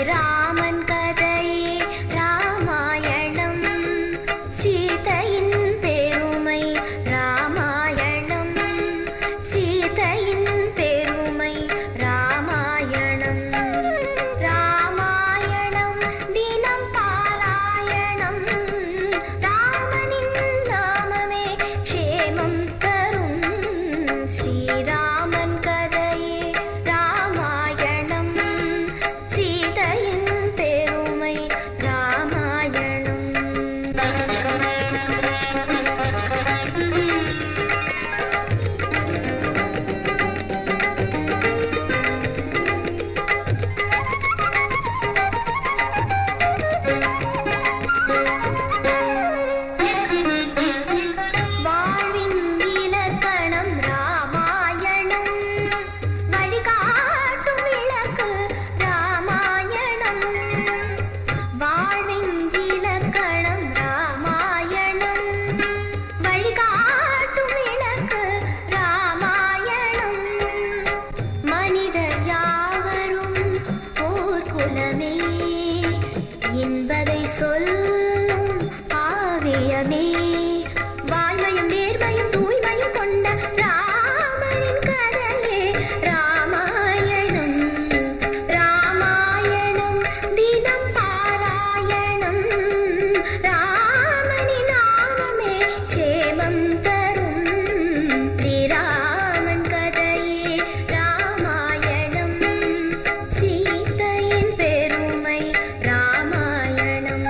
ஸ்ரீராமன் கதையே ராமாயணம் சீதையின் பெருமை ராமாயணம் சீதையின் பெருமை ராமாயணம் ராமாயணம் தினம் பாராயணம் ராமனின் நாமமே க்ஷேமம் தரும் ஸ்ரீராமன் கதையே ராமாயணம் சீதையின் பெருமை ராமாயணம் வாழ்வின் இலக்கணம் ராமாயணம் வழிகாட்டும் விளக்கு ராமாயணம் வாழ்வின் இலக்கணம் ராமாயணம் வழிகாட்டும் விளக்கு ராமாயணம் மனிதர் யாவரும் போர்க்குலமே என்பதை சொல்லும் ஆவியமே வாய்மையும் நேர்மையும் தூய்மையும் கொண்ட ராமனின் கதையே ராமாயணம் ராமாயணம் தினம் பாராயணம் ராமனின் நாமமே க்ஷேமம் தரும் ஸ்ரீராமன் கதையே ராமாயணம் சீதையின் பெருமை ராமாயணம்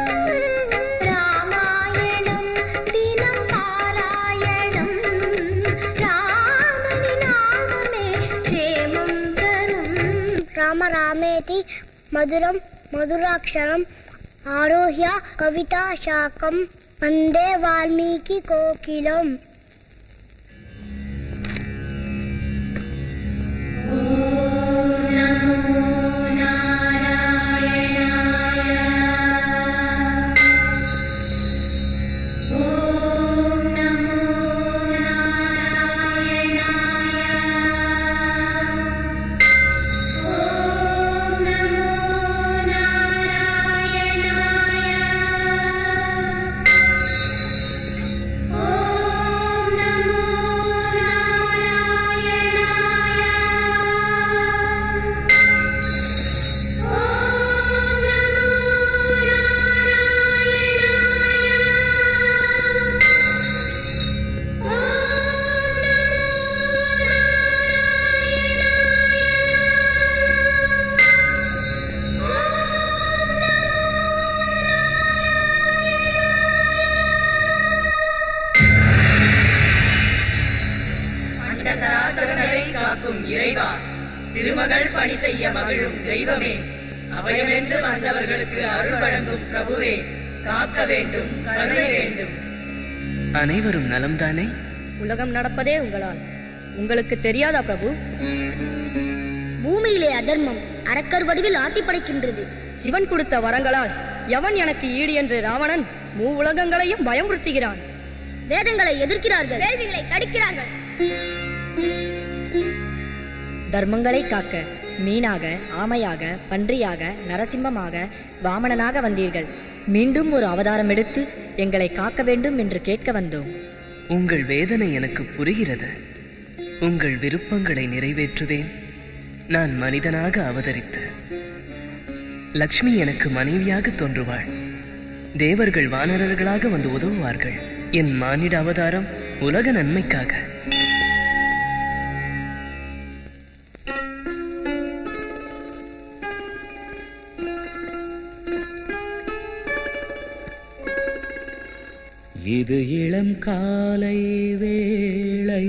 ராமாயணம் தினம் பாராயணம் ராமனின் நாமமே க்ஷேமம் தரும் రామ రామేతి మధురం మధురాక్షరం ఆరోహ్య కవితా శాకం వందే వాల్మీకి కోకిలం அந்த சராசரங்களை காக்கும் இறைவா திருமகள் பணி செய்ய மகிழும் தெய்வமே அபயமென்று வந்தவர்களுக்கு அருள் வழங்கும் பிரபுவே காக்க வேண்டும் கருணை வேண்டும் அனைவரும் நலம்தானே உலகம் நடப்பதே உங்களால் உங்களுக்கு தெரியாதா பிரபு பூமியிலே அதர்மம் அரக்கர் வடிவில் ஆட்டி படைக்கின்றது சிவன் கொடுத்த வரங்களால் எவன் எனக்கு ஈடு என்று ராவணன் மூ உலகங்களையும் பயமுறுத்துகிறான் வேதங்களை எதிர்க்கிறார்கள் வேள்விகளை தடுக்கிறார்கள் தர்மங்களை காக்க மீனாக ஆமையாக பன்றியாக நரசிம்மமாக வாமனனாக வந்தீர்கள் மீண்டும் ஒரு அவதாரம் எடுத்து எங்களை காக்க வேண்டும் என்று கேட்க வந்தோம் உங்கள் வேதனை எனக்கு புரிகிறது உங்கள் விருப்பங்களை நிறைவேற்றுவேன் நான் மனிதனாக அவதரித்து லக்ஷ்மி எனக்கு மனைவியாக தோன்றுவாள் தேவர்கள் வானரர்களாக வந்து உதவுவார்கள் என் மானிட அவதாரம் உலக நன்மைக்காக இது இளம் காலை வேளை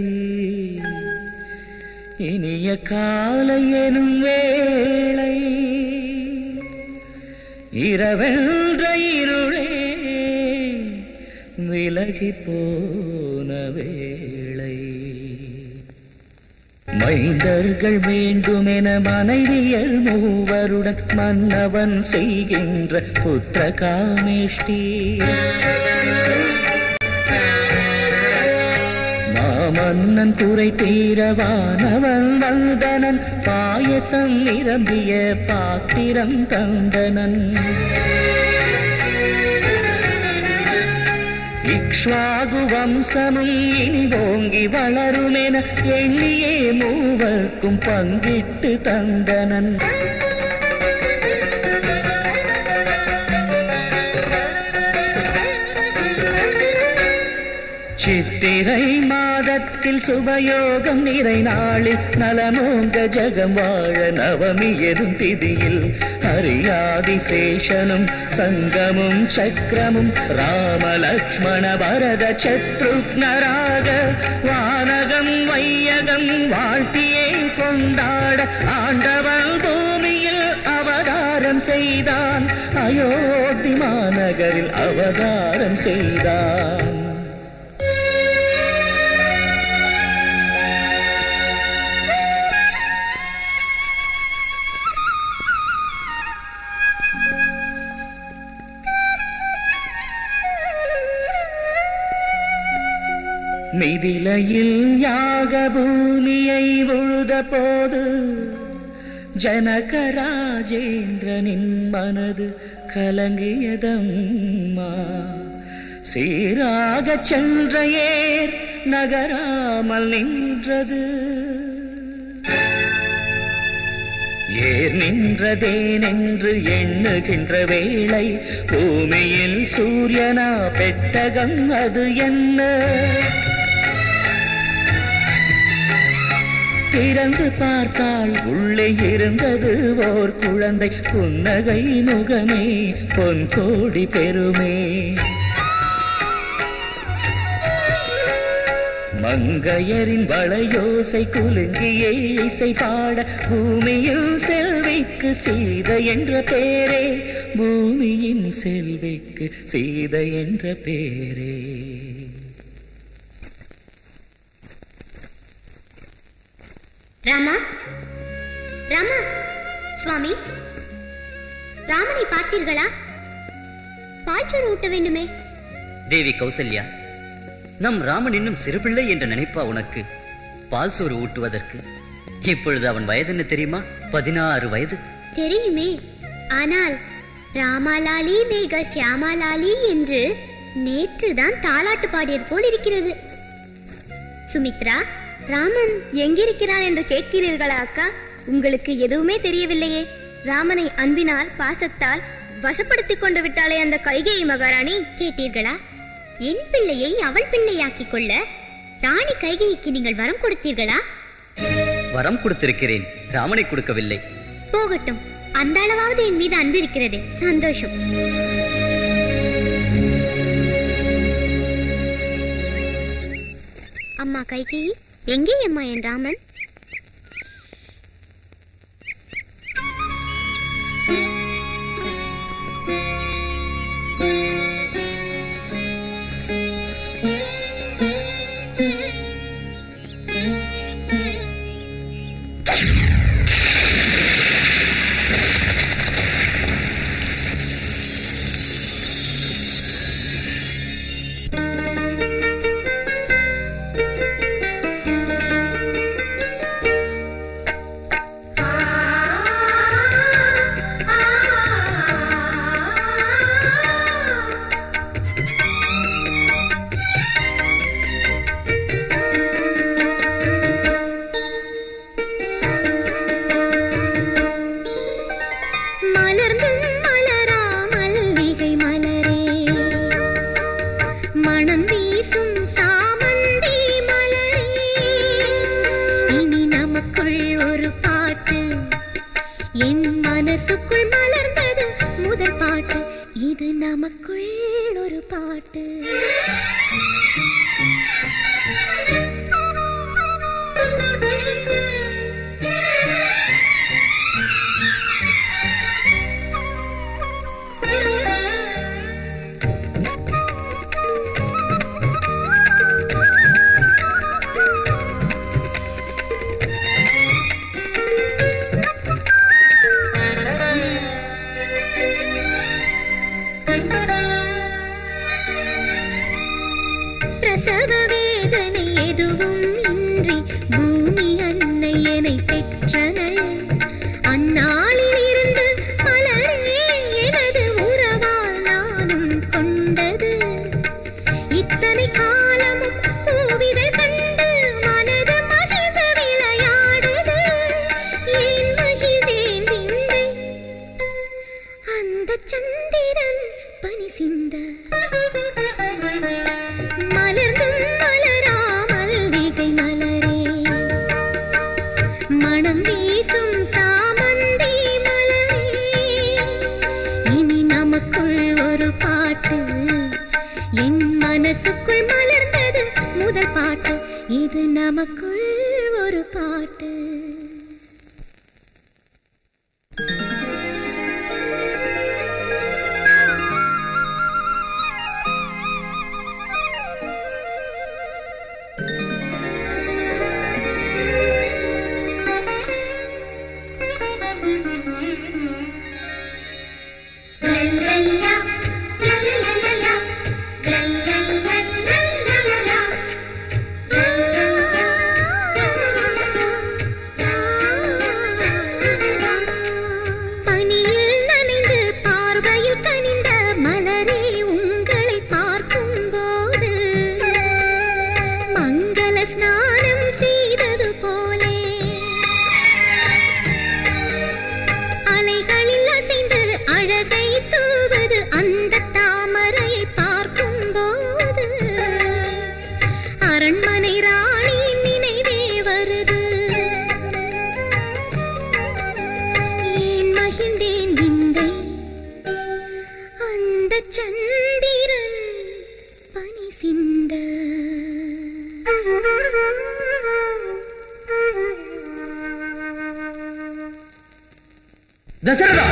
இனிய காலை எனும் வேளை இரவென்ற இருளே விலகி போன வேளை மைந்தர்கள் வேண்டுமென மனைவியர் மூவருடன் மன்னவன் செய்கின்ற புத்திர காமேஷ்டி மாமன்னன் குறை தீரவானவன் வந்தனன் பாயசம் நிரம்பிய பாத்திரம் தந்தனன் இக்ஷ்வாகு வம்சமும் இனி ஓங்கி வளருமென எண்ணியே மூவர்க்கும் பங்கிட்டு தந்தனன் சித்திரை மாதத்தில் சுபயோகம் நிறை நாளில் நலமோங்க ஜகம் வாழ நவமி எனும் திதியில் ஹரியாதி சேஷனும் சங்கமும் சக்கரமும் ராம லக்ஷ்மண பரத சத்ருக்னராக வானகம் வையகம் வாழ்த்தியே கொண்டாட ஆண்டவன் பூமியில் அவதாரம் செய்தான் அயோத்தி மாநகரில் அவதாரம் செய்தான் மிதிலையில் யாக பூமியை உழுத போது ஜனகராஜேந்திரனின் மனது கலங்கியதம்மா சீராகச் சென்ற ஏர் நகராமல் நின்றது ஏர் நின்றதேனென்று எண்ணுகின்ற வேளை பூமியில் சூரியனா பெட்டகம் அது என்ன திறந்து பார்த்தால் உள்ளே இருந்தது ஓர் குழந்தை புன்னகை முகமே பொன் கோடி பெருமே மங்கையரின் வளையோசை குலுங்கியே இசை பாட பூமியில் செல்விக்கு சீத என்ற பேரே பூமியின் செல்விக்கு சீத என்ற பேரே ராமா ராமா சுவாமி ராமனை பார்த்தீர்களா பாய்ச்சோறு ஊட்ட வேண்டுமே தேவி கௌசல்யா நம் ராமன் இன்னும் சிறுபிள்ளை என்ற நினைப்பா உனக்கு பால் சோறு ஊட்டுவதற்கு இப்பொழுது அவன் வயதென்ன தெரியுமா பதினாறு வயது தெரியுமே ஆனால் ராமாலாலி மேக சியாமாலாலி என்று நேற்றுதான் தாலாட்டு பாடியது போல் இருக்கிறது சுமித்ரா ராமன் எங்கிருக்கிறான் என்று கேட்கிறீர்களா அக்கா உங்களுக்கு எதுவுமே தெரியவில்லையே ராமனை அன்பினால் பாசத்தால் வசப்படுத்திக் கொண்டு விட்டாளே அந்த கைகேயி மகாராணி கேட்டீர்களா என் பிள்ளையை அவள் பிள்ளையாக்கிக் கொள்ள ராணி கைகேயிக்கு நீங்கள் வரம் கொடுத்தீர்களா வரம் கொடுத்திருக்கிறேன் ராமனை கொடுக்கவில்லை போகட்டும் அந்த அளவாவது என் மீது அன்பு இருக்கிறது சந்தோஷம் அம்மா கைகேயி எங்கே அம்மா என் ராமன் மலர்ந்தும் மலரா மல்லிகை மலரே மணம் வீசும் சாமந்தி மலரே இனி நமக்குள் ஒரு பாட்டு என் மனசுக்குள் மலர்ந்தது முதல் பாட்டு இது நமக்குள் ஒரு பாட்டு அந்நாளில் இருந்து மலரே எனது உறவால் நானும் கொண்டது இத்தனை காலமும் பூவிதழ் கண்டு மனது மகிழ்ந்து விளையாடுது ஏன் மகிழ்ந்தேன் விந்தை அந்த சந்திரன் பனி சிந்த மலர்ந்தும் மலராமல் விகை மலரே மனம் வீசும் சாமந்தி மலரே இனி நமக்குள் ஒரு பாட்டு என் மனசுக்குள் மலர்ந்தது முதல் பாட்டு இது நமக்குள் ஒரு பாட்டு பனியில் நனைந்து பார்வையில் கனிந்த மலரே உங்களை பார்க்கும்போது மங்கள ஸ்நானம் செய்தது போலே அலைகளில் அசைந்து அழகை தூவது அந்த தாமரையை பார்க்கும்போது அரண்மனை ராணி நினைவே வருது ஏன் மகிழ்ந்தேன் விந்தை அந்த சந்திரன் பனி சிந்த தசரதா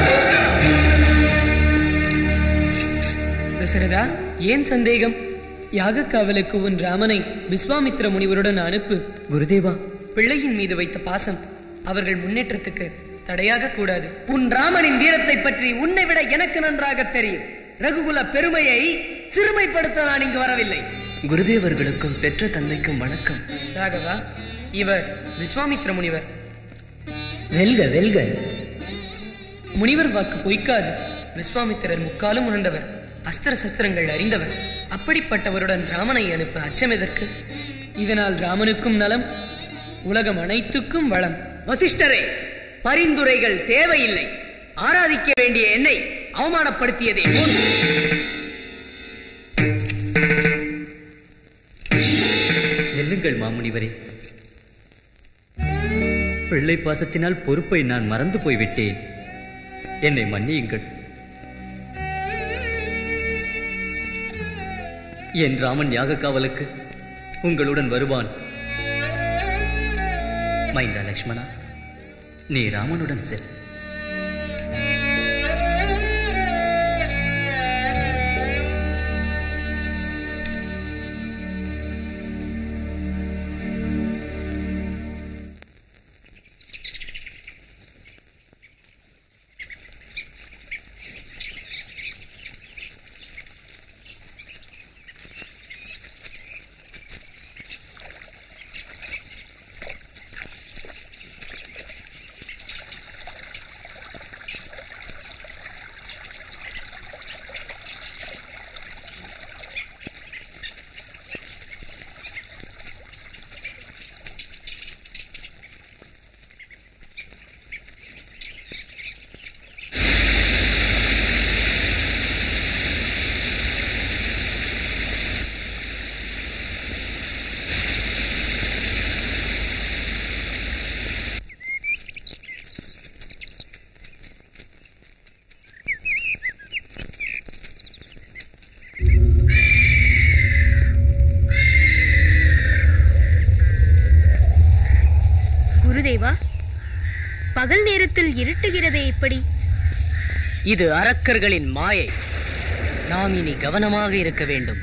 தசரதா ஏன் சந்தேகம் யாகக்காவலுக்கு உன் ராமனை விஸ்வாமித்திர முனிவருடன் அனுப்பு குருதேவா பிள்ளையின் மீது வைத்த பாசம் அவர்கள் முன்னேற்றத்துக்கு தடையாக கூடாது உன் ராமனின் வீரத்தை பற்றி உன்னை விட எனக்கு நன்றாக தெரியும் ரகுகுல பெருமையை சிறுமைப்படுத்த நான் இங்கு வரவில்லை குருதேவர்களுக்கும் பெற்ற தந்தைக்கும் வணக்கம் ராகவா இவர் விஸ்வாமித்திர முனிவர் வெல்க வெல்க முனிவர் வாக்கு பொய்க்காது விஸ்வாமித்திரர் முக்காலும் உணர்ந்தவர் அஸ்திர சஸ்திரங்கள் அறிந்தவர் அப்படிப்பட்டவருடன் ராமனை அனுப்ப அச்சம் எதற்கு இதனால் ராமனுக்கும் நலம் உலகம் அனைத்துக்கும் வளம் வசிஷ்டரே பரிந்துரைகள் தேவையில்லை ஆராதிக்க வேண்டிய என்னை அவமானப்படுத்தியதே உன் நெல்லுங்கள் மாமுனிவரே பிள்ளை பாசத்தினால் பொறுப்பை நான் மறந்து போய்விட்டேன் என்னை மன்னியுங்கள் என் ராமன் யாக காவலுக்கு உங்களுடன் வருவான் மைந்தா லக்ஷ்மணா நீ ராமனுடன் செல் குருதேவா பகல் நேரத்தில் இருட்டுகிறதே இப்படி இது அரக்கர்களின் மாயை நாம் இனி கவனமாக இருக்க வேண்டும்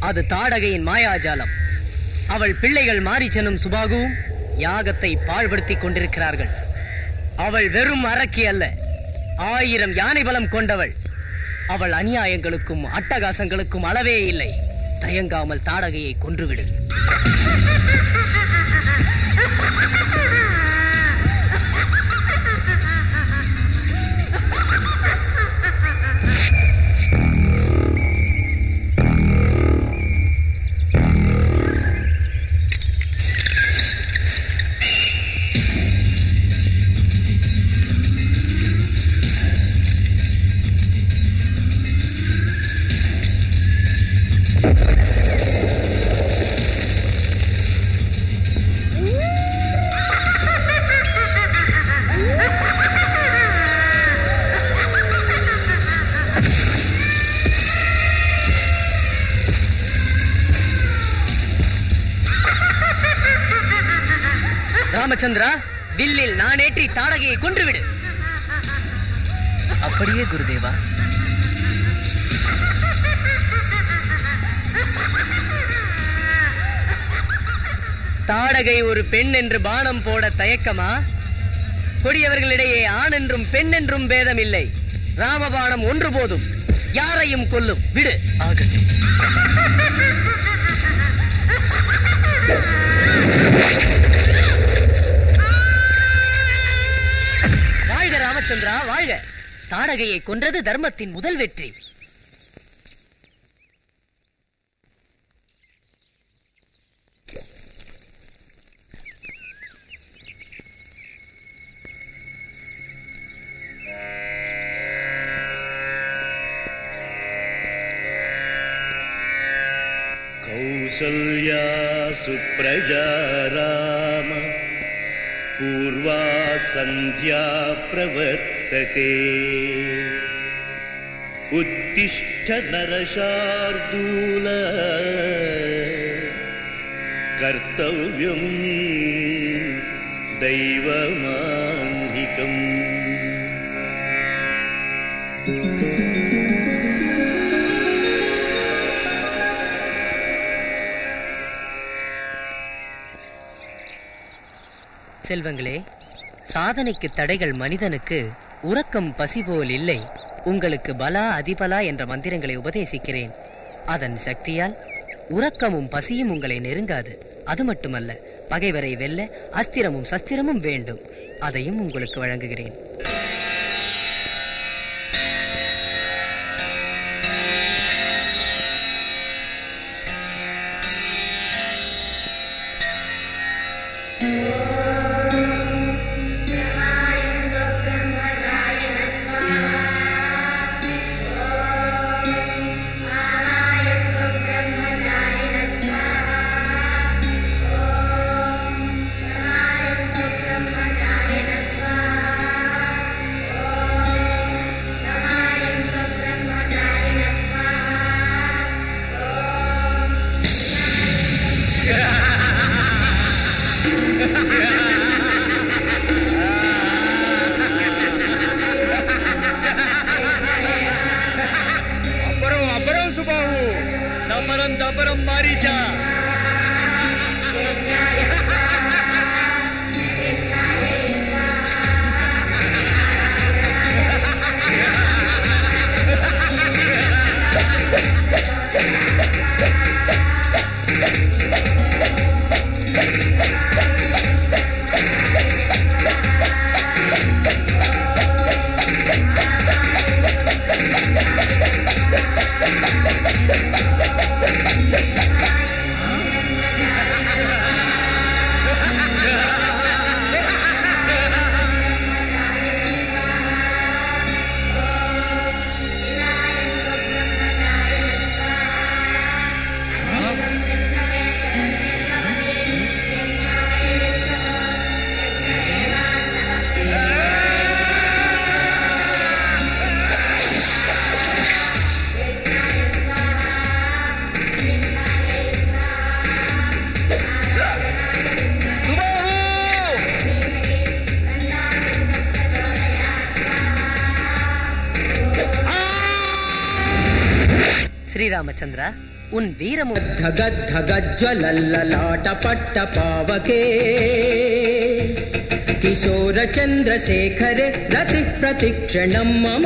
அது தாடகையின் மாயாஜாலம் அவள் பிள்ளைகள் மாரிச்சனும் சுபாகுவும் யாகத்தை பாழ்படுத்திக் கொண்டிருக்கிறார்கள் அவள் வெறும் அரக்கி அல்ல ஆயிரம் யானை பலம் கொண்டவள் அவள் அநியாயங்களுக்கும் அட்டகாசங்களுக்கும் அளவே இல்லை தயங்காமல் தாடகையை கொன்றுவிடு ராமச்சந்திரா வில்லில் நானேற்றி தாடகையை கொன்றுவிடு அப்படியே குருதேவா தாடகை ஒரு பெண் என்று பானம் போட தயக்கமா கொடியவர்களிடையே ஆண் என்றும் பெண் என்றும் பேதம் இல்லை ராமபாணம் ஒன்று போதும் யாரையும் கொல்லும் விடு ஆகட்டும் வாழ்க ராமச்சந்திரா வாழ்க தாடகையை கொன்றது தர்மத்தின் முதல் வெற்றி कौसल्या सुप्रजा राम पूर्वा सन्ध्या प्रवर्तते उत्तिष्ठ नरशार्दूल कर्तव्यम् दैवमान्धिकम् செல்வங்களே சாதனைக்கு தடைகள் மனிதனுக்கு உறக்கம் பசி போல் இல்லை உங்களுக்கு பலா அதிபலா என்ற மந்திரங்களை உபதேசிக்கிறேன் அதன் சக்தியால் உறக்கமும் பசியும் உங்களை நெருங்காது அது மட்டுமல்ல பகைவரை வெல்ல அஸ்திரமும் சஸ்திரமும் வேண்டும் அதையும் உங்களுக்கு வழங்குகிறேன் అపరం అపరం సుబాహు దపరం దపరం మారీచా ஸ்ரீராமச்சந்திரா உன் வீரமும் धगद्धगज्ज्वलल्ललाटपट्टपावके किशोरचन्द्रशेखरे रतिः प्रतिक्षणं मम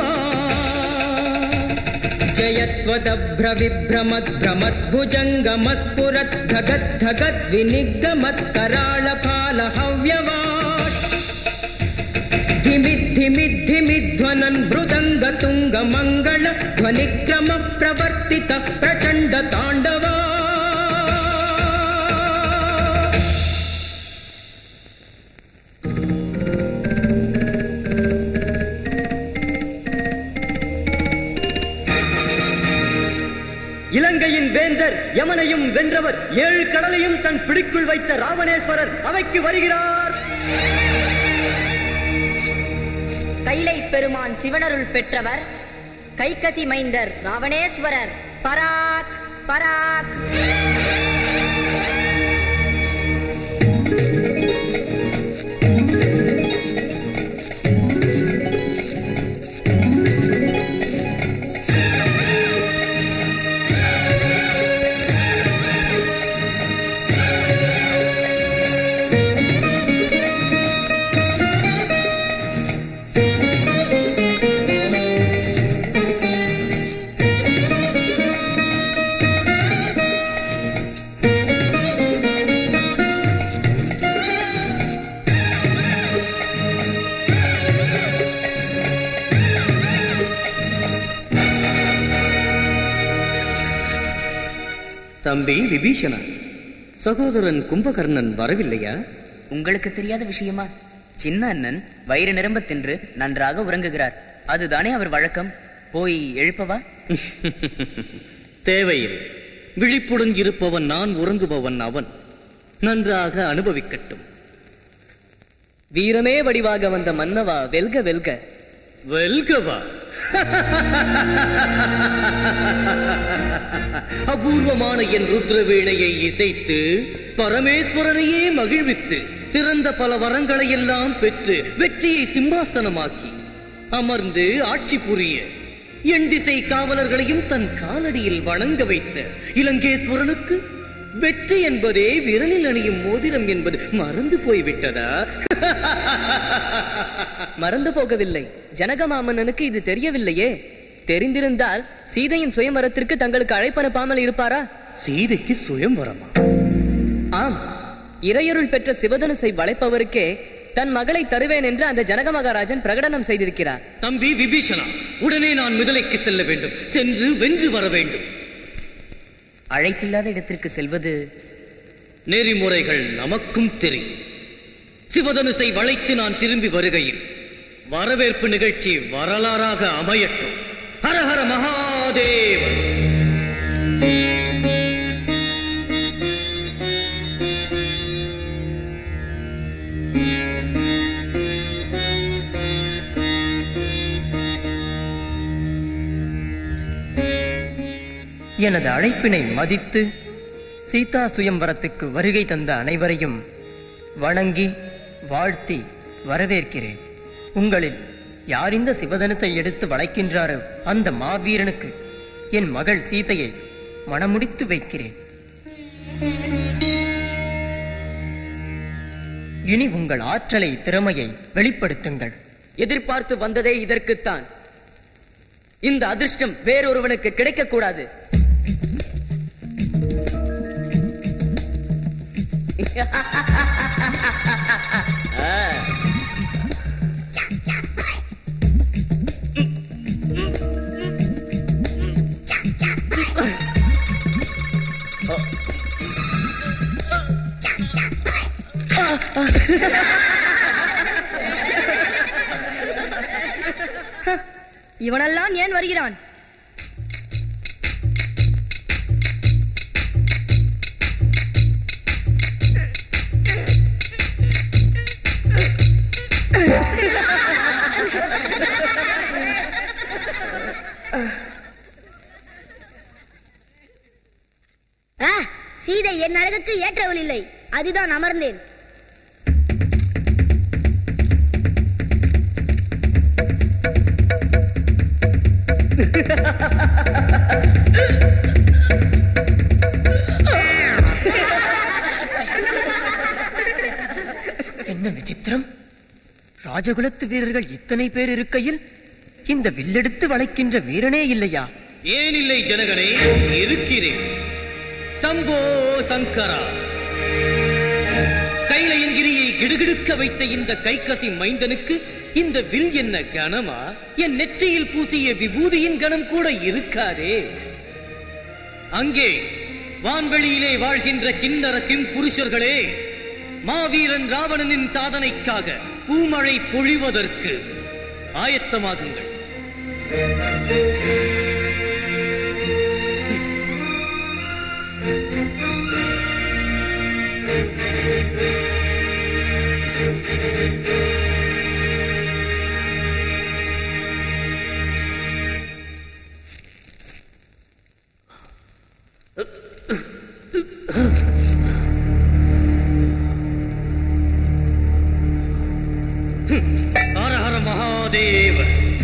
जयत्वदभ्रविभ्रमद्भ्रमद्भुजङ्गमस्फुरत् धगद्धगद्विनिग्धमत्कराळफालहव्यवाट् धिमिद्धिमिद्धिमिध्वनन् मृदङ्गतुङ्गमङ्गल ध्वनिक्रम प्रवर्तित प्रचण्ड ताण्डवा இலங்கையின் வேந்தர் யமனையும் வென்றவர் ஏழு கடலையும் தன் பிடிக்குள் வைத்த ராவணேஸ்வரர் அவைக்கு வருகிறார் கைலை பெருமான் சிவனருள் பெற்றவர் கைகசி மைந்தர் ராவணேஸ்வரர் பராக் பராக் தம்பி விபீஷணா சகோதரன் கும்பகர்ணன் வரவில்லையா உங்களுக்கு தெரியாத விஷயமா சின்ன அண்ணன் வயிறு நிரம்ப தின்று நன்றாக உறங்குகிறார் அதுதானே அவர் வழக்கம் போய் எழுப்பவா தேவையில்லை விழிப்புடன் இருப்பவன் நான் உறங்குபவன் அவன் நன்றாக அனுபவிக்கட்டும் வீரமே வடிவாக வந்த மன்னவா வெல்க வெல்க வெல்கவா அபூர்வமான என் ருத்ர வீணையை இசைத்து பரமேஸ்வரனையே மகிழ்வித்து சிறந்த பல வரங்களை எல்லாம் பெற்று வெற்றியை சிம்மாசனமாக்கி அமர்ந்து ஆட்சி புரிய என் திசை காவலர்களையும் தன் காலடியில் வணங்க வைத்த இலங்கேஸ்வரனுக்கு வெற்றி என்பதே விரலில் அணியும் மோதிரம் என்பது மறந்து போய்விட்டதா மறந்து போகவில்லை ஜனகமாமன்னனுக்கு இது தெரியவில்லையே தெரிந்திருந்தால் சீதையின் சுயமரத்திற்கு தங்களுக்கு அழைப்பனுப்பாமல் இருப்பாரா சீதைக்கு சுயம்வரமா ஆம் இறையருள் பெற்ற சிவதனுசை வளைப்பவருக்கே தன் மகளை தருவேன் என்று அந்த ஜனக மகாராஜன் பிரகடனம் செய்திருக்கிறார் தம்பி விபீஷணா உடனே நான் மிதலைக்கு செல்ல வேண்டும் சென்று வென்று வர வேண்டும் அழைப்பில்லாத இடத்திற்கு செல்வது நெறிமுறைகள் நமக்கும் தெரியும் சிவதனுசை வளைத்து நான் திரும்பி வருகையில் வரவேற்பு நிகழ்ச்சி வரலாறாக அமையட்டும் ஹரஹர மகாதேவன் எனது அழைப்பினை மதித்து சீதா சுயம்வரத்துக்கு வருகை தந்த அனைவரையும் வணங்கி வாழ்த்தி வரவேற்கிறேன் உங்களில் யார் இந்த சிவதனுசை எடுத்து வளைக்கின்றாரோ அந்த மாவீரனுக்கு என் மகள் சீதையை மணமுடித்து வைக்கிறேன் இனி உங்கள் ஆற்றலை திறமையை வெளிப்படுத்துங்கள் எதிர்பார்த்து வந்ததே இதற்குத்தான் இந்த அதிர்ஷ்டம் வேறொருவனுக்கு கிடைக்கக்கூடாது இவனெல்லாம் ஏன் வருகிறான் ஆ, சீதை என் அழகுக்கு ஏற்றவள் இல்லை அதுதான் அமர்ந்தேன் என்ன விசித்திரம் ராஜகுலத்து வீரர்கள் இத்தனை பேர் இருக்கையில் இந்த வில்லெடுத்து வளைக்கின்ற வீரனே இல்லையா ஏனில்லை ஜனகனே இருக்கிறேன் சம்போ சங்கரா கைலையங்கிரியை கிடுகிடுக்க வைத்த இந்த கைக்கசி மைந்தனுக்கு இந்த வில் என்ன கனமா என் நெற்றியில் பூசிய விபூதியின் கணம் கூட இருக்காதே அங்கே வான்வெளியிலே வாழ்கின்ற கிண்ணற கிம் புருஷர்களே மாவீரன் ராவணனின் சாதனைக்காக பூமழை பொழிவதற்கு ஆயத்தமாகுங்கள் ஹர ஹர மகாதேவ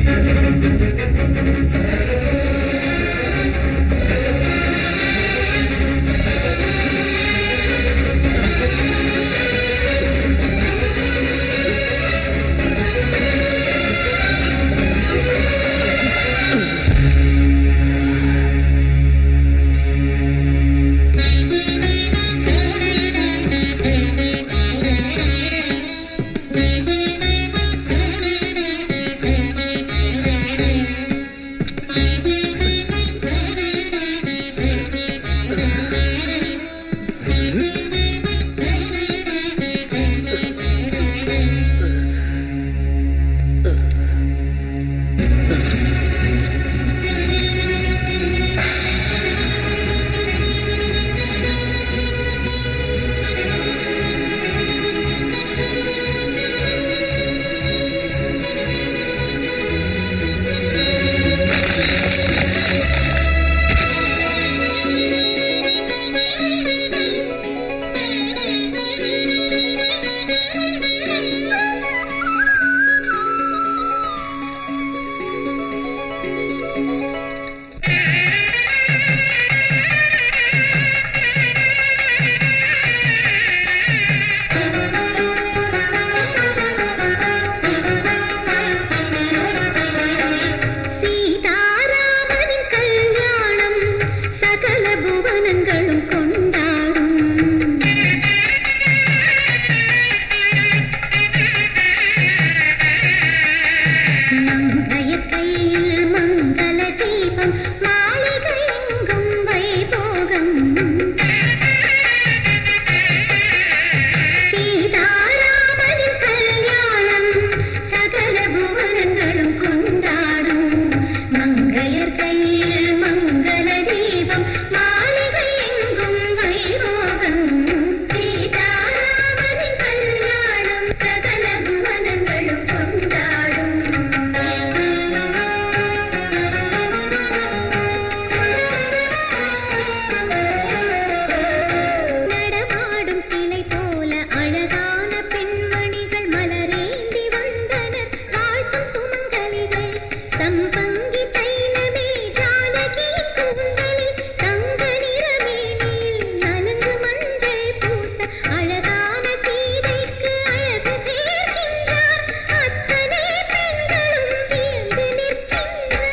சீதாராமனின் கல்யாணம் சகல புவனங்களும் கொண்டாடும் மங்கைய கையில் மங்கள தீபம் மாளிகை எங்கும் வைபோகம் சீதாராமனின் கல்யாணம் சகல புவனங்களும் கொண்டாடும் மங்கையர் கையில் மங்கள தீபம் மாளிகை எங்கும் வைபோகம் சீதாராமனின் கல்யாணம் சகல புவனங்களும் கொண்டாடும் நடமாடும் சிலை போல அழகான பெண்மணிகள் மலரேந்தி வந்தனர் வாழ்த்தும் சுமங்கலிகள் சம்பங்கி தைலமே ஜானகி கூந்தலில் தங்க நிறமேனியில் நலுங்கு மஞ்சள் பூச அழகான சீதைக்கு அழகு சேர்க்கின்றார் அத்தனை பெண்களும் வியந்து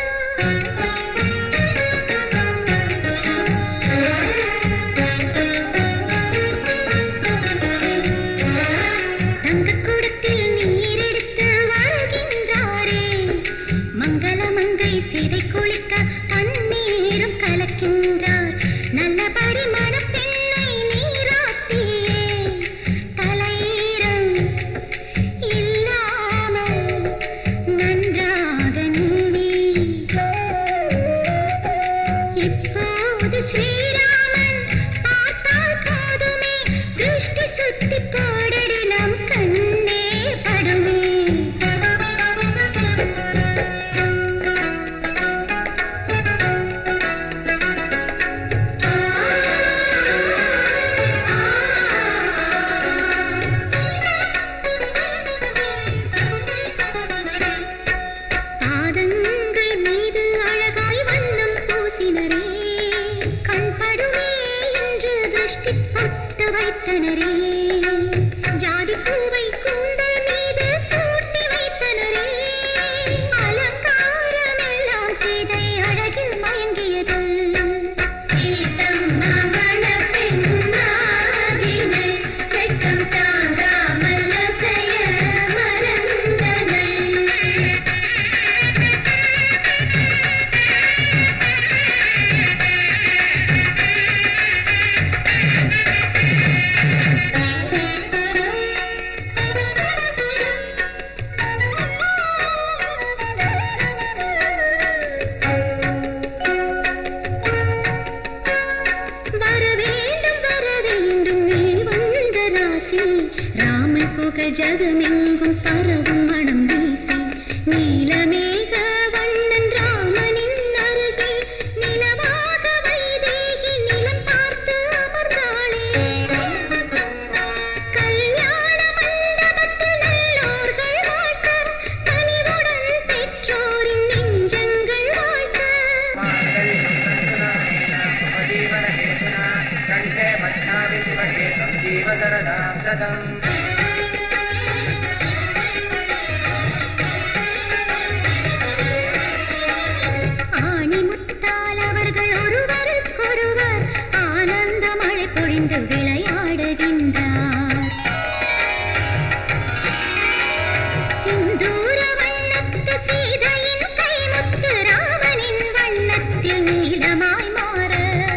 தங்கக்குடத்தில் நீர் எடுத்து வருகின்றாரே மங்கள மங்கை சிறை குளிக்க பன்னீரும் கலக்கின்றார் நல்லபடி மணப்பெண்ணை நீராட்டியே தலையீரம் இல்லாமல் நன்றாக நீவி இப்போது ஸ்ரீராமன் பார்த்தால் போதுமே திருஷ்டி சுத்தி போடடி நம் கண்ணே படுமே பாதங்கள் மீது அழகாய் வண்ணம் பூசினரே கண்படுமே என்று திருஷ்டி பட்டு வைத்தனரே ஜாதி பூவை கூட ஜகமெங்கும் பரவும் மனம் வீசி நீலமேக வண்ணன் ராமனின் அருகே நிலவாக வைதேகி நிலம் பார்த்து அமர்ந்தாளே கல்யாண மண்டபத்தில் நல்லோர்கள் வாழ்த்த கனிவுடன் பெற்றோரின் நெஞ்சங்கள் வாழ்த்த ஆணிமுத்தால் அவர்கள் ஒருவருக்கொருவர் ஆனந்த மழை பொழிந்து விளையாடுகின்றார் சிந்தூர வண்ணத்து சீதையின் கைமுத்து ராமனின் வண்ணத்தில் நீலமாய் மாற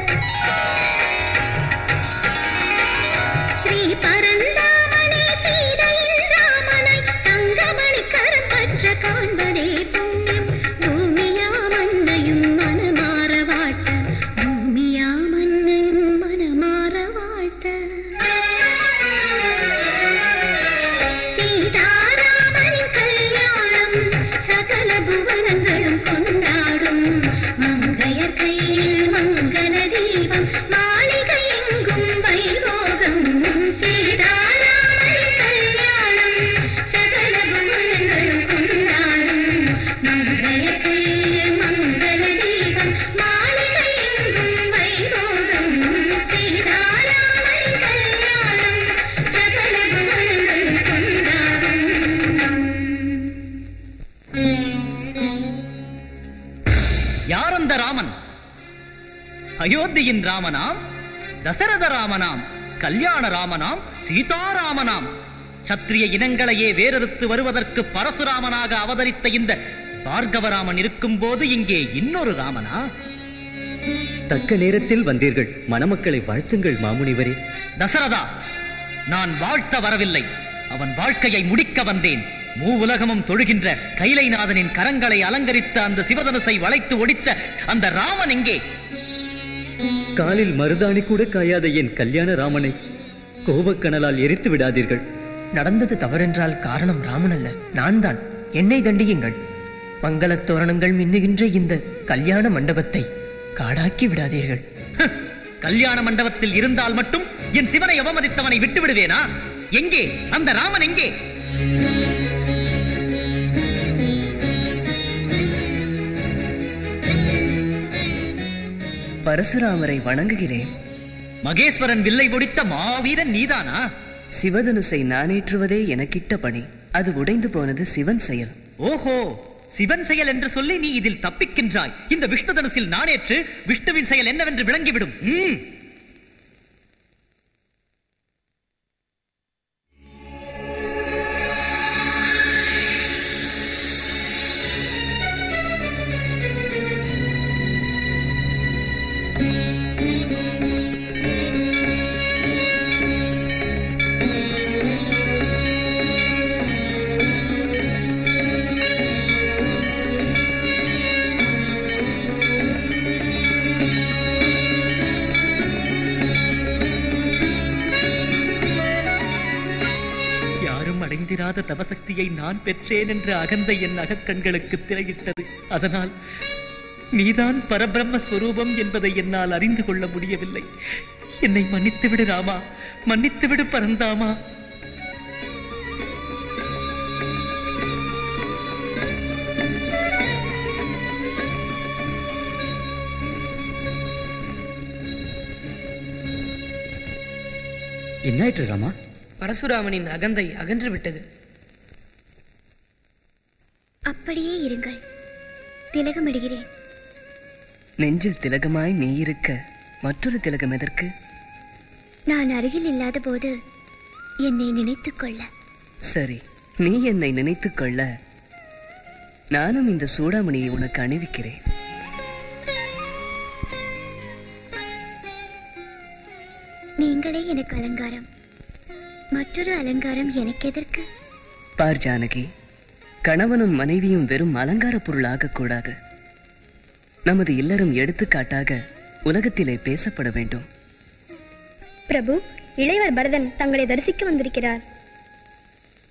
ஸ்ரீ பரந்தாமனே சீதையின் ராமனை தங்கமணி கரம் பற்ற காண்பதே புண்ணியம் பூமியா மன்னையும் மனமாற வாழ்த்த பூமியா மன்னையும் மனமாற வாழ்த்த சீதாராமனின் கல்யாணம் சகல புவனங்களும் கொண்டாடும் மங்கையர் கையில் மங்கள தீபம் மாளிகை எங்கும் வைபோகம் சீதாராமனின் கல்யாணம் சகல புவனங்களும் கொண்டாடும் மங்கையர் கையில் மங்கள தீபம் மாளிகை எங்கும் வைபோகம் சீதாராமனின் கல்யாணம் சகல புவனங்களும் கொண்டாடும் யார் அந்த ராமன் அயோத்தியின் ராமனாம் தசரத ராமனாம் கல்யாண ராமனாம் சீதாராமனாம் சத்திரிய இனங்களையே வேறறுத்து வருவதற்கு பரசுராமனாக அவதரித்த இந்த பார்கவராமன் இருக்கும்போது இங்கே இன்னொரு ராமனா தக்க நேரத்தில் வந்தீர்கள் மணமக்களை வாழ்த்துங்கள் மாமுனிவரே தசரதா நான் வாழ்த்த வரவில்லை அவன் வாழ்க்கையை முடிக்க வந்தேன் மூ உலகமும் தொழுகின்ற கைலைநாதனின் கரங்களை அலங்கரித்த அந்த சிவதனுசை வளைத்து ஒடித்த அந்த ராமன் எங்கே காலில் மருதாணி கூட காயாத என் கல்யாண ராமனை கோபக்கனலால் எரித்து விடாதீர்கள் நடந்தது தவறென்றால் காரணம் ராமன் அல்ல நான் தான் என்னை தண்டியுங்கள் மங்களத் தோரணங்கள் மின்னுகின்ற இந்த கல்யாண மண்டபத்தை காடாக்கி விடாதீர்கள் கல்யாண மண்டபத்தில் இருந்தால் மட்டும் என் சிவனை அவமதித்தவனை விட்டு விடுவேனா எங்கே அந்த ராமன் எங்கே பரசுராமரை வணங்குகிறேன் மகேஸ்வரன் வில்லை ஒடித்த மாவீரன் நீதானா சிவதனுசை நானேற்றுவதே எனக்கிட்ட பணி அது உடைந்து போனது சிவன் செயல் ஓஹோ சிவன் செயல் என்று சொல்லி நீ இதில் தப்பிக்கின்றாய் இந்த விஷ்ணு தனுசில் நானேற்று விஷ்ணுவின் செயல் என்னவென்று விளங்கிவிடும் ம். யாரும் அடைந்திராத தவசக்தியை நான் பெற்றேன் என்று அகந்த என் அகக்கண்களுக்கு திரையிட்டது அதனால் நீதான் பரபிரம்ம ஸ்வரூபம் என்பதை என்னால் அறிந்து கொள்ள முடியவில்லை என்னை மன்னித்து விடு ராமா மன்னித்து விடு பரந்தாமா என்னாயிற்று ராமா பரசுராமனின் அகந்தை அகன்று விட்டது அப்படியே இருங்கள் திலகமிடுகிறேன் நெஞ்சில் திலகமாய் நீ இருக்க மற்றொரு திலகம் எதற்கு நான் அருகில் இல்லாத போது என்னை நினைத்துக் கொள்ள சரி நீ என்னை நினைத்துக் கொள்ள நானும் இந்த சூடாமணியை உனக்கு அணிவிக்கிறேன் நீங்களே எனக்கு அலங்காரம் மற்றொரு அலங்காரம் எனக்கு எதற்கு பார் ஜானகி கணவனும் மனைவியும் வெறும் அலங்கார பொருளாக கூடாது நமது இல்லறம் எடுத்துக்காட்டாக உலகத்திலே பேசப்பட வேண்டும் பிரபு இளையவர் பரதன் தங்களை தரிசிக்க வந்திருக்கிறார்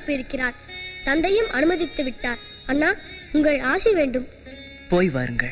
அனுப்பியிருக்கிறார் தந்தையும் அனுமதித்து விட்டார் அண்ணா உங்கள் ஆசை வேண்டும் போய் வாருங்கள்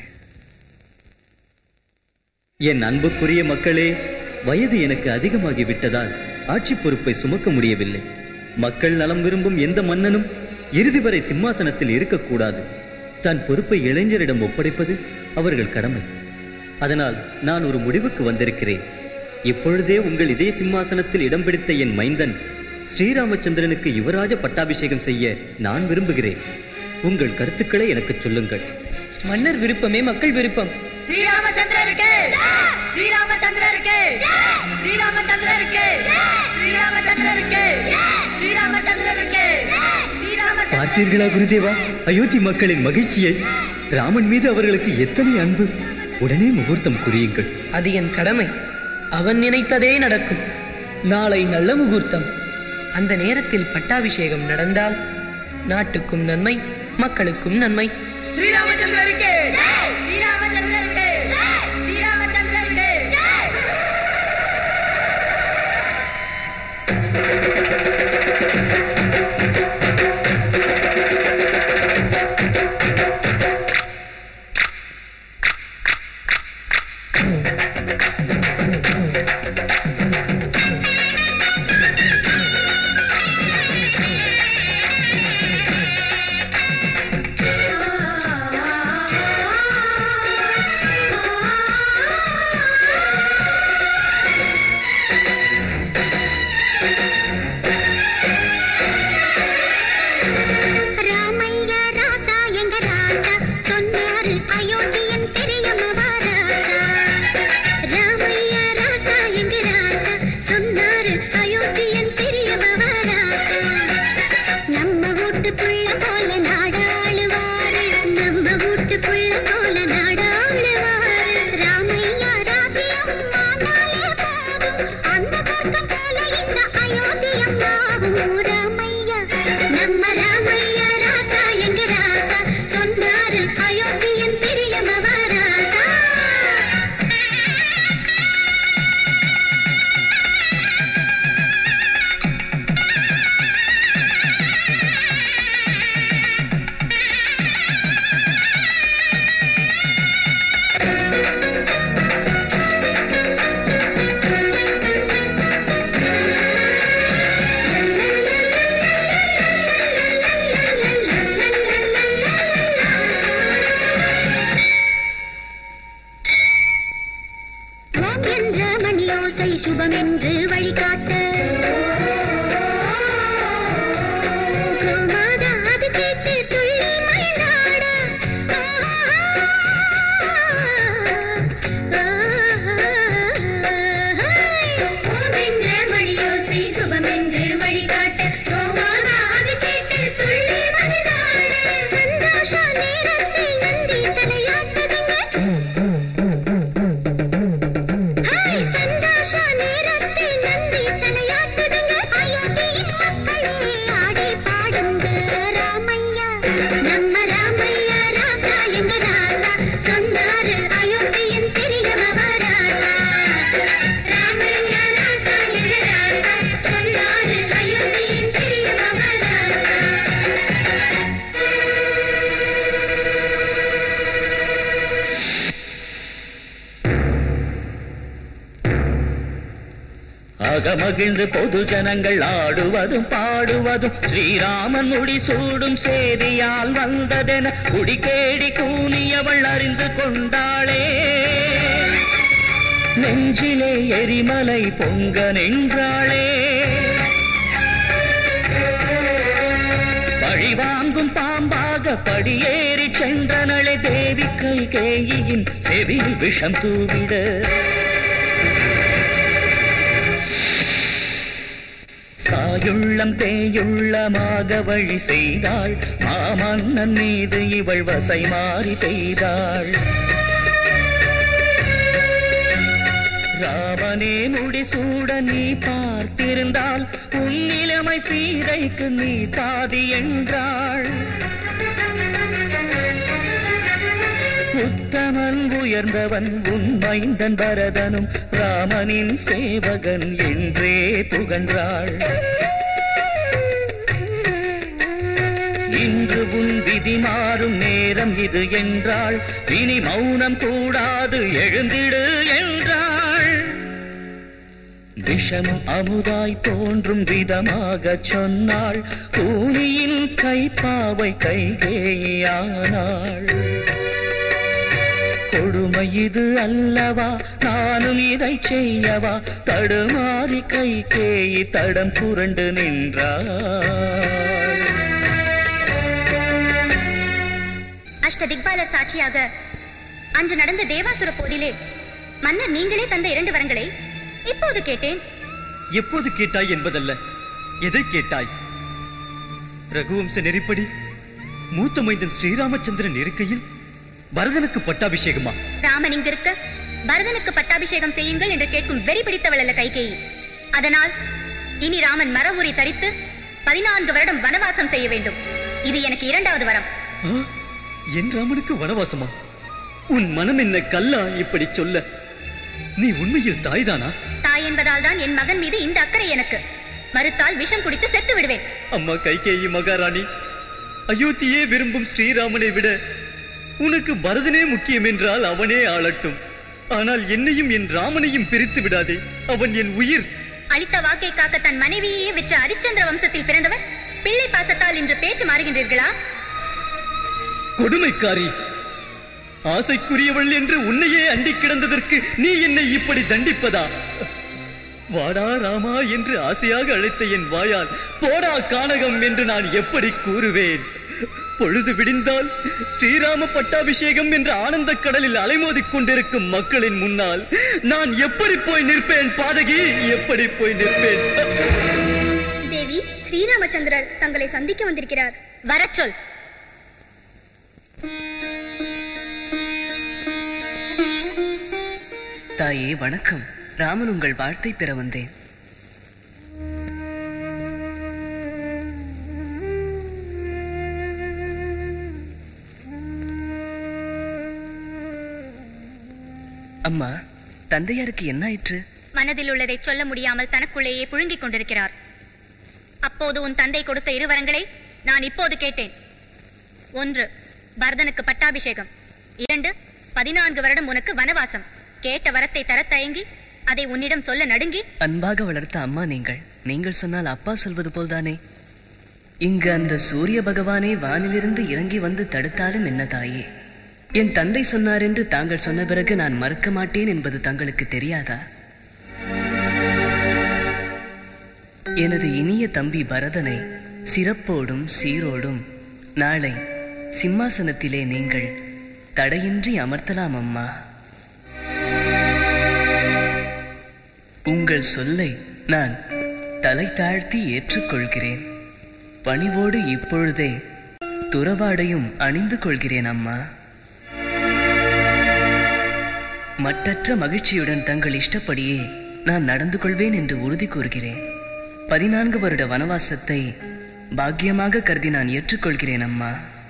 என் அன்புக்குரிய மக்களே வயது எனக்கு அதிகமாகி விட்டதால் ஆட்சி பொறுப்பை சுமக்க முடியவில்லை மக்கள் நலம் விரும்பும் எந்த மன்னனும் இறுதி வரை சிம்மாசனத்தில் இருக்கக்கூடாது தன் பொறுப்பை இளைஞரிடம் ஒப்படைப்பது அவர்கள் கடமை அதனால் நான் ஒரு முடிவுக்கு வந்திருக்கிறேன் இப்பொழுதே உங்கள் இதய சிம்மாசனத்தில் இடம் பிடித்த என் மைந்தன் ஸ்ரீராமச்சந்திரனுக்கு யுவராஜ பட்டாபிஷேகம் செய்ய நான் விரும்புகிறேன் உங்கள் கருத்துக்களை எனக்கு சொல்லுங்கள் மன்னர் விருப்பமே மக்கள் விருப்பம் ஸ்ரீராமச்சந்திரருக்கு ஸ்ரீராமச்சந்திரருக்கு ஸ்ரீராமச்சந்திரருக்கு ஸ்ரீராமச்சந்திரருக்கு ஸ்ரீராமச்சந்திரருக்கு ஸ்ரீராமச்சந்திரருக்கு பார்த்தீர்களா குருதேவா அயோத்தி மக்களின் மகிழ்ச்சியை ராமன் மீது அவர்களுக்கு எத்தனை அன்பு உடனே முகூர்த்தம் குறியுங்கள் அது என் கடமை அவன் நினைத்ததே நடக்கும் நாளை நல்ல முகூர்த்தம் அந்த நேரத்தில் பட்டாபிஷேகம் நடந்தால் நாட்டுக்கும் நன்மை மக்களுக்கும் நன்மை ஸ்ரீராமச்சந்திரருக்கு ஸ்ரீராமச்சந்திரருக்கு ஸ்ரீராமச்சந்திரருக்கு ராமையா ராசா எங்க ராசா சொன்னாரு அயோத்தியன் பெரிய மகாராசா ராமையா ராசா எங்க ராசா சொன்னாரு அயோத்தியன் பெரிய மகாராசா நம்ம வீட்டுக்குள்ள போல நாடாளுவாரு நம்ம வீட்டுக்குள்ள போல நாடாளுவாரு ராமையா ராஜ்யம் ஆனாலே போதும் அந்த சொர்க்கம் போல இந்த அயோத்தியம் ஆகும் ராமையா நம்ம ராமையா ராசா எங்க ராசா சொன்னாரு அயோத்தியன் பெரிய மகாராசா ஓம் என்ற மணியோசை சுபம் என்று வழிகாட்ட கோமாதா அது கேட்டு துள்ளி மகிழ்ந்தாட. ஓம் என்ற மணியோசை சுபம் என்று வழிகாட்ட கோமாதா அது கேட்டு துள்ளி மகிழ்ந்தாட. சந்தோஷ நேரத்தில் நந்தி தலையாட்டுதுங்க ஹாய் சந்தோஷ நேரத்தில் நந்தி தலையாட்டுதுங்க அயோத்தியின் மக்களே ஆடி பாடுங்க ராமையா நம்ம ராமையா ராசா எங்க ராசா சொன்னாரு அயோத்தியின் பெரிய மகாராசா ராமையா ராசா எங்க ராசா சொன்னாரு அயோத்தியின் பெரிய மகாராசா அகமகிழ்ந்து பொது ஜனங்கள் ஆடுவதும் பாடுவதும் ஸ்ரீராமன் முடி சூடும் சேதியால் வந்ததென குடிக்கேடி கூனியவள் அறிந்து கொண்டாளே நெஞ்சிலே எரிமலை பொங்க நின்றாளே பழிவாங்கும் பாம்பாக படியேறி சென்றனளே தேவி கை கேயின் செவியில் விஷம் தூவிட தாயுள்ளம் தேயுள்ளமாக வழி செய்தாள் மாமன்னன் மீது இவள் வசை மாறி பெய்தாள் ராமனே முடிசூட நீ பார்த்திருந்தால் உன் நிலைமை சீதைக்கு நீ பாதி என்றாள் உத்தமன் உயர்ந்தவன் உன் மைந்தன் பரதனும் ராமனின் சேவகன் என்றே புகன்றாள் இன்று உன் விதி மாறும் நேரம் இது என்றாள் இனி மௌனம் கூடாது எழுந்திடு என்றாள் விஷம் அமுதாய் தோன்றும் விதமாக சொன்னாள் கூனியின் கைப்பாவை கைகேயானாள் கொடுமை இது அல்லவா நானும் இதை செய்யவா தடுமாறி கை கேயி தடம் புரண்டு நின்றாள் அஷ்ட திக்பாலர் சாட்சியாக அன்று நடந்த தேவாசுர போரிலே மன்னர் நீங்களே தந்த இரண்டு வரங்களை இப்போது கேட்டேன் எப்போது கேட்டாய் என்பதல்ல எதை கேட்டாய் ரகுவம்ச நெறிப்படி மூத்த மைந்தன் ஸ்ரீராமச்சந்திரன் இருக்கையில் பரதனுக்கு பட்டாபிஷேகமா ராமன் இங்கிருக்க பரதனுக்கு பட்டாபிஷேகம் செய்யுங்கள் என்று கேட்கும் வெறி பிடித்தவள் அல்ல கைகேயி அதனால் இனி ராமன் மரவுரி தரித்து பதினான்கு வருடம் வனவாசம் செய்ய வேண்டும் இது எனக்கு இரண்டாவது வரம் ஆ, என் ராமனுக்கு வனவாசமா உன் மனம் என்ன கல்லா இப்படி சொல்ல நீ உண்மையில் தாய்தானா தாய் என்பதால் தான் என் மகன் மீது இந்த அக்கறை எனக்கு மறுத்தால் விஷம் குடித்து செத்து விடுவேன் அம்மா கைகேயி மகாராணி அயோத்தியே விரும்பும் ஸ்ரீராமனை விட உனக்கு பரதனே முக்கியம் என்றால் அவனே ஆளட்டும் ஆனால் என்னையும் என் ராமனையும் பிரித்து விடாதே அவன் என் உயிர் அளித்த வாக்கை காக்க தன் மனைவியையே விற்ற ஹரிச்சந்திர வம்சத்தில் பிறந்தவர் பிள்ளை பாசத்தால் இன்று பேச்சு மாறுகின்றீர்களா கொடுமைக்காரி ஆசைக்குரியவள் என்று உன்னையே அண்டி கிடந்ததற்கு நீ என்னை இப்படி தண்டிப்பதா வாடா ராமா என்று ஆசையாக அழைத்த என் வாயால் போடா கானகம் என்று நான் எப்படி கூறுவேன் பொழுது விடிந்தால் ஸ்ரீராம பட்டாபிஷேகம் என்ற ஆனந்த கடலில் அலைமோதிக் கொண்டிருக்கும் மக்களின் முன்னால் நான் எப்படி போய் நிற்பேன் பாதகி எப்படி போய் நிற்பேன் தேவி ஸ்ரீராமச்சந்திரர் தங்களை சந்திக்க வந்திருக்கிறார் வரச் சொல் தாயே வணக்கம் ராமன் உங்கள் வாழ்த்தை பெற வந்தேன் அம்மா தந்தையாருக்கு என்ன ஆயிற்று மனதில் உள்ளதை சொல்ல முடியாமல் தனக்குள்ளேயே புழுங்கிக் கொண்டிருக்கிறார் அப்போது உன் தந்தை கொடுத்த இரு வரங்களை நான் இப்போது கேட்டேன் ஒன்று பரதனுக்கு பட்டாபிஷேகம் இரண்டு பதினான்கு வருடம் உனக்கு வனவாசம் கேட்ட வரத்தை தரத் தயங்கி அதை உன்னிடம் சொல்ல நடுங்கி அன்பாக வளர்த்த அம்மா நீங்கள் நீங்கள் சொன்னால் அப்பா சொல்வது போல்தானே இங்கு அந்த சூரிய பகவானே வானிலிருந்து இறங்கி வந்து தடுத்தாலும் என்ன தாயே என் தந்தை சொன்னார் என்று தாங்கள் சொன்ன பிறகு நான் மறுக்க மாட்டேன் என்பது தங்களுக்கு தெரியாதா எனது இனிய தம்பி பரதனை சிறப்போடும் சீரோடும் நாளை சிம்மாசனத்திலே நீங்கள் தடையின்றி அமர்த்தலாம் அம்மா உங்கள் சொல்லை நான் தலை தாழ்த்தி ஏற்றுக்கொள்கிறேன் பணிவோடு இப்பொழுதே துறவாடையும் அணிந்து கொள்கிறேன் அம்மா மட்டற்ற மகிழ்ச்சியுடன் தங்கள் இஷ்டப்படியே நான் நடந்து கொள்வேன் என்று உறுதி கூறுகிறேன் பதினான்கு வருட வனவாசத்தை பாக்கியமாக கருதி நான் ஏற்றுக்கொள்கிறேன் அம்மா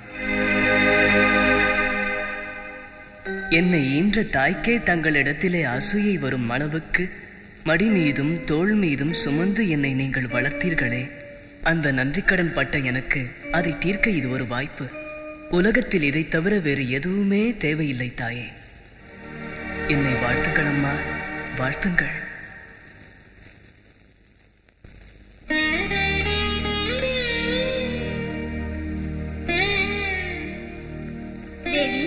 என்னை ஈன்ற தாய்க்கே தங்களிடத்திலே அசூயை வரும் அளவுக்கு மடி மீதும் தோள் மீதும் சுமந்து என்னை நீங்கள் வளர்த்தீர்களே அந்த நன்றிக்கடன் பட்ட எனக்கு அதை தீர்க்க இது ஒரு வாய்ப்பு உலகத்தில் இதை தவிர வேறு எதுவுமே தேவையில்லை தாயே என்னை வாழ்த்துங்கள் அம்மா வாழ்த்துங்கள் தேவி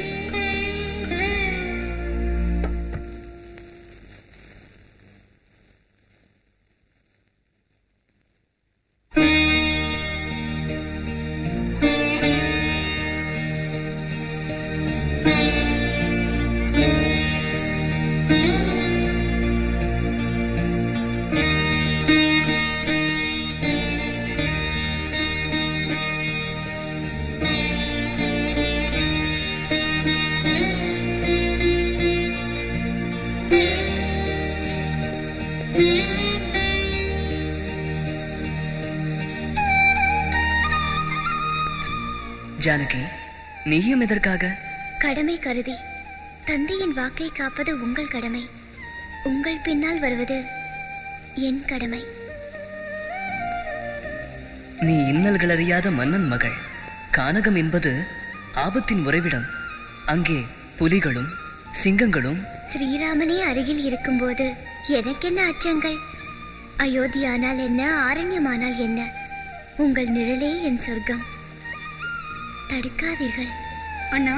ஜானகி நீயும் எதற்காக கடமை கருதி தந்தையின் வாக்கை காப்பது உங்கள் கடமை உங்கள் பின்னால் வருவது என் கடமை நீ இன்னல்கள் அறியாத மன்னன் மகள் கானகம் என்பது ஆபத்தின் உறைவிடம் அங்கே புலிகளும் சிங்கங்களும் ஸ்ரீராமனே அருகில் இருக்கும்போது எனக்கென்ன அச்சங்கள் அயோத்தியானால் என்ன ஆரண்யமானால் என்ன உங்கள் நிழலே என் சொர்க்கம் தடுக்காதீர்கள் அண்ணா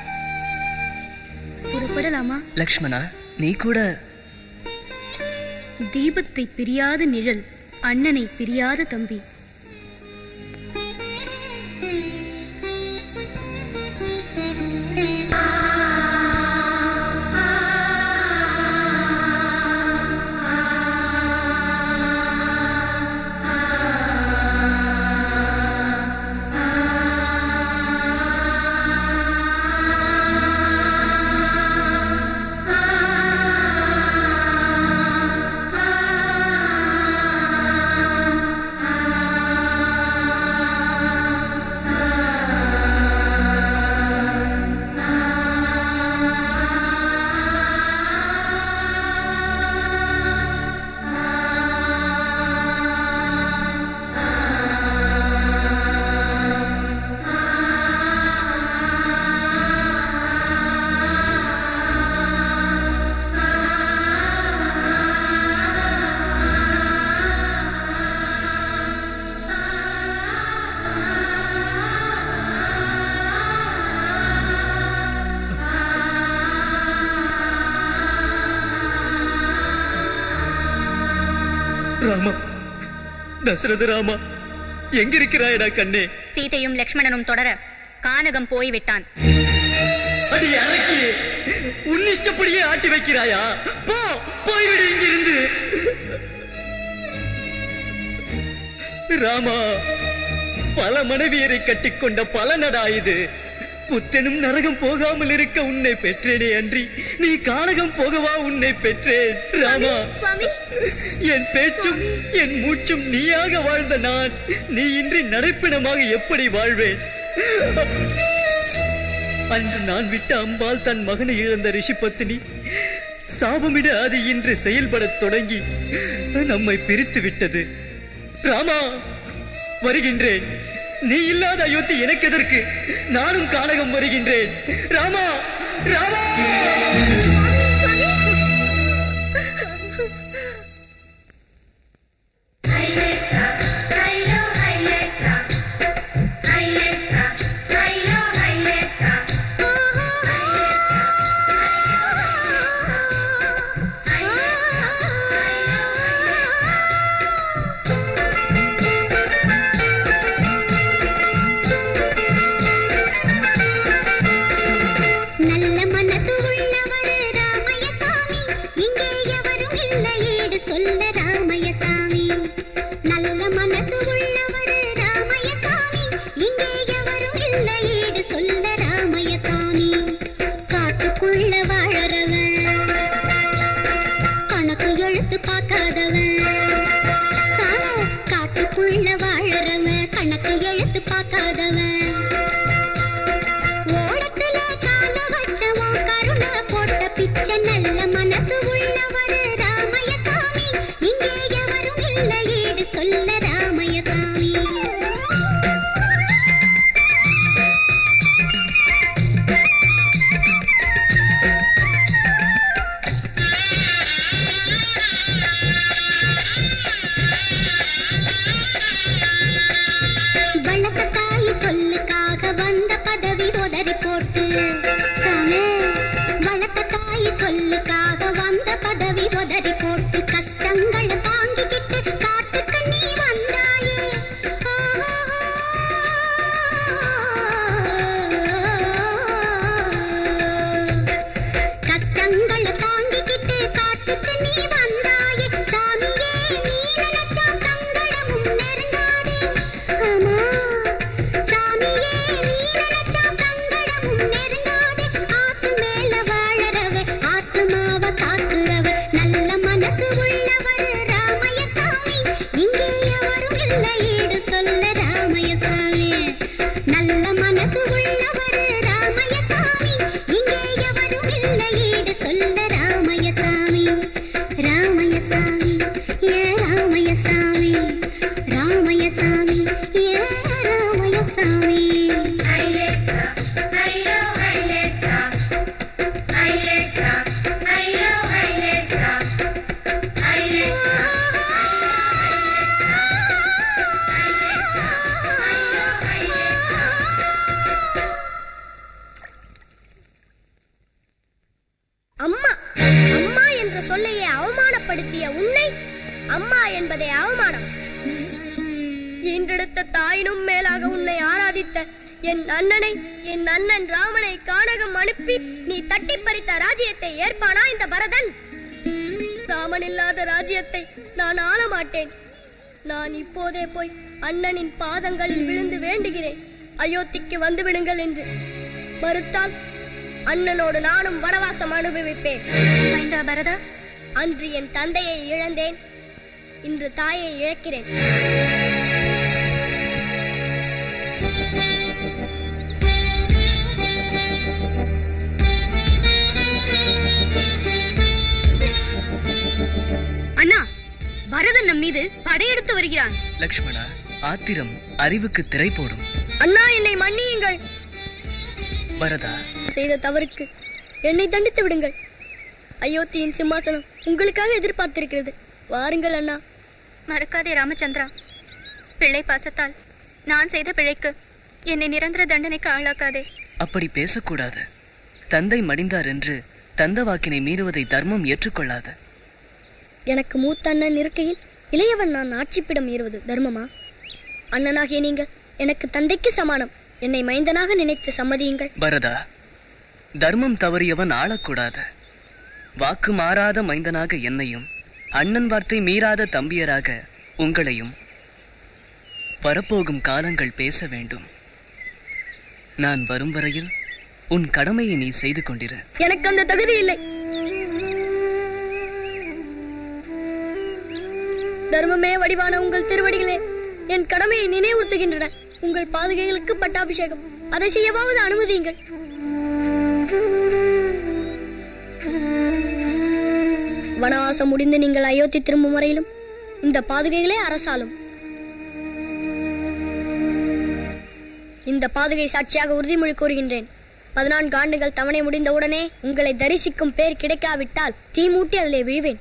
புறப்படலாமா லக்ஷ்மணா நீ கூட தீபத்தை பிரியாத நிழல் அண்ணனை பிரியாத தம்பி ராமா தசரத ராமா எங்கிருக்கிறாயடா கண்ணே சீதையும் லக்ஷ்மணனும் தொடர கானகம் போய்விட்டான் அடி அழகியே உன் இஷ்டப்படியே ஆட்டி வைக்கிறாயா போ போய்விடு இங்கிருந்து ராமா பல மனைவியரை கட்டிக்கொண்ட பலனடா இது புத்தனும் நரகம் போகாமல் இருக்க உன்னை பெற்றேனே அன்றி நீ கானகம் போகவா உன்னை பெற்றேன் ராமா என் பேச்சும் என் மூச்சும் நீயாக வாழ்ந்த நான் நீ இன்றி நடைப்பிணமாக எப்படி வாழ்வேன் அன்று நான் விட்ட அம்பால் தன் மகனை இழந்த ரிஷிபத்தினி சாபமிட அது இன்று செயல்படத் தொடங்கி நம்மை பிரித்து விட்டது ராமா வருகின்றேன் நீ இல்லாத அயோத்தி எனக்கு எதற்கு நானும் கானகம் வருகின்றேன் ராமா ராமா நல்ல மனசு உள்ளவரு ராமயசாமி இங்கே எவரும் இல்லை ஈடு சொல்ல ராமயசாமி நல்ல மனசு உள்ளவரு ராமயசாமி இங்கே எவரும் இல்லை ஈடு சொல்ல ராமயசாமி காட்டுக்குள்ள வாழறவன் கணக்கு எழுத்து பார்க்காதவன் சாமி, காட்டுக்குள்ள வாழறவன் கணக்கு எழுத்து பார்க்காதவன் ஓடத்துல கால வச்சவோ கருணை போட்ட பிச்சை நல்ல மனசு உள்ளவர் ராமயசாமி இங்கே எவரும் இல்லை ஈடு சொல்ல ராமயசாமி வளர்த்த தாய் சொல்லுக்காக வந்த பதவி உதறி போட்டு சாமி, வளர்த்த தாய் சொல்லுக்காக வந்த பதவி உதறி போட்டு கஷ்டங்களை தாங்கிக்கிட்டு காட்டுக்கு நீ வந்தாயே கஷ்டங்களை தாங்கிக்கிட்டு காட்டுக்கு நீ வந்தாயே சாமியே நீ நினைச்சா சங்கடமும் நெருங்காதே ஆமா சாமியே நீ நினைச்சா சங்கடமும் நெருங்காதே ஆத்து மேல வாழறவ ஆத்துமாவ காக்குறவ நல்ல மனசு உள்ளவர் ராமயசாமி இங்கே எவரும் இல்லை ஈடு சொல்ல ராமயசாமி நல்ல மனசு உள்ளவர் ராமயசாமி இங்கே எவரும் இல்லை ஈடு சொல்ல ராமயசாமி ராமயசாமி ஏ ராமயசாமி ராமயசாமி ஏ ராமயசாமி சொல்லையே அவமானப்படுத்திய உன்னை அம்மா என்பதே அவமானம் ஈன்றெடுத்த தாயினும் மேலாக உன்னை ஆராதித்த என் அண்ணனை என் அண்ணன் ராமனை கானகம் அனுப்பி நீ தட்டி பறித்த ராஜ்யத்தை ஏற்பானா இந்த பரதன் ராமன் இல்லாத ராஜ்யத்தை நான் ஆள மாட்டேன் நான் இப்போதே போய் அண்ணனின் பாதங்களில் விழுந்து வேண்டுகிறேன் அயோத்திக்கு வந்து விடுங்கள் என்று மறுத்தால் அண்ணனோடு நானும் வனவாசம் அனுபவிப்பேன் மைந்தா பரதா அன்று என் தந்தையை இழந்தேன் இன்று தாயை இழக்கிறேன் அண்ணா பரதன் நம் மீது படையெடுத்து வருகிறான் லக்ஷ்மணா ஆத்திரம் அறிவுக்கு திரை போடும் அண்ணா என்னை மன்னியுங்கள் பரதா செய்த தவறுக்கு என்னை தண்டித்து விடுங்கள் அயோத்தியின் சிம்மாசனம் உங்களுக்காக எதிர்பார்த்திருக்கிறது வாருங்கள் அண்ணா மறக்காதே ராமச்சந்திரா பிள்ளை பாசத்தால் நான் செய்த பிழைக்கு என்னை நிரந்தர தண்டனைக்கு ஆளாக்காதே அப்படி பேசக்கூடாது தந்தை மடிந்தார் என்று தந்த வாக்கினை மீறுவதை தர்மம் ஏற்றுக்கொள்ளாது எனக்கு மூத்த அண்ணன் இருக்கையில் இளையவன் நான் ஆட்சிப்பிடம் ஏறுவது தர்மமா அண்ணனாகிய நீங்கள் எனக்கு தந்தைக்கு சமானம் என்னை மைந்தனாக நினைத்து சம்மதியுங்கள் பரதா தர்மம் தவறியவன் ஆளக்கூடாது வாக்கு மாறாத மைந்தனாக என்னையும் அண்ணன் வார்த்தை மீறாத தம்பியராக உங்களையும் வரப்போகும் காலங்கள் பேச வேண்டும் நான் வரும் வரையில் உன் கடமையை நீ செய்து கொண்டிரு எனக்கு அந்த தகுதி இல்லை தர்மமே வடிவான உங்கள் திருவடிகளே என் கடமையை நினைவுறுத்துகின்றன உங்கள் பாதுகைகளுக்கு பட்டாபிஷேகம் அதை செய்யவாவது அனுமதியுங்கள் வனவாசம் முடிந்து நீங்கள் அயோத்தி திரும்பும் வரையிலும் இந்த பாதுகைகளே அரசாலும் இந்த பாதுகை சாட்சியாக உறுதிமொழி கூறுகின்றேன் பதினான்கு ஆண்டுகள் தவணை முடிந்தவுடனே உங்களை தரிசிக்கும் பேர் கிடைக்காவிட்டால் தீ மூட்டி அதிலே விழுவேன்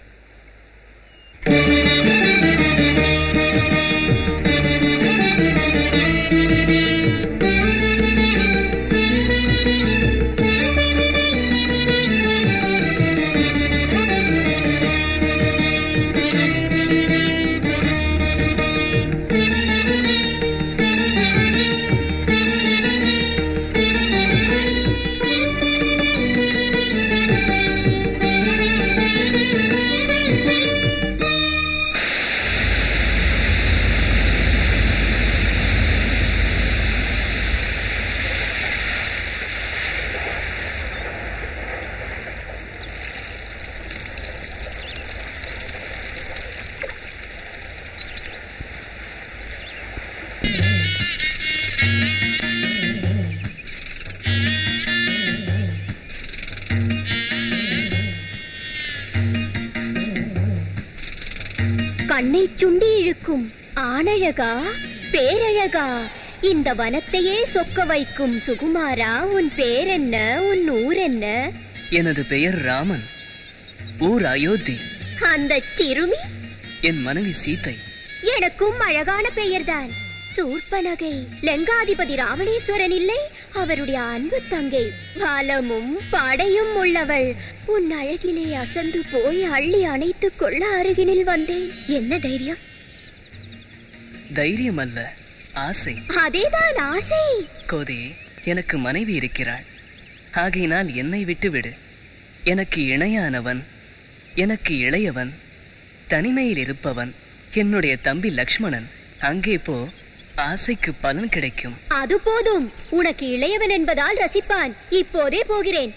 கண்ணை சுண்டி இழுக்கும் ஆனழகா பேரழகா இந்த வனத்தையே சொக்க வைக்கும் சுகுமாரா உன் பேரென்ன உன் ஊரென்ன எனது பெயர் ராமன் ஊர் அயோத்தி அந்த சிறுமி என் மனைவி சீதை எனக்கும் அழகான பெயர்தான் சூர்பனகை லங்காதிபதி ராவணேஸ்வரன் இல்லை அவருடைய அன்பு தங்கை பலமும் படையும் உள்ளவள் உன் அழகிலே அசந்து போய் அள்ளி அணைத்துக் கொள்ள அருகினில் வந்தேன் என்ன தைரியம் தைரியம் அல்ல ஆசை அதேதான் ஆசை கோதையே எனக்கு மனைவி இருக்கிறாள் ஆகையினால் என்னை விட்டுவிடு எனக்கு இணையானவன் எனக்கு இளையவன் தனிமையில் இருப்பவன் என்னுடைய தம்பி லக்ஷ்மணன் அங்கே போ ஆசைக்கு பலன் கிடைக்கும் அது போதும் உனக்கு இளையவன் என்பதால் ரசிப்பான் இப்போதே போகிறேன்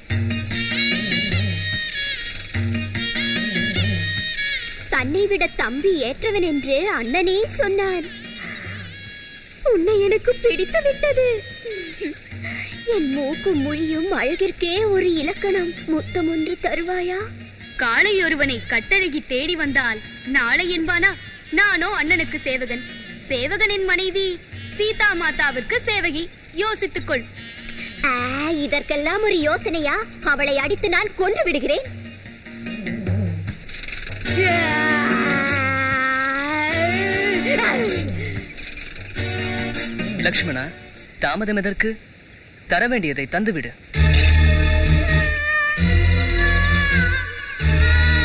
தன்னை விட தம்பி ஏற்றவன் என்று அண்ணனே சொன்னான் உன்னை எனக்கு பிடித்து விட்டது என் மூக்கும் மொழியும் அழகிற்கே ஒரு இலக்கணம் முத்தம் ஒன்று தருவாயா காளை ஒருவனை கட்டழகி தேடி வந்தால் நாளை என்பானா நானோ அண்ணனுக்கு சேவகன் சேவகனின் மனைவி சீதா மாதாவிற்கு சேவகி யோசித்துக்கொள் ஆ, இதற்கெல்லாம் ஒரு யோசனையா அவளை அடித்து நான் கொன்று விடுகிறேன் லக்ஷ்மணா தாமதம் எதற்கு தர வேண்டியதை தந்துவிடு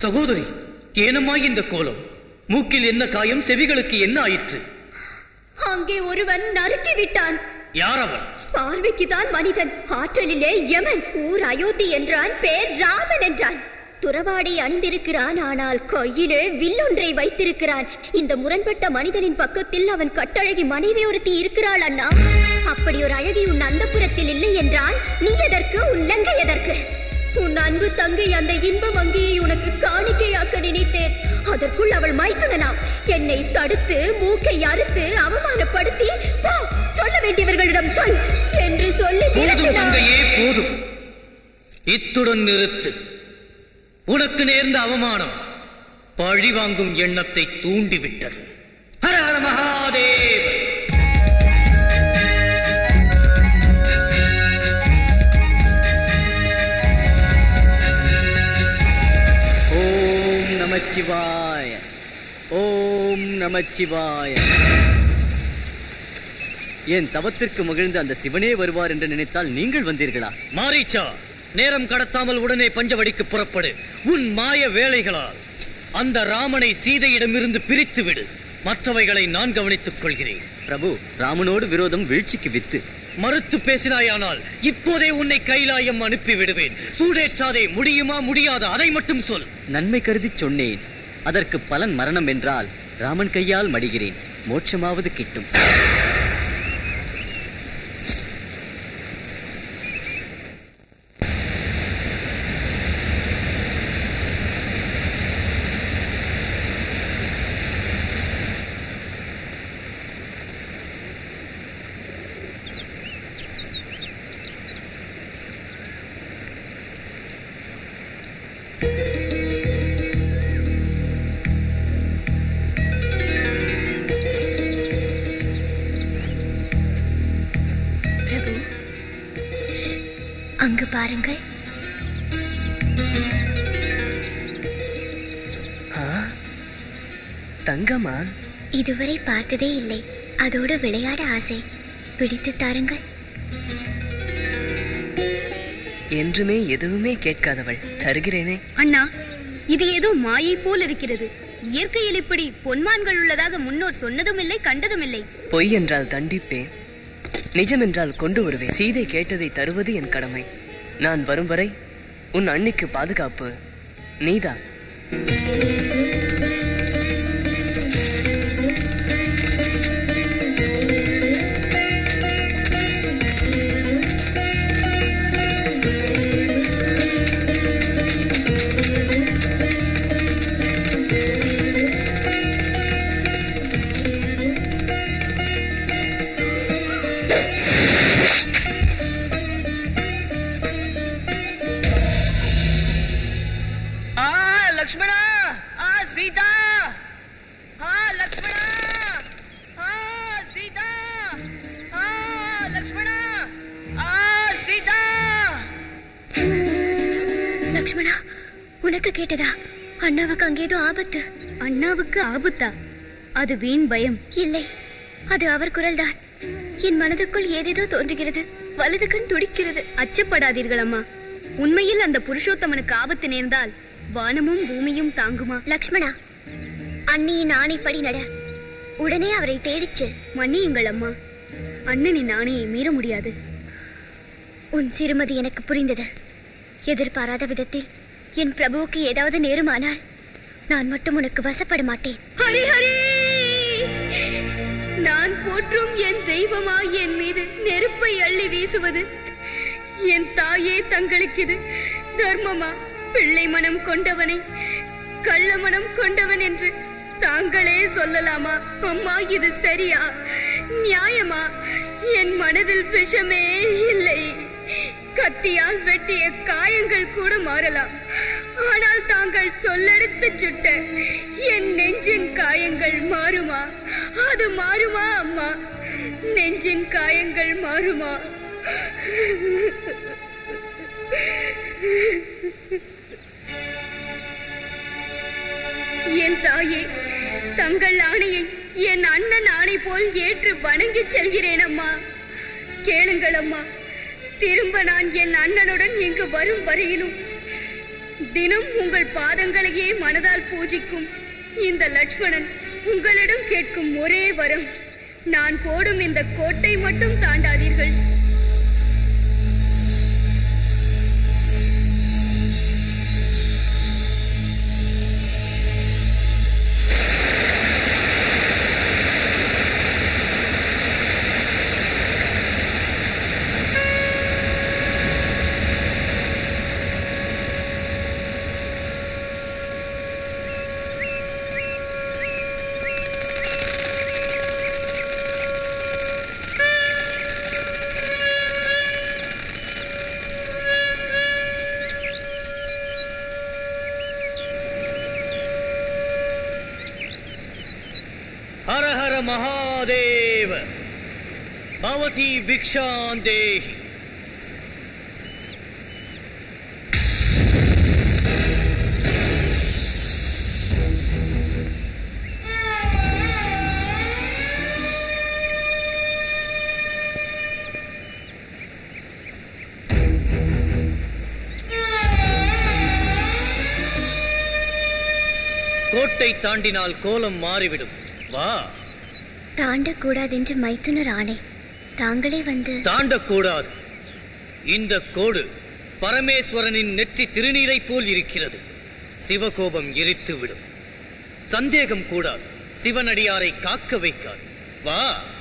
சகோதரி ஏனம்மா இந்த கோலம் மூக்கில் என்ன காயம் செவிகளுக்கு என்ன ஆயிற்று அங்கே ஒருவன் நறுக்கி விட்டான் யார் அவன் பார்வைக்குதான் மனிதன் ஆற்றலிலே யமன் ஊர் அயோத்தி என்றான் பேர் ராமன் என்றான் துறவாடை அணிந்திருக்கிறான் ஆனால் கையிலே வில்லொன்றை வைத்திருக்கிறான் இந்த முரண்பட்ட மனிதனின் பக்கத்தில் அவன் கட்டழகி மனைவி ஒருத்தி இருக்கிறாள் அண்ணா அப்படி ஒரு அழகி உன் அந்தப்புறத்தில் இல்லை என்றால் நீ எதற்கு உன் லங்கை எதற்கு உன் அன்பு தங்கை அந்த இன்ப வங்கியை உனக்கு காணிக்கையாக்க நினைத்தேன் அதற்குள் அவள் மைத்துனனாம் என்னை தடுத்து மூக்கை அறுத்து அவமானப்படுத்தி போ சொல்ல வேண்டியவர்களிடம் சொல் என்று சொல்லி போதும் விரட்டினான். தங்கையே போதும் இத்துடன் நிறுத்து உனக்கு நேர்ந்த அவமானம் பழி வாங்கும் எண்ணத்தை தூண்டிவிட்டது ஹர ஹர மகாதேவ் ஓம் நமச்சிவாய ஓம் நமச்சிவாய என் தவத்திற்கு மகிழ்ந்து அந்த சிவனே வருவார் என்று நினைத்தால் நீங்கள் வந்தீர்களா மாரீச்சா நேரம் கடத்தாமல் உடனே பஞ்சவடிக்கு புறப்படு உன் மாய வேலைகளால் அந்த ராமனை சீதையிடமிருந்து பிரித்து விடு மற்றவைகளை நான் கவனித்துக் கொள்கிறேன் பிரபு ராமனோடு விரோதம் வீழ்ச்சிக்கு வித்து மறுத்து பேசினாயானால் இப்போதே உன்னை கைலாயம் அனுப்பி விடுவேன் சூடேற்றாதே முடியுமா முடியாதா அதை மட்டும் சொல் நன்மை கருதி சொன்னேன் அதற்கு பலன் மரணம் என்றால் ராமன் கையால் மடிகிறேன் மோட்சமாவது கிட்டும் பிரபு அங்கு பாருங்கள் ஆ, தங்கமா இதுவரை பார்த்ததே இல்லை அதோடு விளையாட ஆசை பிடித்து தாருங்கள் என்றுமே எதுவுமே கேட்காதவள் தருகிறேனே அண்ணா இது ஏதோ மாயை போல் இருக்கிறது இயற்கையில் இப்படி பொன்மான்கள் உள்ளதாக முன்னோர் சொன்னதும் இல்லை கண்டதும் இல்லை பொய் என்றால் தண்டிப்பேன் நிஜம் என்றால் கொண்டு வருவேன் சீதை கேட்டதை தருவது என் கடமை நான் வரும் வரை உன் அண்ணிக்கு பாதுகாப்பு நீதான் ஆ லக்ஷ்மணா ஆ சீதா ஆ லக்ஷ்மணா ஆ சீதா ஆ லக்ஷ்மணா ஆ சீதா லக்ஷ்மணா உனக்கு கேட்டதா அண்ணாவுக்கு அங்கேதோ ஆபத்து அண்ணாவுக்கு ஆபத்தா அது வீண் பயம் இல்லை அது அவர் குரல்தான் என் மனதுக்குள் ஏதேதோ தோன்றுகிறது வலது கண் துடிக்கிறது அச்சப்படாதீர்கள் அம்மா உண்மையில் அந்த புருஷோத்தமனுக்கு ஆபத்து நேர்ந்தால் வானமும் பூமியும் தாங்குமா லக்ஷ்மணா அண்ணியின் ஆணைப்படி நட உடனே அவரை தேடிச் செல் மன்னியுங்கள் அம்மா அண்ணனின் ஆணையை மீற முடியாது உன் சிறுமதி எனக்கு புரிந்தது எதிர்பாராத விதத்தில் என் பிரபுவுக்கு ஏதாவது நேருமானால் நான் மட்டும் உனக்கு வசப்பட மாட்டேன் ஹரி ஹரி நான் போற்றும் என் தெய்வமா என் மீது நெருப்பை அள்ளி வீசுவது என் தாயே தங்களுக்கு இது தர்மமா பிள்ளை மனம் கொண்டவனை கள்ள மனம் கொண்டவன் என்று தாங்களே சொல்லலாமா அம்மா இது சரியா நியாயமா என் மனதில் விஷமே இல்லை கத்தியால் வெட்டிய காயங்கள் கூட மாறலாம் ஆனால் தாங்கள் சொல்லெடுத்து சுட்ட என் நெஞ்சின் காயங்கள் மாறுமா அது மாறுமா அம்மா நெஞ்சின் காயங்கள் மாறுமா என் தாயே தங்கள் ஆணையை என் அண்ணன் ஆணை போல் ஏற்று வணங்கிச் செல்கிறேன் அம்மா கேளுங்கள் அம்மா திரும்ப நான் என் அண்ணனுடன் இங்கு வரும் வரையிலும் தினம் உங்கள் பாதங்களையே மனதால் பூஜிக்கும் இந்த லட்சுமணன் உங்களிடம் கேட்கும் ஒரே வரம் நான் போடும் இந்த கோட்டை மட்டும் தாண்டாதீர்கள் ஹர ஹர மகாதேவ பவதி பிக்ஷாந்தேஹி கோட்டை தாண்டினால் கோலம் மாறிவிடும் வா தாண்டக்கூடாதென்று மைத்துனர் ஆணை தாங்களே வந்து தாண்டக்கூடாது இந்த கோடு பரமேஸ்வரனின் நெற்றி திருநீரை போல் இருக்கிறது சிவகோபம் எரித்து விடும் சந்தேகம் கூடாது சிவனடியாரை காக்க வைக்காது வா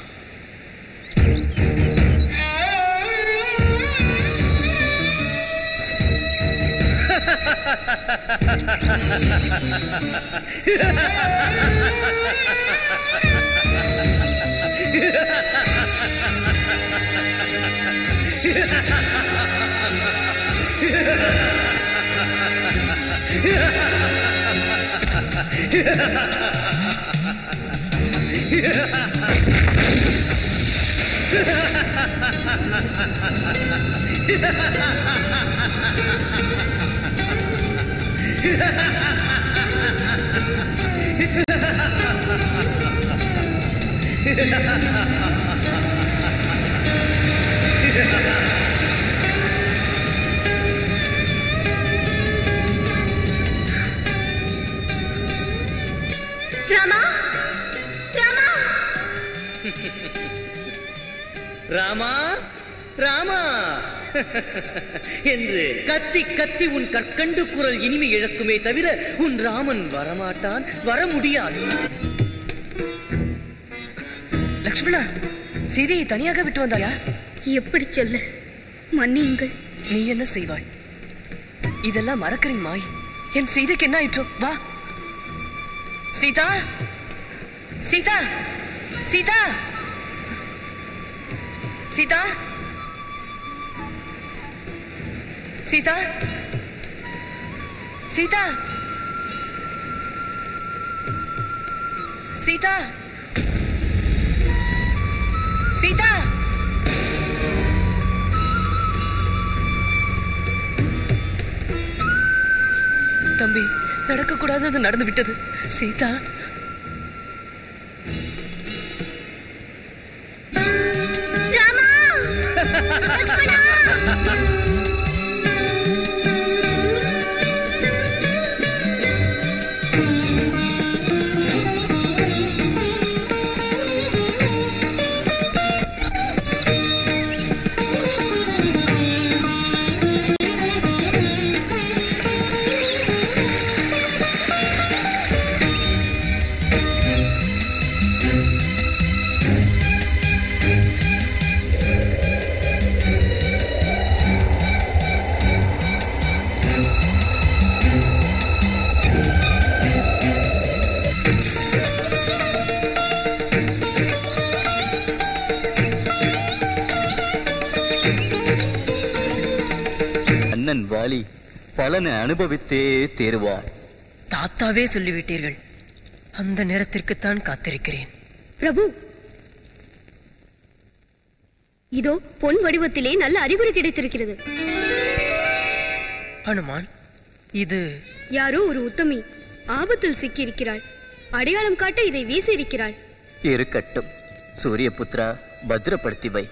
ராமா ராமா ராமா ராமா என்று கத்தி கத்தி உன் கற்கண்டு குரல் இனிமை இழக்குமே தவிர உன் ராமன் வரமாட்டான் வர முடியாது லக்ஷ்மணா சீதையை தனியாக விட்டு வந்தாயா எப்படி சொல்ல மன்னியுங்கள் நீ என்ன செய்வாய் இதெல்லாம் மறக்கரின் மாய் என் சீதைக்கு என்ன ஆயிற்றோ வா சீதா சீதா சீதா சீதா சீதா சீதா சீதா சீதா தம்பி நடக்கக்கூடாதது நடந்து விட்டது சீதா ராமா லக்ஷ்மணா அண்ணன் வாலி பலனை அனுபவித்தே தேருவார் தாத்தாவே சொல்லிவிட்டீர்கள் அந்த நேரத்திற்குத்தான் காத்திருக்கிறேன் பிரபு இதோ பொன் வடிவத்திலே நல்ல அறிகுறி கிடைத்திருக்கிறது அனுமான் இது யாரோ ஒரு உத்தமி ஆபத்தில் சிக்கியிருக்கிறாள் அடையாளம் காட்ட இதை வீசியிருக்கிறாள் இருக்கட்டும் சூரியபுத்ரா பத்திரப்படுத்தி வை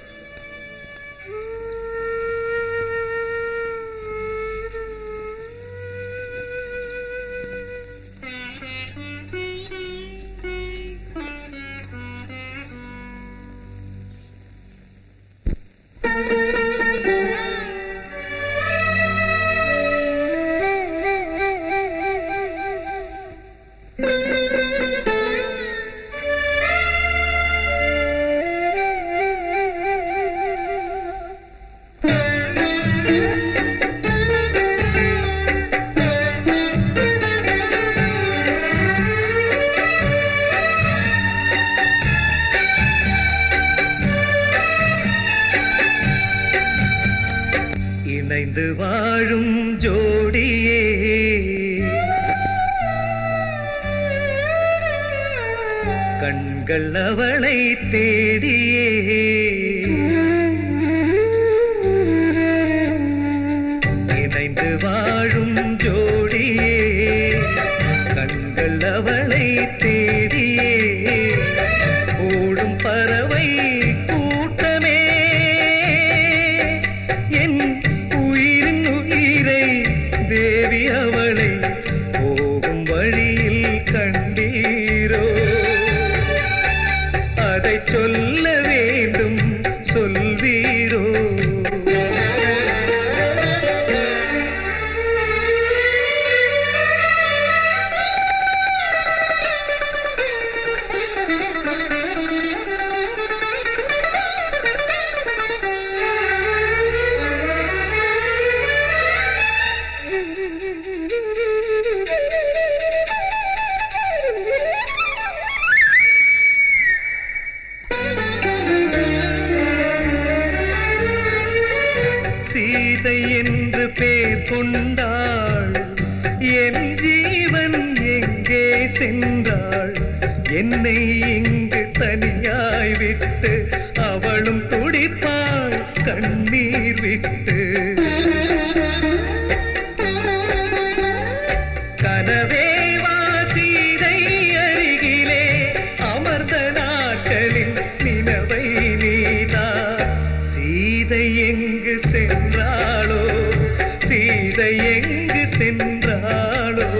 இணைந்து வாழும் ஜோடியே கண்கள் அவளை தேடியே இணைந்து வாழும் ஜோடியே கண்கள் அவளை தேடியே ஓடும் பறவை கூட்டமே என் உயிரின் உயிரை தேவி அவளை போகும் வழியில் கண்டீரோ அதை சொல்ல வேண்டும் சொல்வீரோ சீதை என்று பேர் கொண்டாள் என் ஜீவன் எங்கே சென்றாள் என்னை இங்கு தனியாய் விட்டு அவளும் துடிப்பாள் கண்ணீர் விட்டு கனவே வா சீதை அருகிலே அமர்ந்த நாட்களின் நினவை நீதா சீதை எங்கு சென்றாளோ சீதை எங்கு சென்றாளோ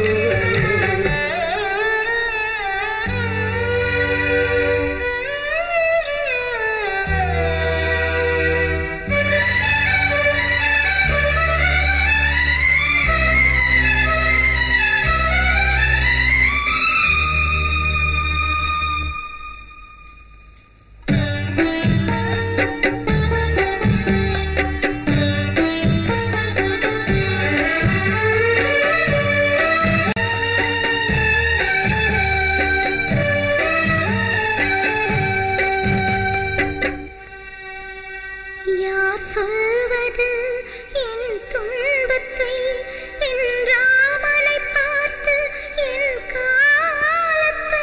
யார் சொல்வது என் துன்பத்தை என் ராமனை பார்த்து என் காலத்தை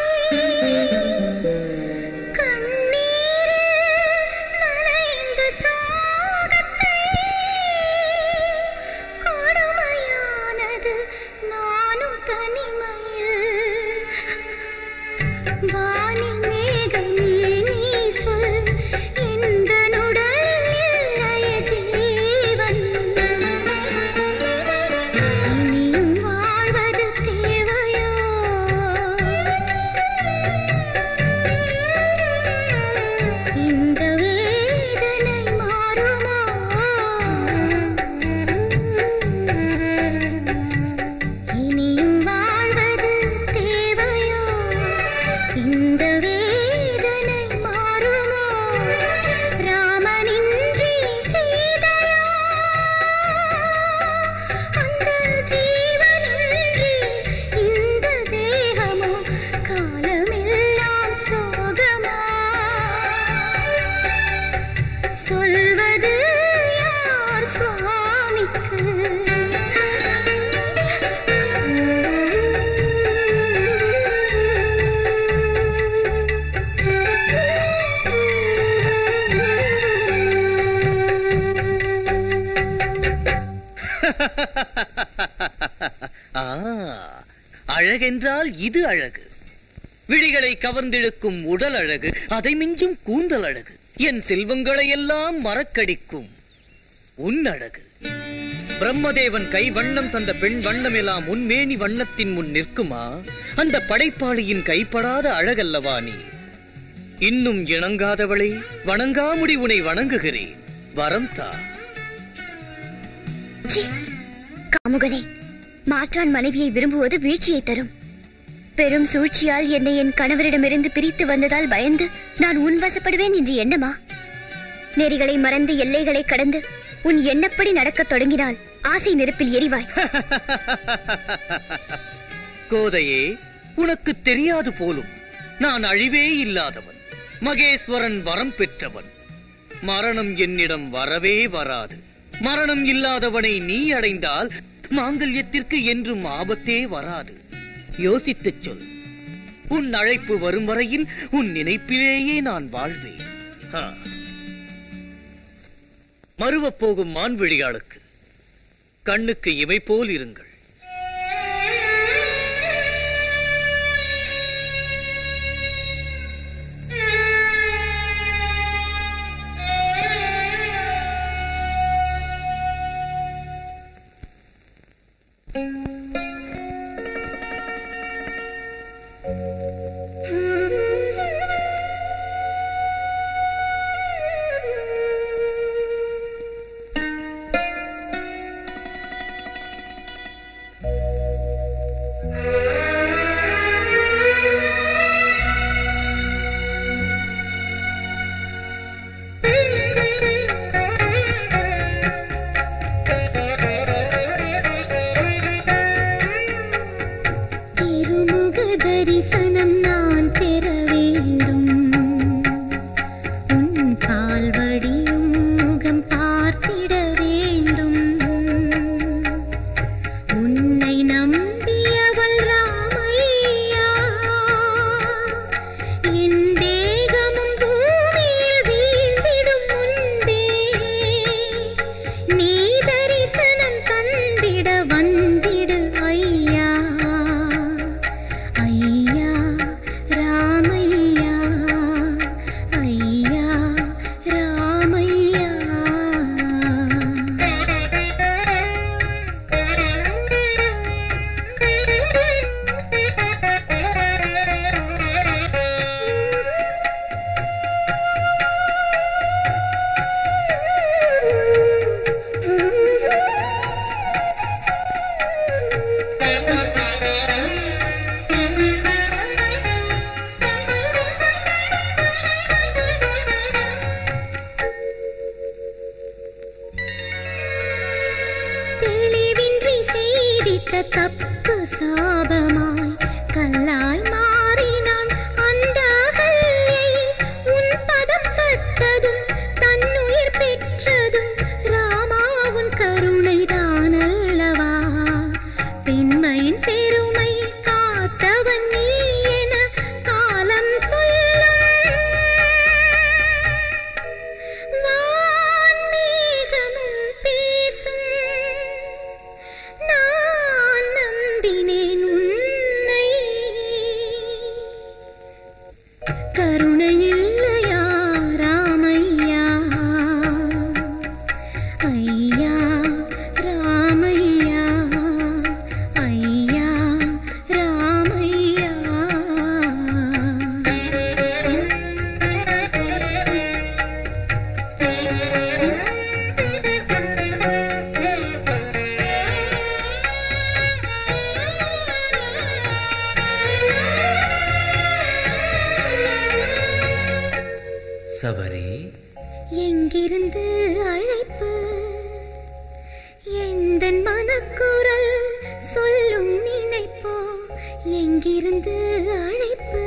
கண்ணீரில் நனைந்த சோகத்தை கொடுமையானது நானும் தனிமையில் வானில் மேகமே நீ சொல் இந்த நுடல் இல்லைய ஜீவன் இனியும் வாழ்வது தேவையோ இந்த வேதனை மாறுமா இனியும் வாழ்வது தேவையோ இந்த வேதனை மாறுமோ ராமனின்றி சீதையோ அந்த ஜீவனின்றி இந்த தேகமோ காலமெல்லாம் சோகமா சொல்வது யார் சுவாமிக்கு ஆ, அழகென்றால் இது அழகு விழிகளை கவர்ந்திழுக்கும் உடல் அழகு அதை மிஞ்சும் கூந்தல் அழகு என் செல்வங்களை எல்லாம் மறக்கடிக்கும் உன் அழகு பிரம்மதேவன் கை வண்ணம் தந்த பெண் வண்ணமெல்லாம் உன்மேனி வண்ணத்தின் முன் நிற்குமா அந்த படைப்பாளியின் கைப்படாத அழகல்லவா நீ இன்னும் இணங்காதவளை வணங்காமுடி உனை வணங்குகிறேன் வரம் தா சீ, காமுகனே மாற்றான் மனைவியை விரும்புவது வீழ்ச்சியை தரும் பெரும் சூழ்ச்சியால் என்னை என் கணவரிடமிருந்து பிரித்து வந்ததால் பயந்து நான் உன் வசப்படுவேன் என்று எண்ணமா நெறிகளை மறந்து எல்லைகளை கடந்து உன் எண்ணப்படி நடக்கத் தொடங்கினால் ஆசை நெருப்பில் எரிவாய் கோதையே உனக்கு தெரியாது போலும் நான் அழிவே இல்லாதவன் மகேஸ்வரன் வரம் பெற்றவன் மரணம் என்னிடம் வரவே வராது மரணம் இல்லாதவனை நீ அடைந்தால் மாங்கல்யத்திற்கு என்றும் ஆபத்தே வராது யோசித்துச் சொல் உன் அழைப்பு வரும் வரையில் உன் நினைப்பிலேயே நான் வாழ்வேன் ஆ. மறுவப் போகும் மான்விழியாளுக்கு கண்ணுக்கு இமை போல் இருங்கள் திருமுக தரிசனம் நான் பெற வேண்டும் உன் கால்வடியும் முகம் பார்த்திட வேண்டும் உன்னை நம்பியவள் ராமையா என் தேகமும் பூமியில் வீழ்ந்திடும் முன்பே நீ தரிசனம் தந்திட வந்திடு ஐயா ஐயா ராமையா ஐயா ராமையா தெளிவின்றி செய்திட்ட தப்பு சாபமாய் கல்லாய் மாறினான் அந்த அகல்யை உன் பதம் பட்டதும் தன்னுயிர் பெற்றதும் ராமா உன் கருணைதான் அல்லவா பெண்மையின் பெருமை காத்தவன் நீ என காலம் சொல்லும் வான்மேகமும் பேசும் நான் நம்பினேன் உன்னை கருணை இல்லையா ராமையா ஐயா ராமையா ஐயா ராமையா சபரி எங்கிருந்து அழைப்பு எந்தன் மனக்குரல் சொல்லும் நினைப்போ எங்கிருந்து அழைப்பு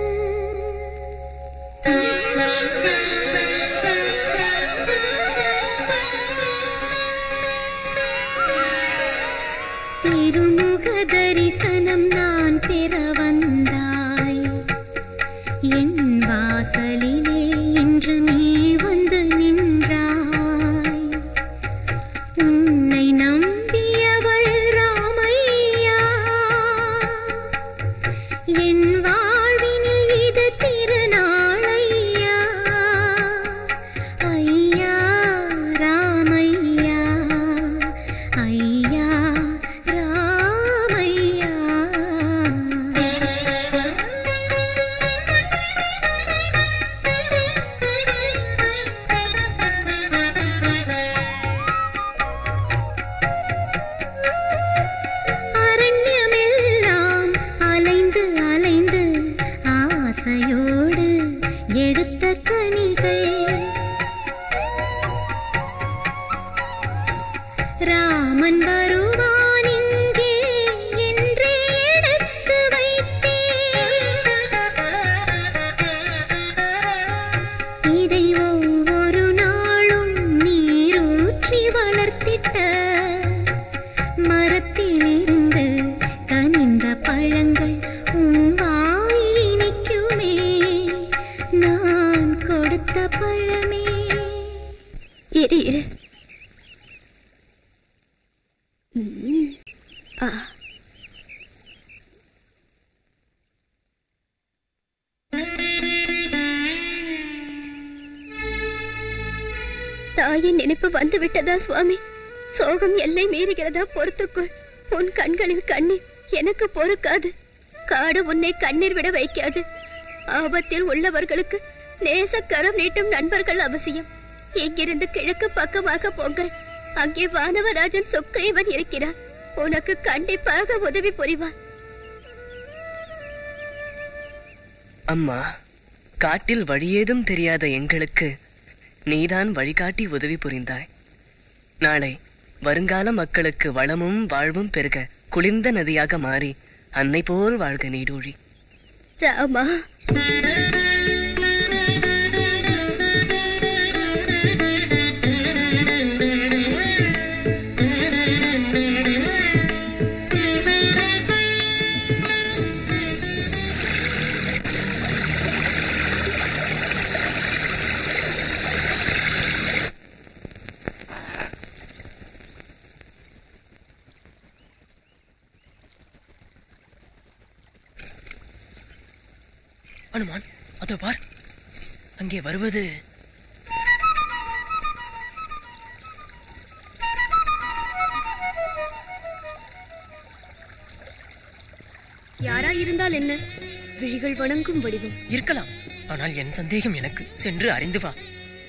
திருமுக தரிசனம் நான் பெற வந்தாய் என் வாசலிலே இன்று நீ வந்து நின்றாய் உன்னை நம்பியவள் ராமையா என் வாழ்வினில் இது திருநாளையா ஐயா ராமையா ஐயா ராமையா அரண்யமெல்லாம் அலைந்து அலைந்து ஆசையோடு எடுத்த கனிகள் ராமன் வருவான் இங்கே என்றே எடுத்து வைத்தேன் இதை ஒவ்வொரு நாளும் நீரூற்றி வளர்த்திட்டேன் பழுத்த பழமே இரு இரு ம். ஆ தாயின் நினைப்பு வந்து விட்டதா சுவாமி சோகம் எல்லை மீறுகிறதா பொறுத்துக்கொள் உன் கண்களில் கண்ணீர் எனக்கு பொறுக்காது காடு உன்னை கண்ணீர் விட வைக்காது ஆபத்தில் உள்ளவர்களுக்கு நேசக்கரம் நீட்டும் நண்பர்கள் அவசியம் இங்கிருந்து கிழக்கு பக்கமாக போங்கள் அங்கே வானவராஜன் சுக்ரீவன் இருக்கிறார் உனக்கு கண்டிப்பாக உதவி புரிவார் அம்மா காட்டில் வழியேதும் தெரியாத எங்களுக்கு நீதான் வழிகாட்டி உதவி புரிந்தாய் நாளை வருங்கால மக்களுக்கு வளமும் வாழ்வும் பெருக குளிர்ந்த நதியாக மாறி அன்னை போல் வாழ்க நீடூழி ராமா அனுமான் அதோ பார் அங்கே வருவது யாரா இருந்தால் என்ன விழிகள் வணங்கும் வடிவம் இருக்கலாம் ஆனால் என் சந்தேகம் எனக்கு சென்று அறிந்து வா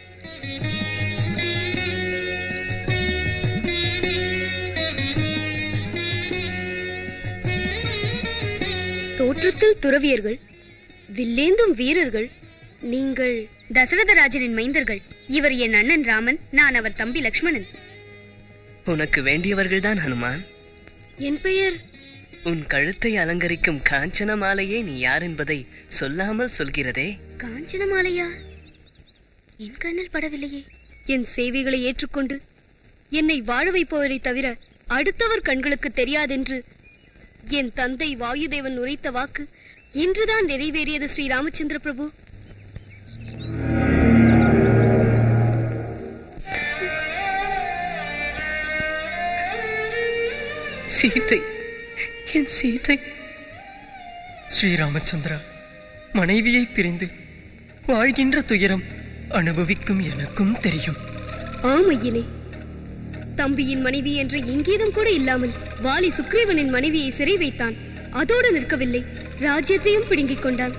தோற்றத்தில் துறவியர்கள் வில்லேந்தும் வீரர்கள் நீங்கள் தசரதராஜனின் மைந்தர்கள் இவர் என் அண்ணன் ராமன் நான் அவர் தம்பி லக்ஷ்மணன் உனக்கு வேண்டியவர்கள்தான் ஹனுமான் என் பெயர் உன் கழுத்தை அலங்கரிக்கும் காஞ்சன மாலையே நீ யார் என்பதை சொல்லாமல் சொல்கிறதே காஞ்சனமாலையா என் கண்ணில் படவில்லையே என் சேவைகளை ஏற்றுக்கொண்டு என்னை வாழ வைப்பவரை தவிர அடுத்தவர் கண்களுக்கு தெரியாதென்று என் தந்தை வாயுதேவன் உரைத்த வாக்கு இன்றுதான் நிறைவேறியது ஸ்ரீ ராமச்சந்திர பிரபு சீதை என் சீதை ஸ்ரீராமச்சந்திரா மனைவியை பிரிந்து வாழ்கின்ற துயரம் அனுபவிக்கும் எனக்கும் தெரியும் ஆமையினே தம்பியின் மனைவி என்ற இங்கேதும் கூட இல்லாமல் வாலி சுக்ரீவனின் மனைவியை சிறை வைத்தான் அதோடு நிற்கவில்லை ராஜ்யத்தையும் பிடுங்கிக் கொண்டான்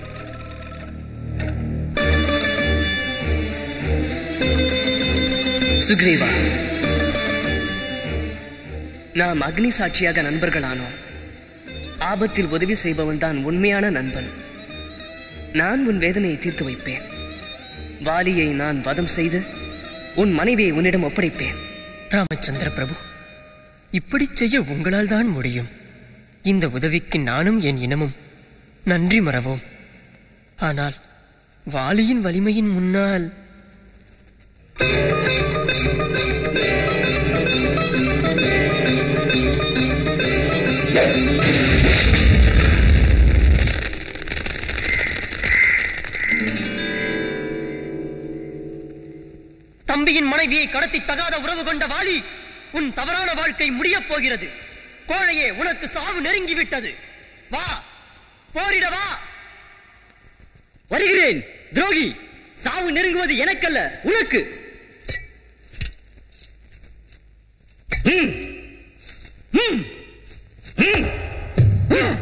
சுக்ரீவா நாம் அக்னி சாட்சியாக நண்பர்களானோம் ஆபத்தில் உதவி செய்பவன் தான் உண்மையான நண்பன் நான் உன் வேதனையை தீர்த்து வைப்பேன் வாலியை நான் வதம் செய்து உன் மனைவியை உன்னிடம் ஒப்படைப்பேன் ராமச்சந்திர பிரபு இப்படி செய்ய உங்களால் தான் முடியும் இந்த உதவிக்கு நானும் என் இனமும் நன்றி மறவோம் ஆனால் வாலியின் வலிமையின் முன்னால் தம்பியின் மனைவியை கடத்தி தகாத உறவு கொண்ட வாலி உன் தவறான வாழ்க்கை முடியப் போகிறது கோழையே உனக்கு சாவு நெருங்கி விட்டது வா போரிட வா வருகிறேன் துரோகி சாவு நெருங்குவது எனக்கல்ல உனக்கு ம். ம். ம். ம்.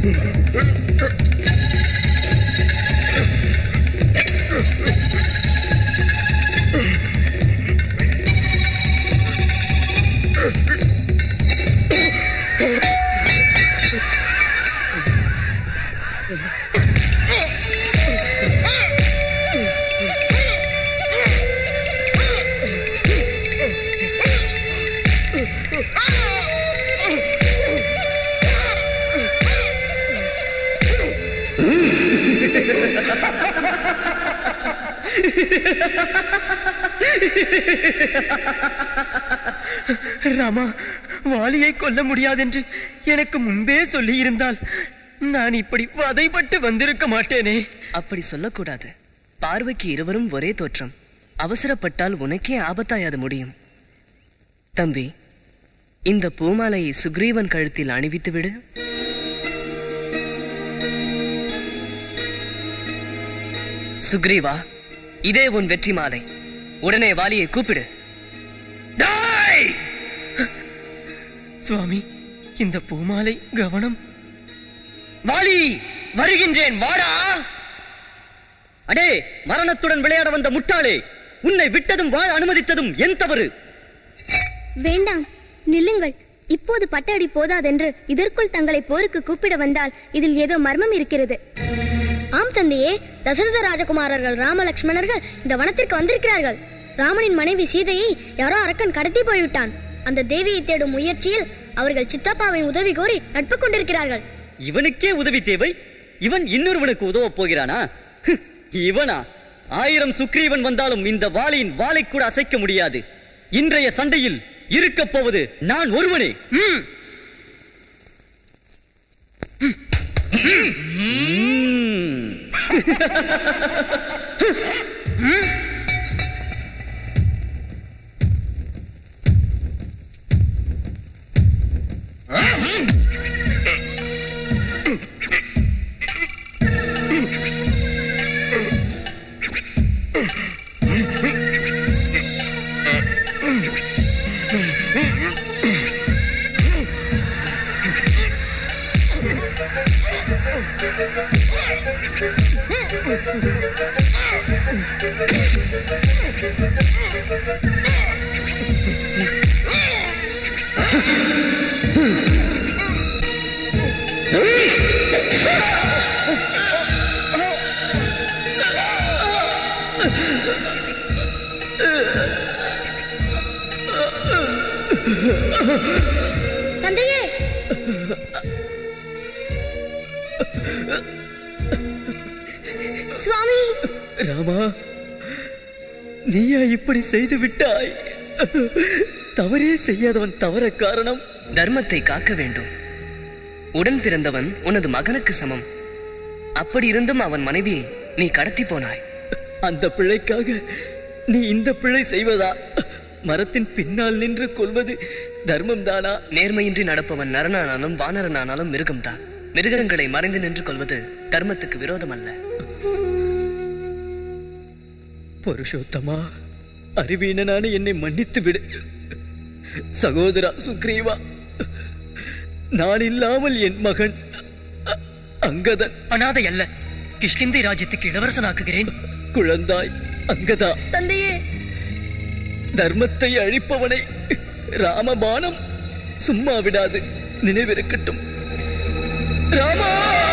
ராமா வாலியை கொல்ல முடியாதென்று எனக்கு முன்பே சொல்லியிருந்தால் நான் இப்படி வதைப்பட்டு வந்திருக்க மாட்டேனே அப்படி சொல்லக்கூடாது பார்வைக்கு இருவரும் ஒரே தோற்றம் அவசரப்பட்டால் உனக்கே ஆபத்தாயாது முடியும் தம்பி இந்த பூமாலையை சுக்ரீவன் கழுத்தில் அணிவித்து விடு சுக்ரீவா இதே உன் வெற்றி மாலை உடனே வாலியை கூப்பிடு சுவாமி இந்த பூமாலை கவனம் வாலி வருகின்றேன் வாடா அடே மரணத்துடன் விளையாட வந்த முட்டாளே உன்னை விட்டதும் வாழ அனுமதித்ததும் என் தவறு வேண்டாம் நில்லுங்கள் இப்போது பட்டடி போதாதென்று இதற்குள் தங்களை போருக்கு கூப்பிட வந்தால் இதில் ஏதோ மர்மம் இருக்கிறது ஆம் தந்தையே தசரத ராஜகுமாரர்கள் ராம லக்ஷ்மணர்கள் இந்த வனத்திற்கு வந்திருக்கிறார்கள் ராமனின் மனைவி சீதையை யாரோ அரக்கன் கடத்தி போய்விட்டான் அந்த தேவியை தேடும் முயற்சியில் அவர்கள் சித்தப்பாவின் உதவி கோரி நட்பு கொண்டிருக்கிறார்கள் இவனுக்கே உதவி தேவை இவன் இன்னொருவனுக்கு உதவப் போகிறானா ஹ், இவனா ஆயிரம் சுக்ரீவன் வந்தாலும் இந்த வாளியின் வாளை கூட அசைக்க முடியாது இன்றைய சண்டையில் இருக்கப் போவது நான் ஒருவனே ம். ம். தந்தையே சுவாமி ராமா நீயா இப்படி செய்து விட்டாய் தவறே செய்யாதவன் தவற காரணம் தர்மத்தை காக்க வேண்டும் உடன் பிறந்தவன் உனது மகனுக்கு சமம் அப்படி இருந்தும் அவன் மனைவியை நீ கடத்தி போனாய் அந்த பிழைக்காக நீ இந்த பிழை செய்வதா மரத்தின் பின்னால் நின்று கொள்வது தர்மம் தானா நேர்மையின்றி நடப்பவன் நரனானாலும் வானரனானாலும் மிருகம்தான் மிருகங்களை மறைந்து நின்று கொள்வது தர்மத்துக்கு விரோதம் அல்ல புருஷோத்தமா அறிவீனனான என்னை மன்னித்து விடு சகோதரா சுக்ரீவா நான் இல்லாமல் என் மகன் அ- அங்கதன் அனாதை அல்ல கிஷ்கிந்தை ராஜ்யத்துக்கு இளவரசனாக்குகிறேன் குழந்தாய் அங்கதா தந்தையே தர்மத்தை அழிப்பவனை ராமபானம் சும்மா விடாது நினைவிருக்கட்டும் ராமா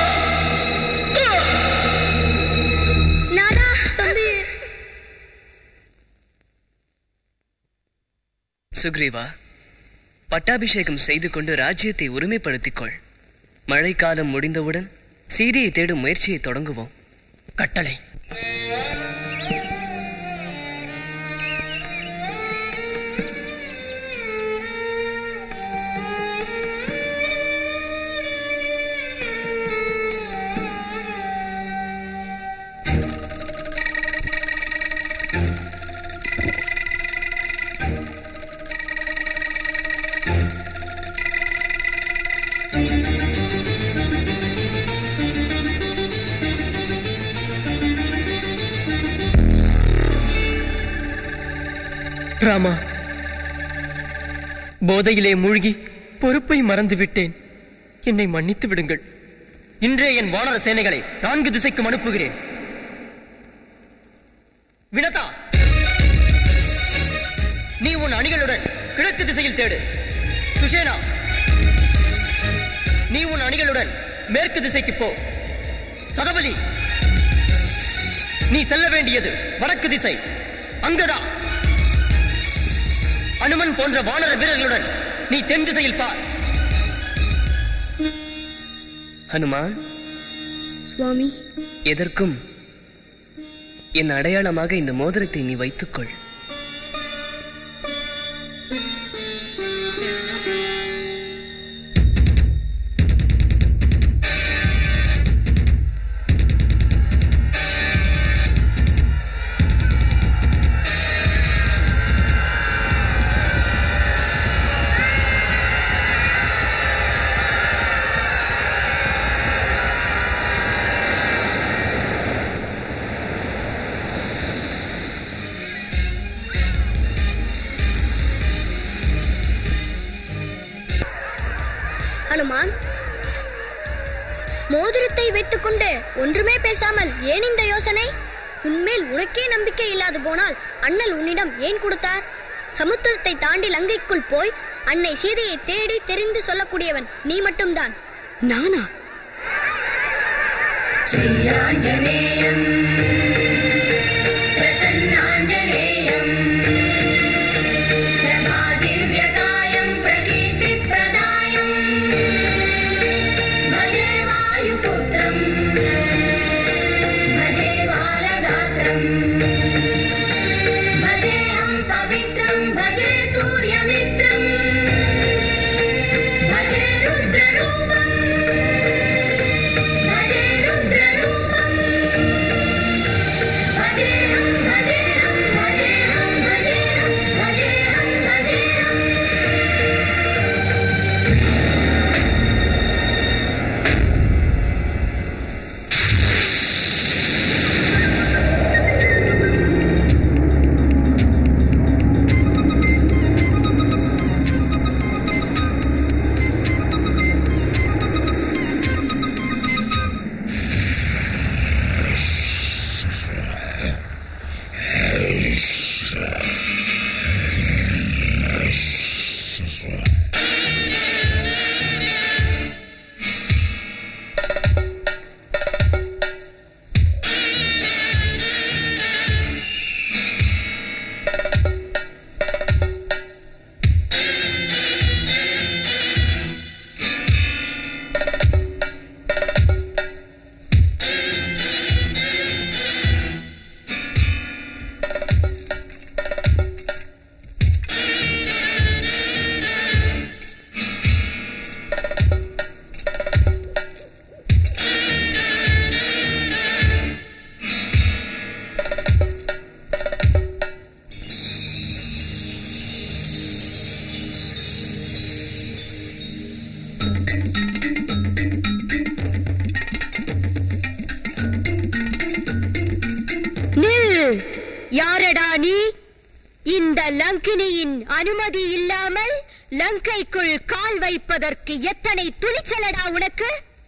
நாதா தந்தையே சுக்ரீவா பட்டாபிஷேகம் செய்து கொண்டு ராஜ்யத்தை உரிமைப்படுத்திக் கொள் மழைக்காலம் முடிந்தவுடன் சீதையை தேடும் முயற்சியை தொடங்குவோம் கட்டளை ராமா போதையிலே மூழ்கி பொறுப்பை மறந்து விட்டேன் என்னை மன்னித்து விடுங்கள் இன்றே என் வானர சேனைகளை நான்கு திசைக்கும் அனுப்புகிறேன் வினதா நீ உன் அணிகளுடன் கிழக்கு திசையில் தேடு சுஷேனா நீ உன் அணிகளுடன் மேற்கு திசைக்கு போ சதபலி நீ செல்ல வேண்டியது வடக்கு திசை அங்கதா அனுமன் போன்ற வானர வீரர்களுடன் நீ தென் திசையில் பார் ஹனுமான் சுவாமி எதற்கும் என் அடையாளமாக இந்த மோதிரத்தை நீ வைத்துக்கொள் ஹனுமான் மோதிரத்தை வைத்துக்கொண்டு ஒன்றுமே பேசாமல் ஏன் இந்த யோசனை உன்மேல் உனக்கே நம்பிக்கை இல்லாது போனால் அண்ணல் உன்னிடம் ஏன் கொடுத்தார் சமுத்திரத்தை தாண்டி லங்கைக்குள் போய் அன்னை சீதையை தேடி தெரிந்து சொல்லக்கூடியவன் நீ மட்டும்தான் நானா श्रीयाञ्जनेयम् प्रसन्नाञ्जनेयम् प्रभादिव्यकायम् प्रकीर्तिप्रदायम् भजे वायुपुत्रम् भजे बालगात्रम् भजेऽहम् पवित्रम् भजे सूर्यमित्रम् भजे रुद्ररूपम् भजे रुद्ररूपम् भजेऽहं भजेऽहं भजेऽहं भजेऽहं भजेऽहं भजेऽहम् நில் யாரடா நீ இந்த லங்கினியின் அனுமதி இல்லாமல் லங்கைக்குள் கால் வைப்பதற்கு எத்தனை துணிச்சலடா உனக்கு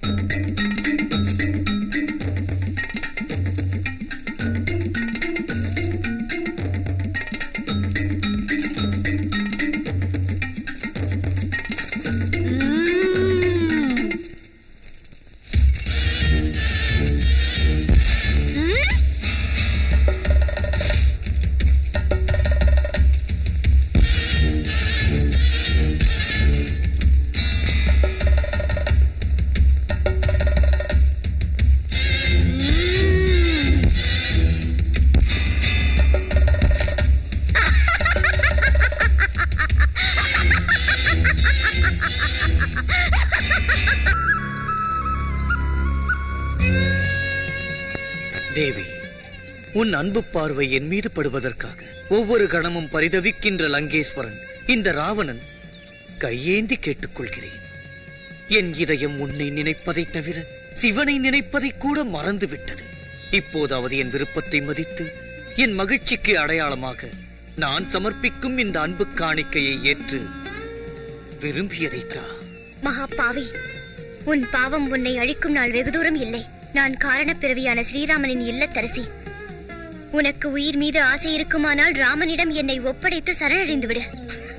தேவி உன் அன்பு பார்வை என் மீது படுவதற்காக ஒவ்வொரு கணமும் பரிதவிக்கின்ற லங்கேஸ்வரன் இந்த ராவணன் கையேந்தி கேட்டுக்கொள்கிறேன் என் இதயம் உன்னை நினைப்பதைத் தவிர சிவனை நினைப்பதை கூட மறந்து விட்டது இப்போதாவது என் விருப்பத்தை மதித்து என் மகிழ்ச்சிக்கு அடையாளமாக நான் சமர்ப்பிக்கும் இந்த அன்பு காணிக்கையை ஏற்று விரும்பியதைத்தா மகாபாவி உன் பாவம் உன்னை அழிக்கும் நாள் வெகு தூரம் இல்லை நான் காரணப் பிறவியான ஸ்ரீராமனின் இல்லத்தரசி உனக்கு உயிர் மீது ஆசை இருக்குமானால் ராமனிடம் என்னை ஒப்படைத்து சரணடைந்து விடு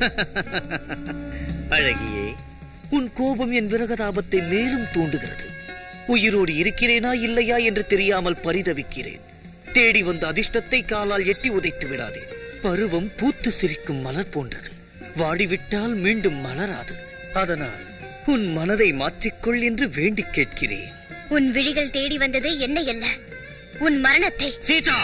அழகியே உன் கோபம் என் விரகதாபத்தை மேலும் தூண்டுகிறது உயிரோடு இருக்கிறேனா இல்லையா என்று தெரியாமல் பரிதவிக்கிறேன் தேடி வந்த அதிர்ஷ்டத்தை காலால் எட்டி உதைத்து விடாதே பருவம் பூத்து சிரிக்கும் மலர் போன்றது வாடிவிட்டால் மீண்டும் மலராது அதனால் உன் மனதை மாற்றிக்கொள் என்று வேண்டிக் கேட்கிறேன் உன் விழிகள் தேடி வந்தது என்னை அல்ல உன் மரணத்தை சீதா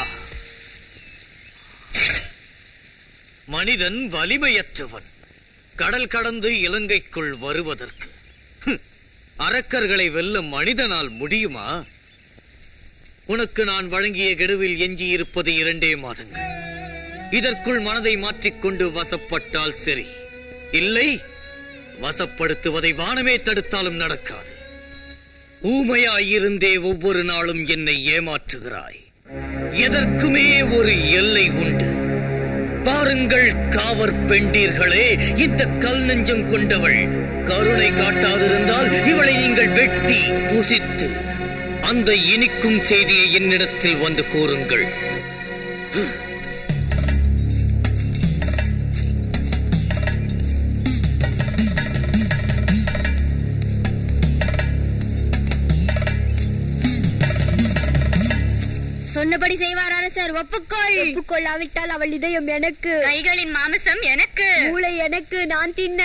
மனிதன் வலிமையற்றவன் கடல் கடந்து இலங்கைக்குள் வருவதற்கு ஹும், அரக்கர்களை வெல்ல மனிதனால் முடியுமா உனக்கு நான் வழங்கிய கெடுவில் எஞ்சியிருப்பது இரண்டே மாதங்கள் இதற்குள் மனதை மாற்றிக்கொண்டு வசப்பட்டால் சரி இல்லை வசப்படுத்துவதை வானமே தடுத்தாலும் நடக்காது ஊமையாயிருந்தே ஒவ்வொரு நாளும் என்னை ஏமாற்றுகிறாய் எதற்குமே ஒரு எல்லை உண்டு பாருங்கள் காவர் பெண்டீர்களே இந்த கல் நெஞ்சம் கொண்டவள் கருணை காட்டாதிருந்தால் இவளை நீங்கள் வெட்டி புசித்து அந்த இனிக்கும் செய்தியை என்னிடத்தில் வந்து கூறுங்கள் சொன்னபடி செய்வார் அரசர் ஒப்புக்கொள் ஒப்புக்கொள்ளாவிட்டால் அவள் இதயம் எனக்கு கைகளின் மாமிசம் எனக்கு மூளை எனக்கு நான் தின்ன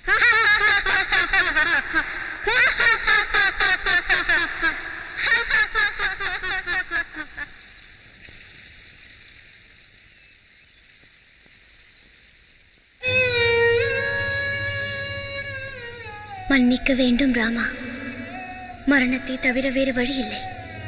மன்னிக்க வேண்டும் ராமா மரணத்தை தவிர வேறு வழி இல்லை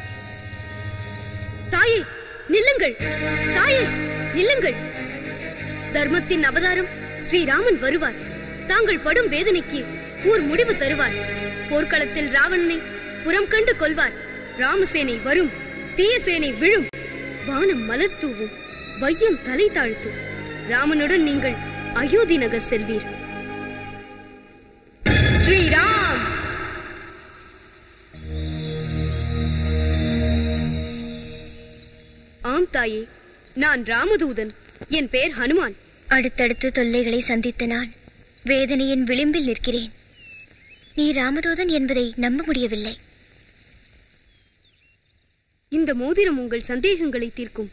தாயே நில்லுங்கள் தாயே நில்லுங்கள் தர்மத்தின் அவதாரம் ஸ்ரீராமன் வருவார் தாங்கள் படும் வேதனைக்கு ஓர் முடிவு தருவார் போர்க்களத்தில் ராவணனை புறம் கண்டு கொள்வார் ராமசேனை வரும் தீய சேனை விழும் வானம் மலர் தூவும் வையம் தலை தாழ்த்தும் ராமனுடன் நீங்கள் அயோத்தி நகர் செல்வீர் ஸ்ரீராம் ஆம் தாயே நான் ராமதூதன் என் பெயர் ஹனுமான் அடுத்தடுத்து தொல்லைகளை சந்தித்த நான் வேதனையின் விளிம்பில் நிற்கிறேன் நீ ராமதூதன் என்பதை நம்ப முடியவில்லை இந்த மோதிரம் உங்கள் சந்தேகங்களை தீர்க்கும்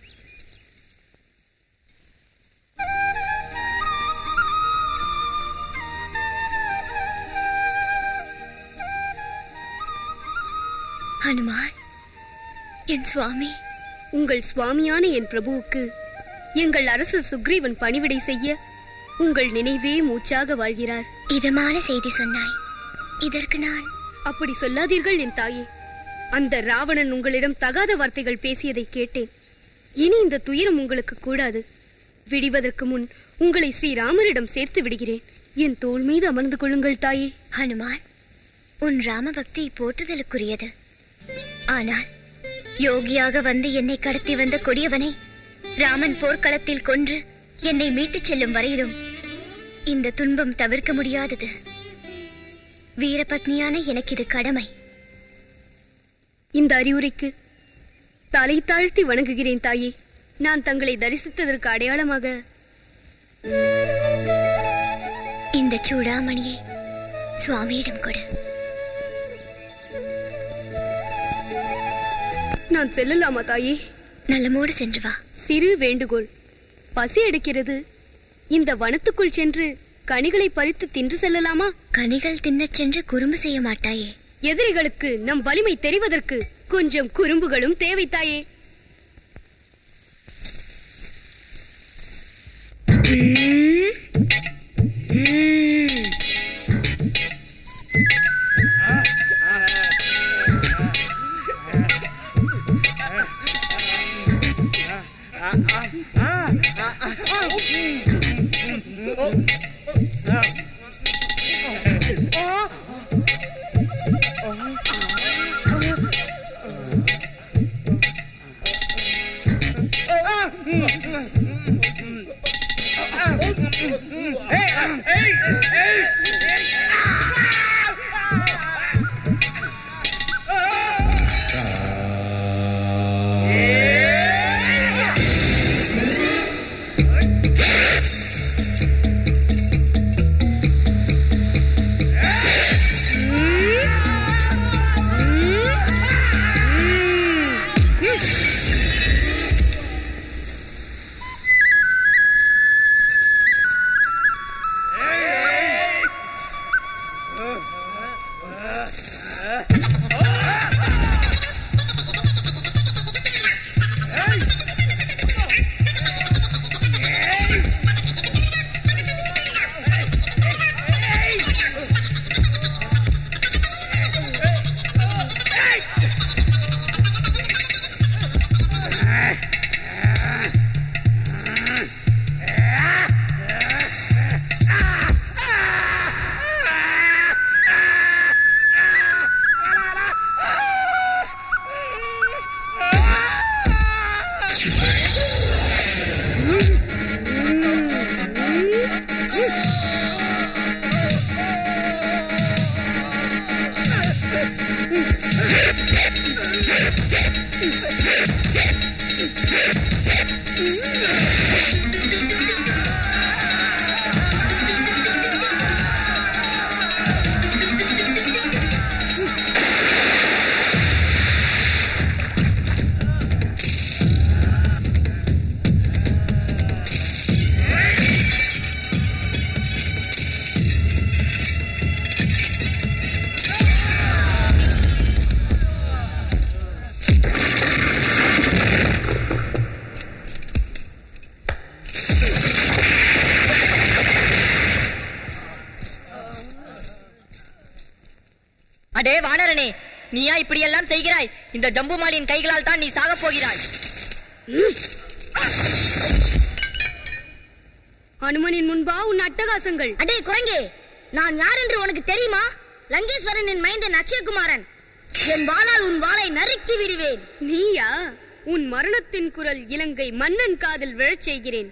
ஹனுமான் என் சுவாமி உங்கள் சுவாமியான என் பிரபுவுக்கு எங்கள் அரசர் சுக்ரீவன் பணிவிடை செய்ய உங்கள் நினைவே மூச்சாக வாழ்கிறார் இதமான செய்தி சொன்னாய் இதற்கு நான் அப்படி சொல்லாதீர்கள் என் தாயே அந்த ராவணன் உங்களிடம் தகாத வார்த்தைகள் பேசியதை கேட்டேன் இனி இந்த துயரம் உங்களுக்கு கூடாது விடிவதற்கு முன் உங்களை ஸ்ரீராமரிடம் சேர்த்து விடுகிறேன் என் தோள் மீது அமர்ந்து கொள்ளுங்கள் தாயே ஹனுமான் உன் ராம பக்தி போற்றுதலுக்குரியது ஆனால் யோகியாக வந்து என்னை கடத்தி வந்த கொடியவனை ராமன் போர்க்களத்தில் கொன்று என்னை மீட்டுச் செல்லும் வரையிலும் இந்த துன்பம் தவிர்க்க முடியாதது வீரபத்னியான எனக்கு இது கடமை இந்த அறிவுரைக்கு தலை தாழ்த்தி வணங்குகிறேன் தாயே நான் தங்களை தரிசித்ததற்கு அடையாளமாக இந்த சூடாமணியை சுவாமியிடம் கொடு நான் செல்லலாமா தாயே நலமோடு சென்று வா சிறு வேண்டுகோள் பசி எடுக்கிறது இந்த வனத்துக்குள் சென்று கனிகளை பறித்து தின்று செல்லலாமா கனிகள் தின்னச் சென்று குறும்பு செய்ய மாட்டாயே எதிரிகளுக்கு நம் வலிமை தெரிவதற்கு கொஞ்சம் குறும்புகளும் தேவை தாயே Ah! அடே வானரனே நீயா இப்படியெல்லாம் செய்கிறாய் இந்த ஜம்புமாலியின் கைகளால் தான் நீ சாகப் போகிறாய் அனுமனின் முன்பா உன் அட்டகாசங்கள் அடே குரங்கே நான் யார் என்று உனக்கு தெரியுமா லங்கேஸ்வரனின் மைந்தன் அக்ஷயகுமாரன் என் வாளால் உன் வாளை நறுக்கி விடுவேன் நீயா உன் மரணத்தின் குரல் இலங்கை மன்னன் காதில் விழச் செய்கிறேன்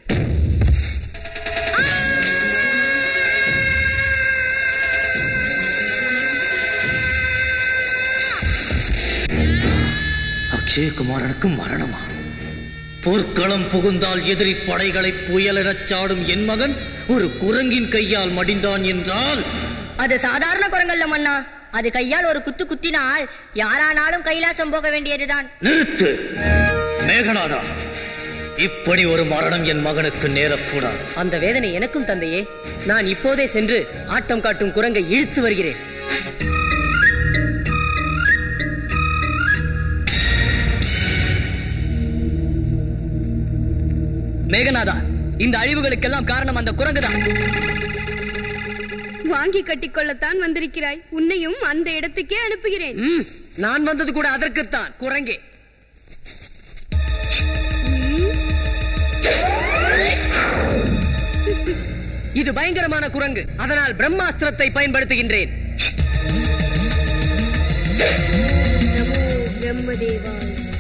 அக்ஷயகுமாரனுக்கு மரணமா போர்க்களம் புகுந்தால் எதிரி படைகளை புயலெனச் சாடும் என் மகன் ஒரு குரங்கின் கையால் மடிந்தான் என்றால் அது சாதாரண குரங்கல்ல மன்னா அது கையால் ஒரு குத்து குத்தினால் யாரானாலும் கைலாசம் போக வேண்டியதுதான் நிறுத்து மேகநாதா இப்படி ஒரு மரணம் என் மகனுக்கு நேரக்கூடாது அந்த வேதனை எனக்கும் தந்தையே நான் இப்போதே சென்று ஆட்டம் காட்டும் குரங்கை இழுத்து வருகிறேன் மேகநாதா இந்த அழிவுகளுக்கெல்லாம் காரணம் அந்த குரங்குதான் வாங்கி கட்டிக்கொள்ளத்தான் வந்திருக்கிறாய் உன்னையும் அந்த இடத்துக்கே அனுப்புகிறேன் ம், நான் வந்தது கூட அதற்குத்தான் குரங்கே இது பயங்கரமான குரங்கு அதனால் பிரம்மாஸ்திரத்தை பயன்படுத்துகின்றேன் பிரம்மதேவா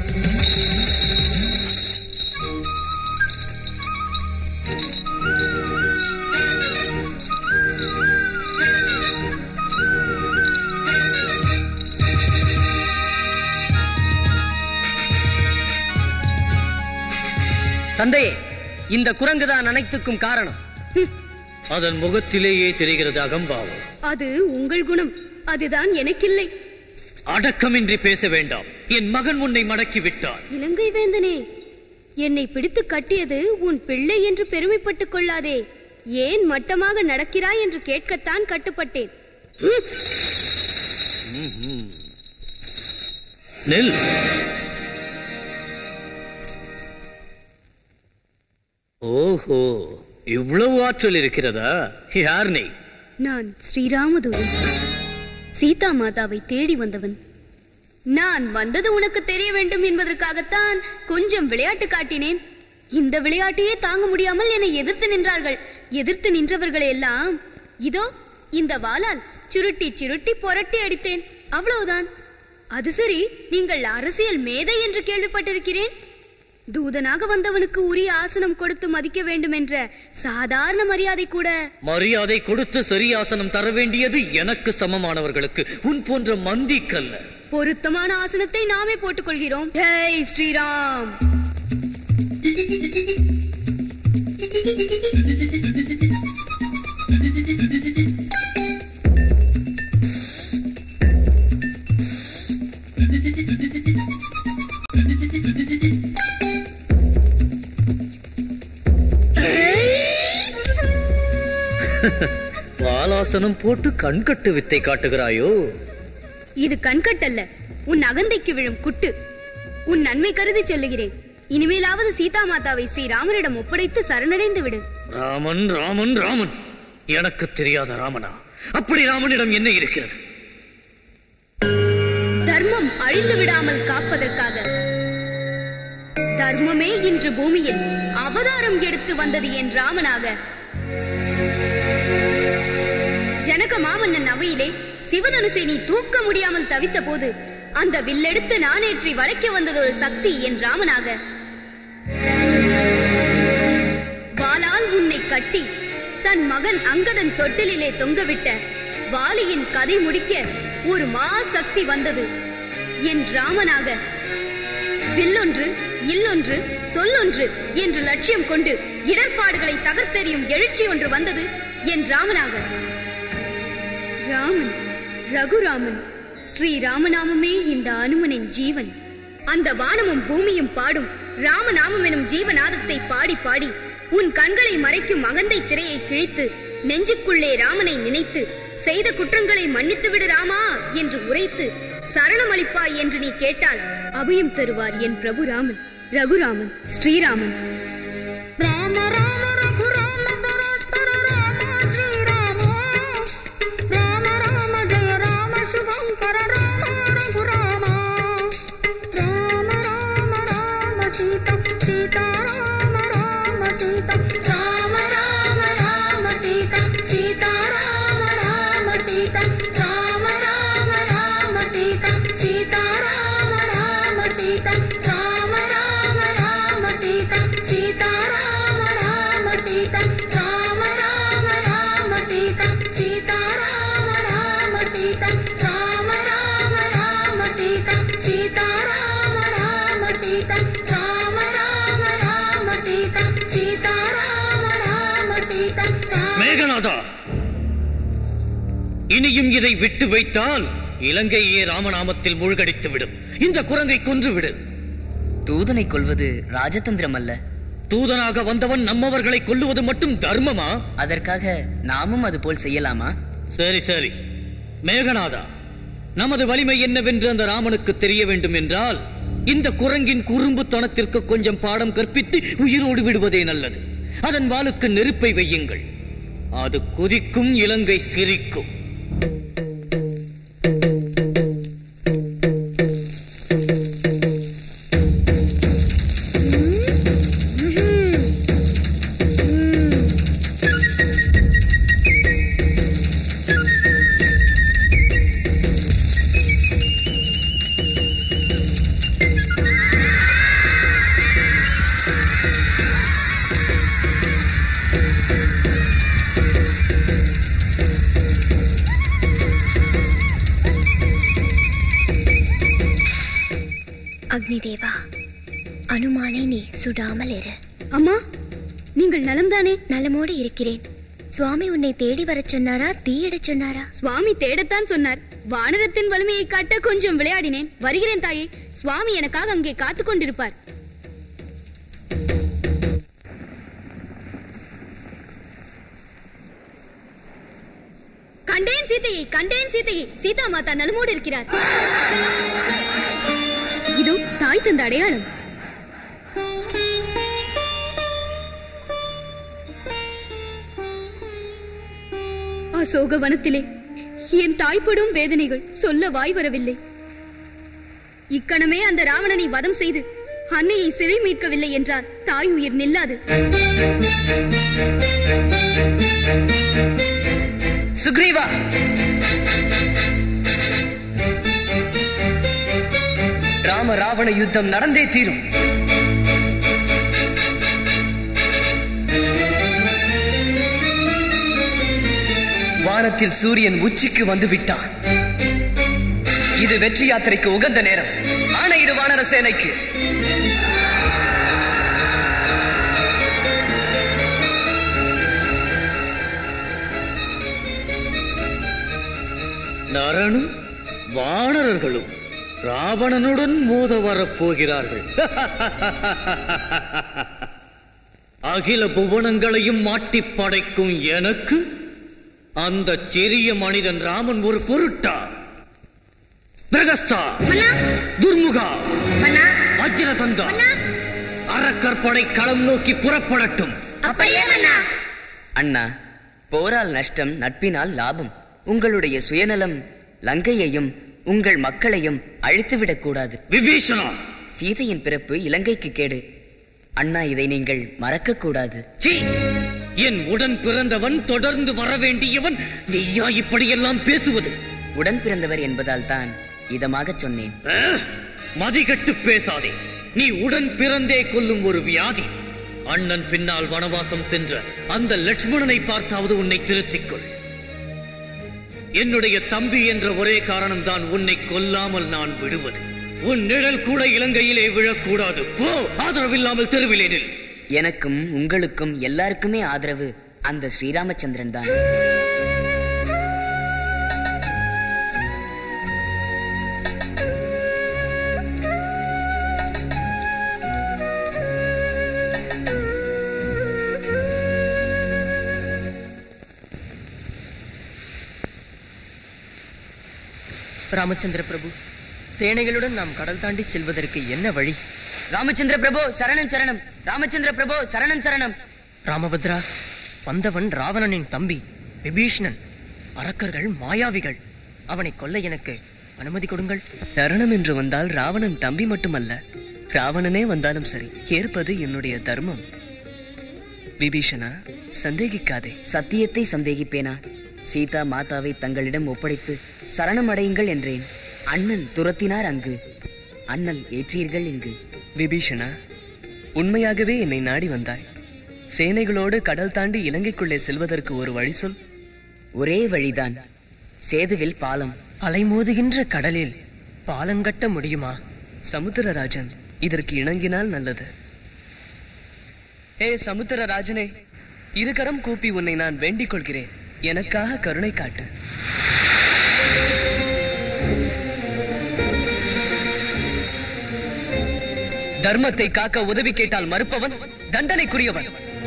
தந்தையே இந்த குரங்குதான் அனைத்துக்கும் காரணம் அதன் முகத்திலேயே தெரிகிறது அகம்பாவம் அது உங்கள் குணம் அதுதான் எனக்கில்லை அடக்கமின்றி பேச வேண்டாம் என் மகன் உன்னை மடக்கி விட்டான் இலங்கை வேந்தனே என்னை பிடித்து கட்டியது உன் பிள்ளை என்று பெருமைப்பட்டுக் கொள்ளாதே ஏன் மட்டமாக நடக்கிறாய் என்று கேட்கத்தான் கட்டுப்பட்டேன் நெல் ஓஹோ இவ்வளவு ஆற்றல் இருக்கிறதா யார் நீ நான் ஸ்ரீராமதூதன் சீதா மாதாவை தேடி வந்தவன் நான் வந்தது உனக்கு தெரிய வேண்டும் என்பதற்காகத்தான் கொஞ்சம் விளையாட்டு காட்டினேன் இந்த விளையாட்டையே தாங்க முடியாமல் என்னை எதிர்த்து நின்றார்கள் எதிர்த்து நின்றவர்களை எல்லாம் இதோ இந்த வாளால் சுருட்டி சுருட்டி புரட்டி அடித்தேன் அவ்வளவுதான் அது சரி நீங்கள் அரசியல் மேதை என்று கேள்விப்பட்டிருக்கிறேன் தூதனாக வந்தவனுக்கு உரிய ஆசனம் கொடுத்து மதிக்க வேண்டும் என்ற சாதாரண மரியாதை கூட மரியாதை கொடுத்து சரியாசனம் தர வேண்டியது எனக்கு சமமானவர்களுக்கு உன் போன்ற மந்திக்கல்ல பொருத்தமான ஆசனத்தை நாமே போட்டுக் கொள்கிறோம் ஜெய் ஸ்ரீராம் வாளால் சிம்மாசனம் போட்டு கண்கட்டு வித்தை காட்டுகிறாயோ இது கண்கட்டல்ல உன் அகந்தைக்கு விழும் குட்டு உன் நன்மை கருதி சொல்லுகிறேன் இனிமேலாவது சீதா மாதாவை ஸ்ரீராமரிடம் ஒப்படைத்து சரணடைந்து விடு ராமன் ராமன் ராமன் எனக்கு தெரியாத ராமனா அப்படி ராமனிடம் என்ன இருக்கிறது தர்மம் அழிந்து விடாமல் காப்பதற்காக தர்மமே இன்று பூமியில் அவதாரம் எடுத்து வந்தது என் ராமனாக ஜனக மாமன்னன் அவையிலே சிவதனுசை நீ தூக்க முடியாமல் தவித்த போது அந்த வில்லெடுத்து நானேற்றி வளைக்க வந்தது ஒரு சக்தி என் ராமனாக வாளால் உன்னை கட்டி தன் மகன் அங்கதன் தொட்டிலிலே தொங்கவிட்ட வாலியின் கதை முடிக்க ஒரு மா சக்தி வந்தது என் ராமனாக வில்லொன்று இல்லொன்று சொல்லொன்று என்று லட்சியம் கொண்டு இடர்பாடுகளை தகர்த்தெறியும் எழுச்சி ஒன்று வந்தது என் ராமனாக ராமன் ரகுராமன் ஸ்ரீ ராமநாமமே இந்த அனுமனின் ஜீவன் அந்த வானமும் பூமியும் பாடும் ராமநாமம் எனும் ஜீவநாதத்தை பாடி பாடி உன் கண்களை மறைக்கும் அகந்தை திரையை கிழித்து நெஞ்சுக்குள்ளே ராமனை நினைத்து செய்த குற்றங்களை மன்னித்து விடு ராமா என்று உரைத்து சரணமளிப்பாய் என்று நீ கேட்டால் அபயம் தருவார் என் பிரபு ராமன் ரகுராமன் ஸ்ரீராமன் ராம ராம ரகுராம பராத்பர ராம ஸ்ரீராம ராம ராம ஜெய ராம சுபங்கர ராம ரகுராம ராம ராம ராம சீதா சீதா ராம ராம சீதா ராம ராம ராம சீதா சீதா ராம ராம சீதா ராம ராம ராம சீதா சீதா ராம ராம சீதா ராம ராம ராம சீதா சீதா ராம ராம சீதா ராம ராம ராம சீதா சீதா ராம ராம சீதா ராம ராம ராம சீதா சீதா ராம ராம சீதா ராம ராம ராம சீதா சீதா ராம ராம சீதா மேகநாதா இனியும் இதை விட்டு வைத்தால் இலங்கையே ராமநாமத்தில் மூழ்கடித்து விடும் இந்த குரங்கை கொன்றுவிடு தூதனை கொல்வது ராஜதந்திரம் அல்ல தூதனாக வந்தவன் நம்மவர்களை கொல்லுவது மட்டும் தர்மமா அதற்காக நாமும் அது போல் செய்யலாமா சரி சரி மேகநாதா நமது வலிமை என்னவென்று அந்த ராமனுக்கு தெரிய வேண்டும் என்றால் இந்த குரங்கின் குறும்புத்தனத்திற்கு கொஞ்சம் பாடம் கற்பித்து உயிரோடு விடுவதே நல்லது அதன் வாளுக்கு நெருப்பை வையுங்கள் அது குதிக்கும் இலங்கை சிரிக்கும் அக்னி தேவா அனுமானை நீ சுடாமல் இரு அம்மா நீங்கள் நலம்தானே நலமோடு இருக்கிறேன் சுவாமி உன்னை தேடி வரச் சொன்னாரா தீயிடச் சொன்னாரா சுவாமி தேடத்தான் சொன்னார் வானரத்தின் வலிமையை காட்ட கொஞ்சம் விளையாடினேன் வருகிறேன் தாயே சுவாமி எனக்காக அங்கே காத்துக் கொண்டிருப்பார் கண்டேன் சீதையை கண்டேன் சீதையை சீதா மாதா நலமோடு இருக்கிறார் இதோ தாய் தந்த அடையாளம் அசோக வனத்திலே என் தாய்ப்படும் வேதனைகள் சொல்ல வாய் வரவில்லை இக்கணமே அந்த ராவணனை வதம் செய்து அன்னையை சிறை மீட்கவில்லை என்றால் தாய் உயிர் நில்லாது சுக்ரீவா ராம ராவண யுத்தம் நடந்தே தீரும் வானத்தில் சூரியன் உச்சிக்கு வந்து விட்டான் இது வெற்றி யாத்திரைக்கு உகந்த நேரம் ஆணையிடு வானர சேனைக்கு நரனும் வானரர்களும் ராவணனுடன் மோத வரப் போகிறார்கள் அகில புவனங்களையும் மாட்டிப் படைக்கும் எனக்கு அந்த சிறிய மனிதன் ராமன் ஒரு பொருட்டா பிரகஸ்தா துர்முகா அஜிரதந்தா அறக்கற்படை களம் நோக்கி புறப்படட்டும் அண்ணா போரால் நஷ்டம் நட்பினால் லாபம் உங்களுடைய சுயநலம் லங்கையையும் உங்கள் மக்களையும் அழித்துவிடக் கூடாது விபீஷணா சீதையின் பிறப்பு இலங்கைக்கு கேடு அண்ணா இதை நீங்கள் மறக்க கூடாது சீ என் உடன் பிறந்தவன் தொடர்ந்து வர வேண்டியவன் நீயா இப்படியெல்லாம் பேசுவது உடன் பிறந்தவர் என்பதால் தான் இதமாக சொன்னேன் அஹ், மதிகட்டு பேசாதே நீ உடன் பிறந்தே கொல்லும் ஒரு வியாதி அண்ணன் பின்னால் வனவாசம் சென்ற அந்த லட்சுமணனை பார்த்தாவது உன்னை திருத்திக் கொள் என்னுடைய தம்பி என்ற ஒரே காரணம்தான் உன்னை கொல்லாமல் நான் விடுவது உன் நிழல் கூட இலங்கையிலே விழக்கூடாது போ ஆதரவில்லாமல் தெருவிலே நில் எனக்கும் உங்களுக்கும் எல்லாருக்குமே ஆதரவு அந்த ஸ்ரீராமச்சந்திரன் தான் ராமச்சந்திர பிரபு சேனைகளுடன் நாம் கடல் தாண்டி செல்வதற்கு என்ன வழி ராமச்சந்திர பிரபு சரணம் சரணம் ராமச்சந்திர பிரபு சரணம் சரணம் ராமபத்ரா வந்தவன் ராவணனின் தம்பி விபீஷணன் அரக்கர்கள் மாயாவிகள் அவனை கொல்ல எனக்கு அனுமதி கொடுங்கள் தருணம் என்று வந்தால் ராவணன் தம்பி மட்டுமல்ல ராவணனே வந்தாலும் சரி ஏற்பது என்னுடைய தர்மம் விபீஷணா சந்தேகிக்காதே சத்தியத்தை சந்தேகிப்பேனா சீதா மாதாவை தங்களிடம் ஒப்படைத்து சரணம் அடையுங்கள் என்றேன் அண்ணன் துரத்தினார் அங்கு அண்ணல் ஏற்றீர்கள் இங்கு விபீஷணா உண்மையாகவே என்னை நாடி வந்தாய் சேனைகளோடு கடல் தாண்டி இலங்கைக்குள்ளே செல்வதற்கு ஒரு வழி சொல் ஒரே வழிதான் சேதுவில் பாலம் அலைமோதுகின்ற கடலில் பாலங்கட்ட முடியுமா சமுத்திரராஜன் இதற்கு இணங்கினால் நல்லது ஏ சமுத்திரராஜனே இருகரம் கூப்பி உன்னை நான் வேண்டிக் கொள்கிறேன் எனக்காக கருணை காட்டு தர்மத்தை காக்க உதவி கேட்டால் மறுப்பவன் தண்டனைக்குரியவன்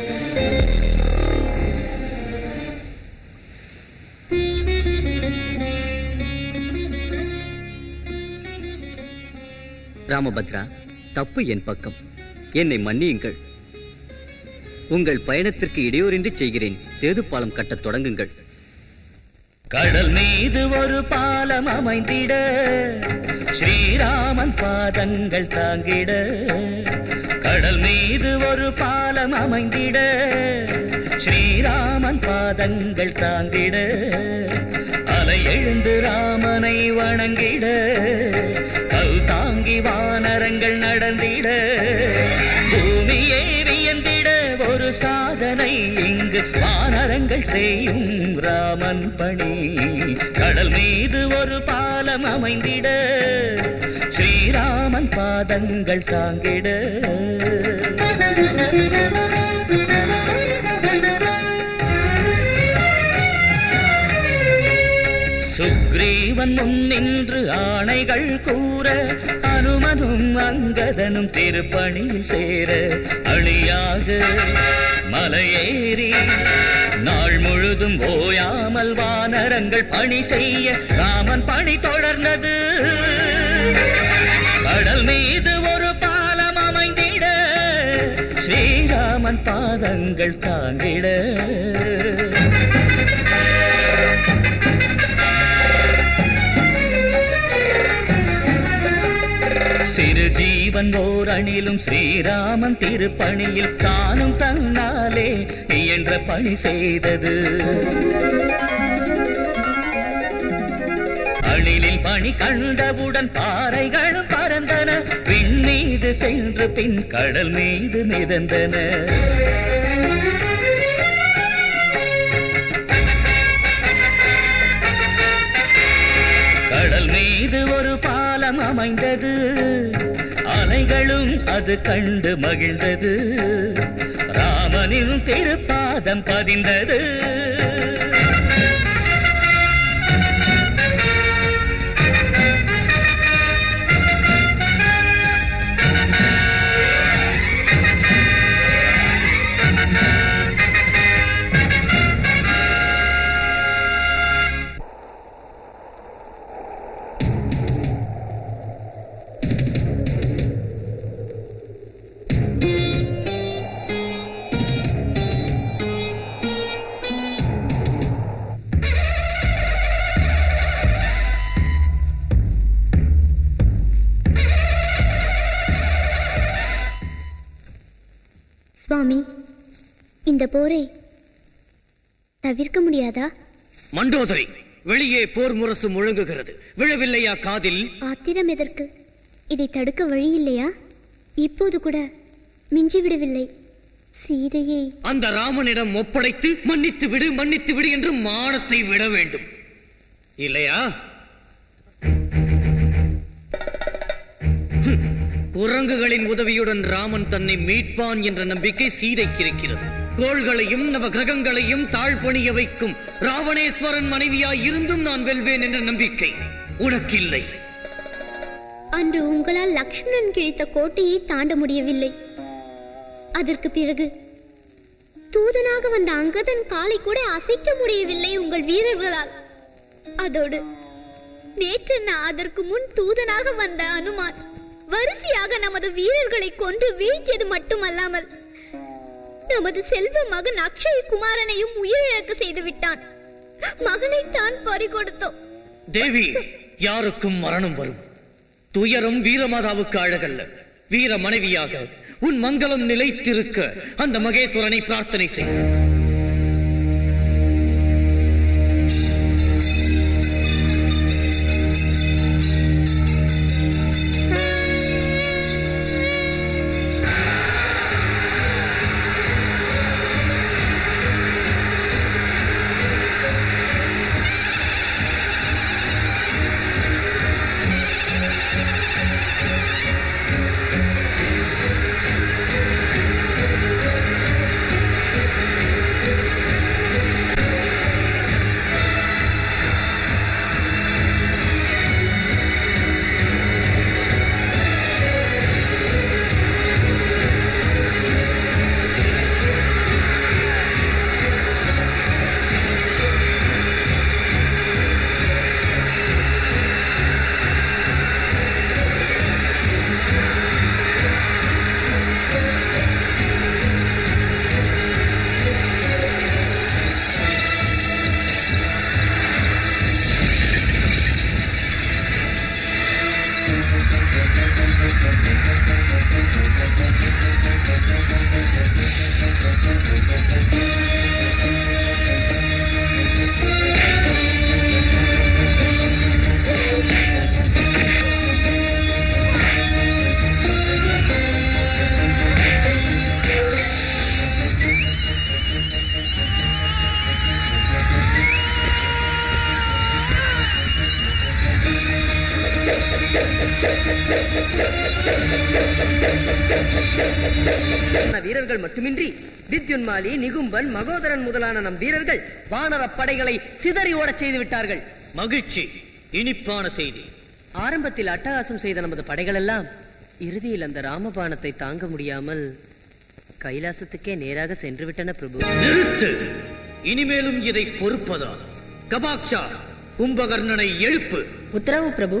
ராமபத்ரா தப்பு என் பக்கம் என்னை மன்னியுங்கள் உங்கள் பயணத்திற்கு இடையூறின்றி செய்கிறேன் சேது பாலம் கட்டத் தொடங்குங்கள் கடல் மீது ஒரு பாலம் அமைந்திட ஸ்ரீராமன் பாதங்கள் தாங்கிட கடல் மீது ஒரு பாலம் அமைந்திட ஸ்ரீராமன் பாதங்கள் தாங்கிட அலை எழுந்து ராமனை வணங்கிட கல் தாங்கி வானரங்கள் நடந்திட பூமியே வியந்திட ஒரு சாதனை இங்கு வானரங்கள் செய்யும் ராமன் பணி கடல் மீது ஒரு பாலம் அமைந்திட ஸ்ரீராமன் பாதங்கள் தாங்கிட சுக்ரீவன் முன் நின்று ஆணைகள் கூற அனுமனும் அங்கதனும் திருப்பணியில் சேர அழியாக மலையேறி நாள் முழுதும் ஓயாமல் வானரங்கள் பணி செய்ய ராமன் பணி தொடர்ந்தது கடல் மீது ஒரு பாலம் அமைந்திட ஸ்ரீராமன் பாதங்கள் தாங்கிட சிறு ஜீவன் ஓர் அணிலும் ஸ்ரீராமன் திருப்பணியில் தானும் தன்னாலே இயன்ற பணி செய்தது அணிலில் பணி கண்டவுடன் பாறைகளும் பறந்தன விண் மீது சென்று பின் கடல் மீது மிதந்தன கடல் மீது ஒரு பாலம் அமைந்தது அலைகளும் அது கண்டு மகிழ்ந்தது ராமனின் திருப்பாதம் பதிந்தது சுவாமி இந்த போரை தவிர்க்க முடியாதா மண்டோதரி வெளியே போர் முரசு முழங்குகிறது விழவில்லையா காதில் ஆத்திரம் எதற்கு இதை தடுக்க வழி இல்லையா இப்போது கூட மிஞ்சி விடவில்லை சீதையை அந்த ராமனிடம் ஒப்படைத்து மன்னித்து விடு மன்னித்து விடு என்று மானத்தை விட வேண்டும் இல்லையா ஹம், குரங்குகளின் உதவியுடன் ராமன் தன்னை மீட்பான் என்ற நம்பிக்கை சீதைக்கு இருக்கிறது கோள்களையும் நவ கிரகங்களையும் தாழ்பணிய வைக்கும் ராவணேஸ்வரன் மனைவியாய் இருந்தும் நான் வெல்வேன் என்ற நம்பிக்கை உனக்கில்லை அன்று உங்களால் லக்ஷ்மணன் கிழித்த கோட்டையை தாண்ட முடியவில்லை அதற்கு பிறகு தூதனாக வந்த அங்கதன் காலை கூட அசைக்க முடியவில்லை உங்கள் வீரர்களால் அதோடு நேற்று நான் அதற்கு முன் தூதனாக வந்த அனுமான் வரிசையாக நமது வீரர்களை கொன்று வீழ்த்தியது மட்டுமல்லாமல் நமது செல்வ மகன் அக்ஷய குமாரனையும் உயிரிழக்க செய்து விட்டான் மகனை தான் பறிகொடுத்தோம் தேவி யாருக்கும் மரணம் வரும் துயரம் வீரமாதாவுக்கு அழகல்ல வீர மனைவியாக உன் மங்களம் நிலைத்திருக்க அந்த மகேஸ்வரனை பிரார்த்தனை செய் வீரர்கள் மட்டுமின்றி வித்யுன்மாலி நிகும்பன் மகோதரன் முதலான நம் வீரர்கள் வானர படைகளை சிதறி ஓடச் செய்து விட்டார்கள் மகிழ்ச்சி இனிப்பான செய்தி ஆரம்பத்தில் அட்டகாசம் செய்த நமது படைகளெல்லாம் இறுதியில் அந்த ராமபாணத்தை தாங்க முடியாமல் கைலாசத்துக்கே நேராக சென்று விட்டன பிரபு நிறுத்து இனிமேலும் இதை பொறுப்பதா கபாக்ஷா கும்பகர்ணனை எழுப்பு உத்தரவு பிரபு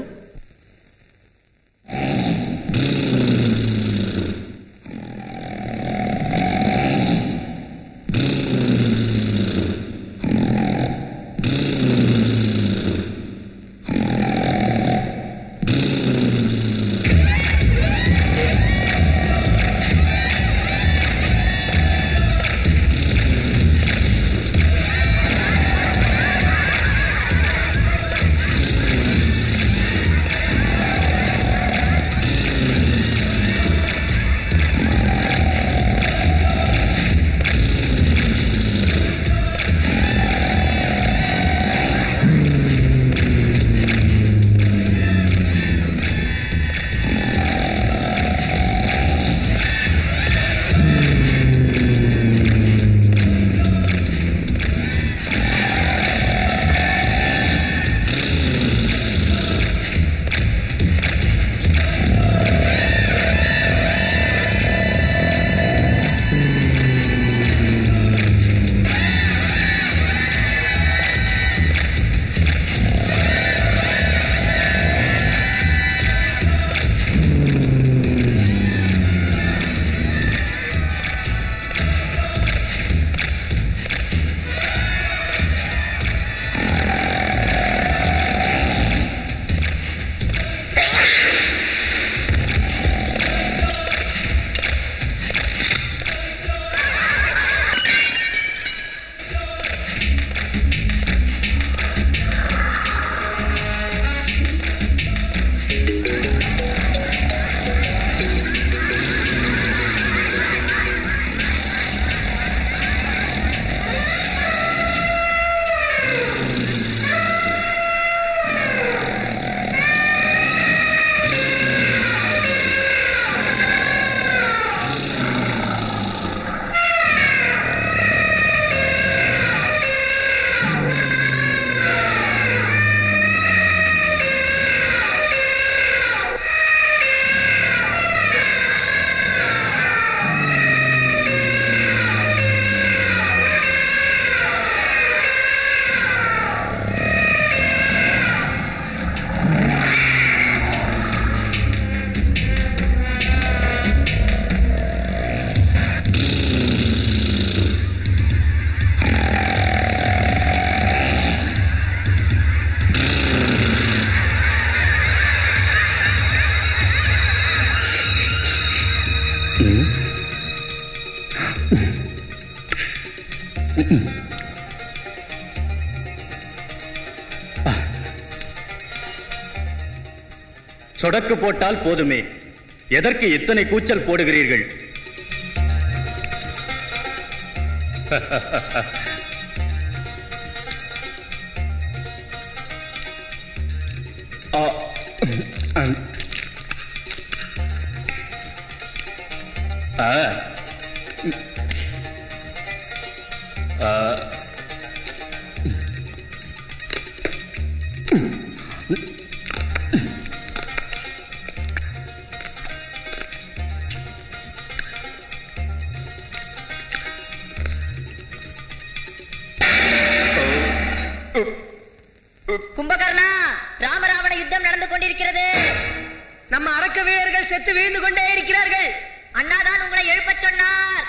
சொடக்கு போட்டால் போதுமே எதற்கு இத்தனை கூச்சல் போடுகிறீர்கள் ஆ, அம். ஆ. ஆ. கும்பகர்ணா ராமராவண யுத்தம் நடந்து கொண்டிருக்கிறது நம்ம அரக்க வீரர்கள் செத்து வீழ்ந்து கொண்டே இருக்கிறார்கள் அண்ணாதான் உங்களை எழுப்பச் சொன்னார்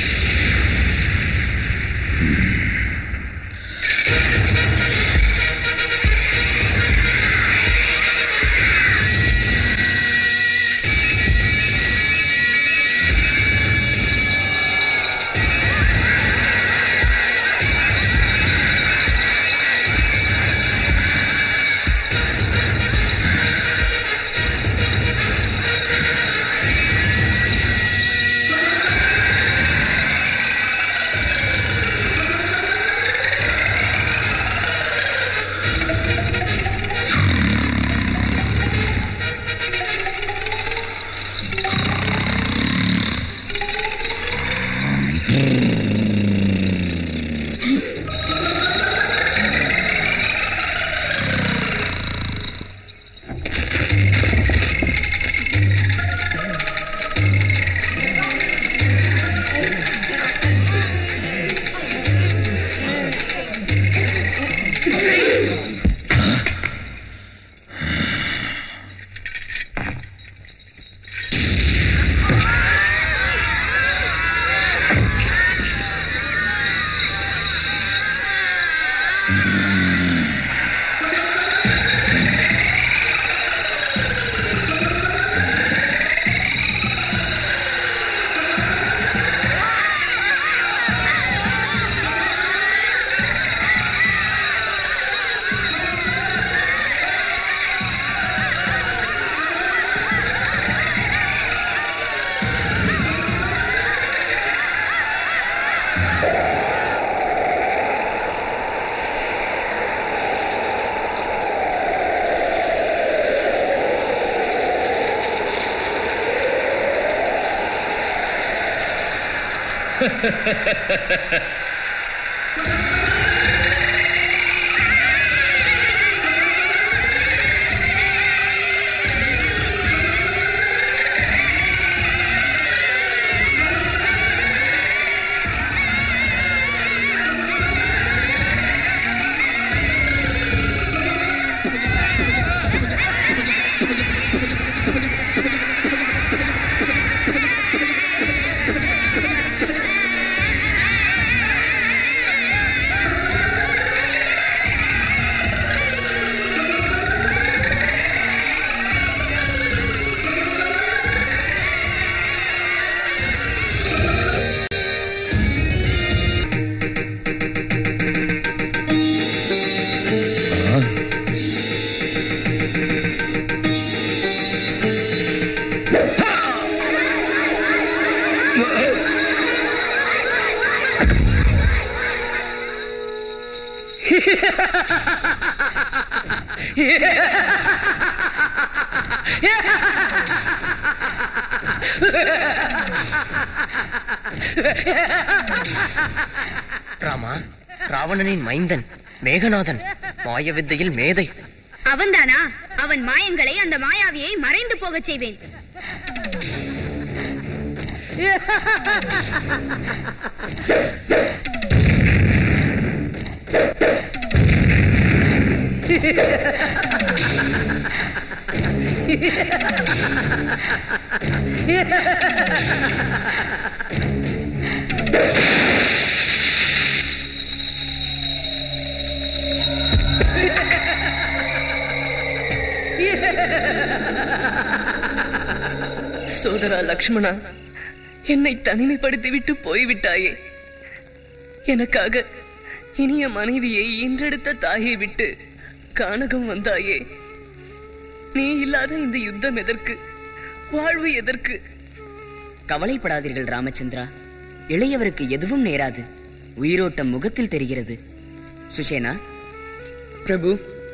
ராமா ராவணனின் மைந்தன் மேகநாதன் மாய வித்தையில் மேதை அவன்தானா அவன் மாயங்களை அந்த மாயாவியை மறைந்து போகச் செய்வேன் சோதரா லக்ஷ்மணா என்னை தனிமைப்படுத்திவிட்டு போய்விட்டாயே எனக்காக இனிய மனைவியை ஈன்றெடுத்த தாயை விட்டு கானகம் வந்தாயே நீ இல்லாத இந்த யுத்தம் எதற்கு வாழ்வு எதற்கு கவலைப்படாதீர்கள் ராமச்சந்திரா இளையவருக்கு எதுவும் நேராது உயிரோட்டம் முகத்தில் தெரிகிறது சுஷேனா பிரபு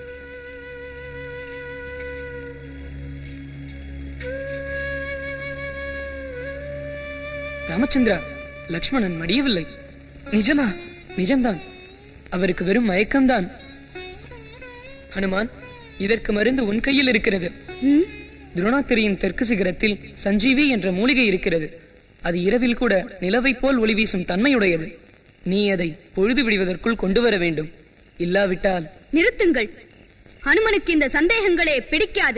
ராமச்சந்திரா லக்ஷ்மணன் மடியவில்லை நிஜமா நிஜம்தான் அவருக்கு வெறும் மயக்கம்தான் ஹனுமான் இதற்கு மருந்து உன் கையில் இருக்கிறது துரோணாத்திரியின் தெற்கு சிகரத்தில் சஞ்சீவி என்ற மூலிகை இருக்கிறது அது இரவில் கூட நிலவை போல் ஒளி வீசும் தன்மையுடையது நீ அதை பொழுது விடுவதற்குள் கொண்டு வர வேண்டும் இல்லாவிட்டால் நிறுத்துங்கள் ஹனுமனுக்கு இந்த சந்தேகங்களே பிடிக்காது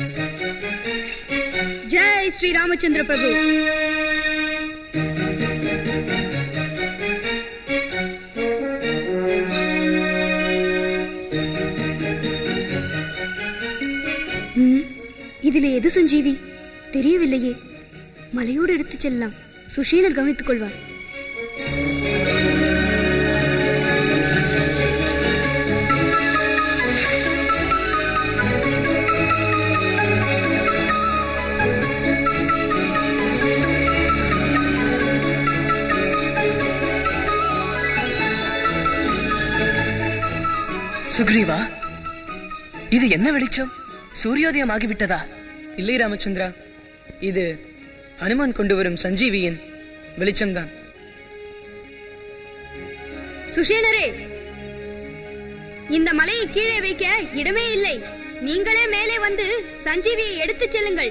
ஜெய் ஸ்ரீ ராமச்சந்திர பிரபு ம், இதிலே எது சஞ்சீவி தெரியவில்லையே மலையோடு எடுத்துச் செல்லலாம் சுஷீலர் கவனித்துக் கொள்வார் சுக்ரீவா இது என்ன வெளிச்சம் சூரியோதயம் ஆகிவிட்டதா இல்லை ராமச்சந்திரா இது ஹனுமான் கொண்டு வரும் சஞ்சீவியின் வெளிச்சம்தான் சுஷேனரே இந்த மலையை கீழே வைக்க இடமே இல்லை நீங்களே மேலே வந்து சஞ்சீவியை எடுத்துச் செல்லுங்கள்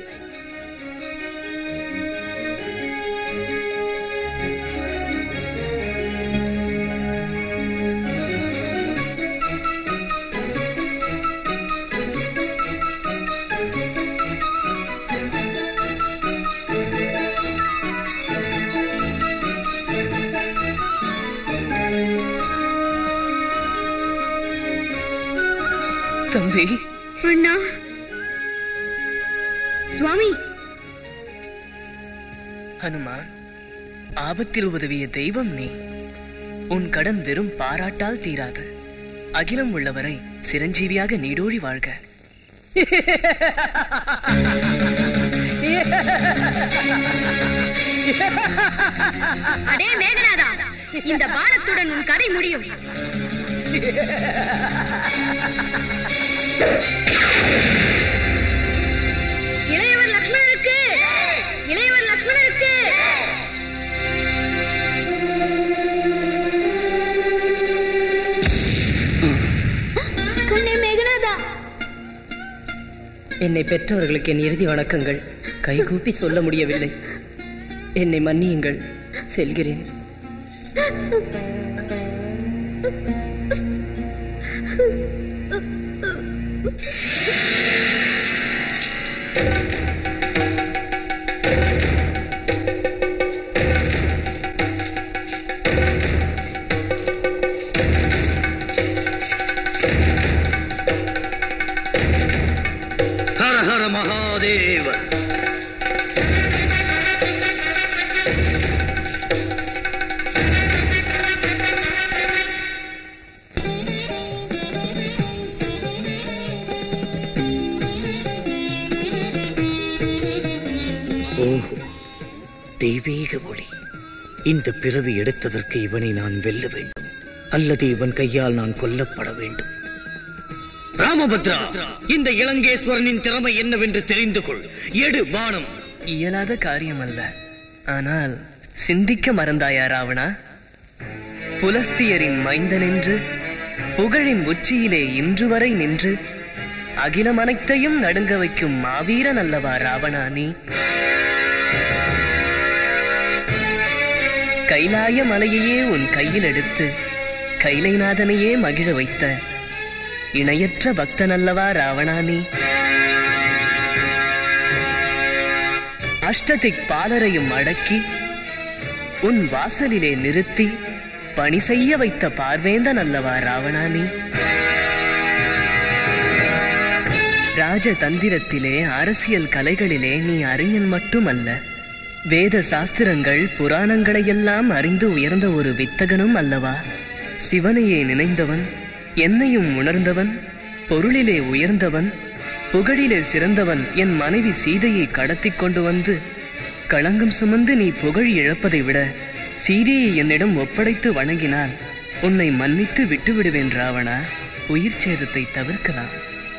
தம்பி அண்ணா சுவாமி ஹனுமான் ஆபத்தில் உதவிய தெய்வம் நீ உன் கடன் வெறும் பாராட்டால் தீராது அகிலம் உள்ளவரை சிரஞ்சீவியாக நீடோழி வாழ்க அடே மேகநாதா இந்த பானத்துடன் உன் கதை முடியும் இளையவர் லக்ஷ்மணருக்கு இளையவர் லக்ஷ்மணருக்கு கண்ணே மேகநாதா என்னை பெற்றவர்களுக்கு என் இறுதி வணக்கங்கள் கைகூப்பி சொல்ல முடியவில்லை என்னை மன்னியுங்கள் செல்கிறேன் ஹர ஹர மகாதேவ ஓஹோ தெய்வீக ஒளி இந்த பிறவி எடுத்ததற்கு இவனை நான் வெல்ல வேண்டும் அல்லது இவன் கையால் நான் கொல்லப்பட வேண்டும் ராமபத்ரா இந்த இளங்கேஸ்வரனின் திறமை என்னவென்று தெரிந்து கொள் எடு பானம் இயலாத காரியம் அல்ல ஆனால் சிந்திக்க மறந்தாயா ராவணா புலஸ்தியரின் மைந்தனென்று புகழின் உச்சியிலே இன்று வரை நின்று அகிலம் அனைத்தையும் நடுங்க வைக்கும் மாவீரன் அல்லவா ராவணா நீ கைலாய மலையையே உன் கையில் எடுத்து கைலைநாதனையே மகிழ வைத்த இணையற்ற பக்தன் அல்லவா ராவணா நீ அஷ்டதிக் பாலரையும் அடக்கி உன் வாசலிலே நிறுத்தி பணி செய்ய வைத்த பார்வேந்தன் அல்லவா ராவணா நீ ராஜதந்திரத்திலே அரசியல் கலைகளிலே நீ அறிஞன் மட்டுமல்ல வேத சாஸ்திரங்கள் புராணங்களையெல்லாம் அறிந்து உயர்ந்த ஒரு வித்தகனும் அல்லவா சிவனையே நினைந்தவன் என்னையும் உணர்ந்தவன் பொருளிலே உயர்ந்தவன் புகழிலே சிறந்தவன் என் மனைவி சீதையை கடத்திக் கொண்டு வந்து களங்கம் சுமந்து நீ புகழ் இழப்பதை விட சீதையை என்னிடம் ஒப்படைத்து வணங்கினால் உன்னை மன்னித்து விட்டு விடுவேன் ராவணா உயிர் சேதத்தை தவிர்க்கலாம்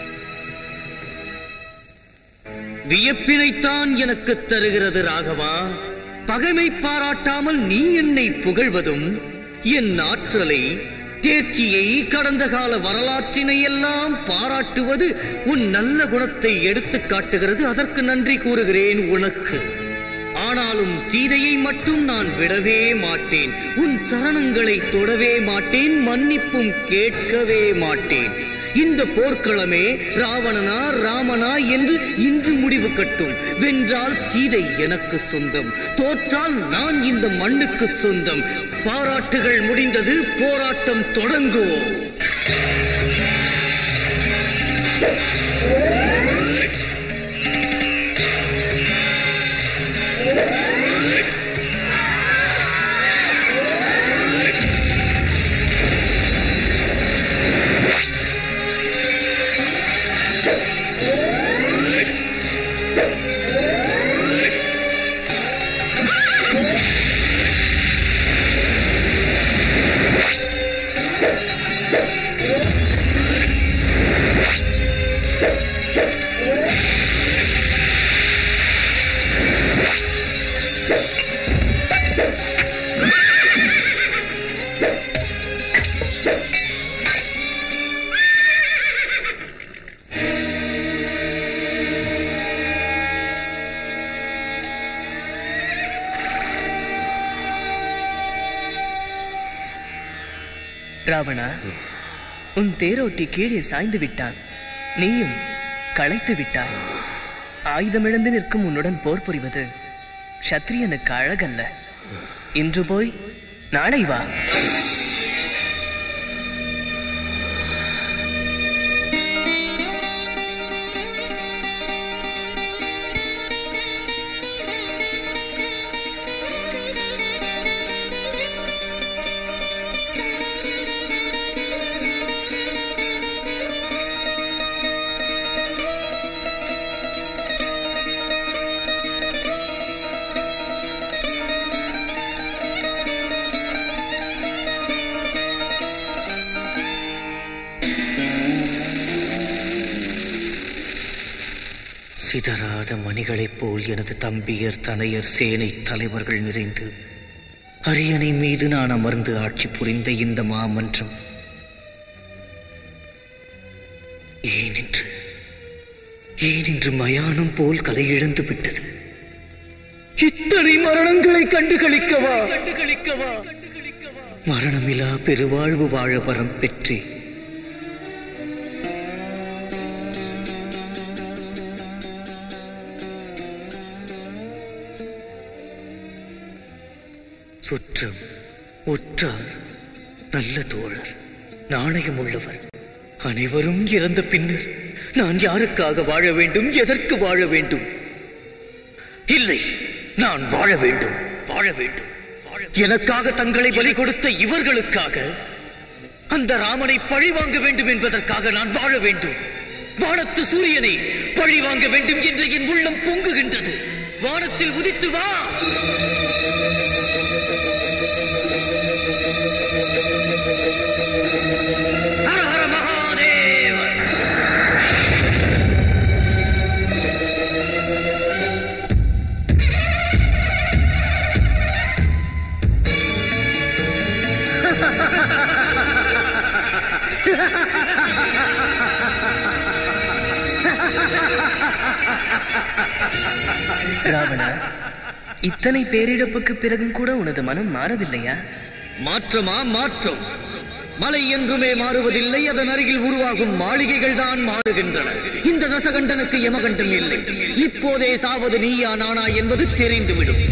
வியப்பினைத்தான் எனக்கு தருகிறது ராகவா பகைமை பாராட்டாமல் நீ என்னை புகழ்வதும் என் ஆற்றலை தேர்ச்சியை கடந்த கால வரலாற்றினை எல்லாம் பாராட்டுவது உன் நல்ல குணத்தை எடுத்துக் காட்டுகிறது அதற்கு நன்றி கூறுகிறேன் உனக்கு ஆனாலும் சீதையை மட்டும் நான் விடவே மாட்டேன் உன் சரணங்களை தொடவே மாட்டேன் மன்னிப்பும் கேட்கவே மாட்டேன் இந்த போர்க்களமே ராவணனா ராமனா என்று இன்று முடிவு கட்டும் வென்றால் சீதை எனக்கு சொந்தம் தோற்றால் நான் இந்த மண்ணுக்கு சொந்தம் பாராட்டுகள் முடிந்தது போராட்டம் தொடங்குவோம் ராவணா உன் தேரோட்டி கீழே சாய்ந்து விட்டான் நீயும் களைத்து விட்டாய் ஆயுதமிழந்து நிற்கும் உன்னுடன் போர் புரிவது சத்திரியனுக்கு அழகல்ல இன்று போய் நாளை வா சிதறாத மணிகளைப் போல் எனது தம்பியர் தனையர் சேனை தலைவர்கள் நிறைந்து அரியணை மீது நான் அமர்ந்து ஆட்சி புரிந்த இந்த மாமன்றம் ஏனின்று ஏனின்று மயானம் போல் கலையிழந்து விட்டது இத்தனை மரணங்களை கண்டு களிக்கவா மரணமிலா பெருவாழ்வு வாழ வரம் பெற்றேன் சுற்றம் உற்றார் நல்ல தோழர் நாணயம் உள்ளவர் அனைவரும் இறந்த பின்னர் நான் யாருக்காக வாழ வேண்டும் எதற்கு வாழ வேண்டும் இல்லை நான் வாழ வேண்டும் வாழ வேண்டும் எனக்காக தங்களை பலி கொடுத்த இவர்களுக்காக அந்த ராமனை பழி வாங்க வேண்டும் என்பதற்காக நான் வாழ வேண்டும் வானத்து சூரியனை பழி வாங்க வேண்டும் என்று என் உள்ளம் பொங்குகின்றது வானத்தில் உதித்து வா ஹர ஹர மகாதேவ ராவணா இத்தனை பேரிழப்புக்கு பிறகும் கூட உனது மனம் மாறவில்லையா மாற்றமா மாற்றம் மலை என்றுமே மாறுவதில்லை அதன் அருகில் உருவாகும் மாளிகைகள் தான் மாறுகின்றன இந்த ரசகண்டனுக்கு யமகண்டம் இல்லை இப்போதே சாவது நீயா நானா என்பது தெரிந்துவிடும்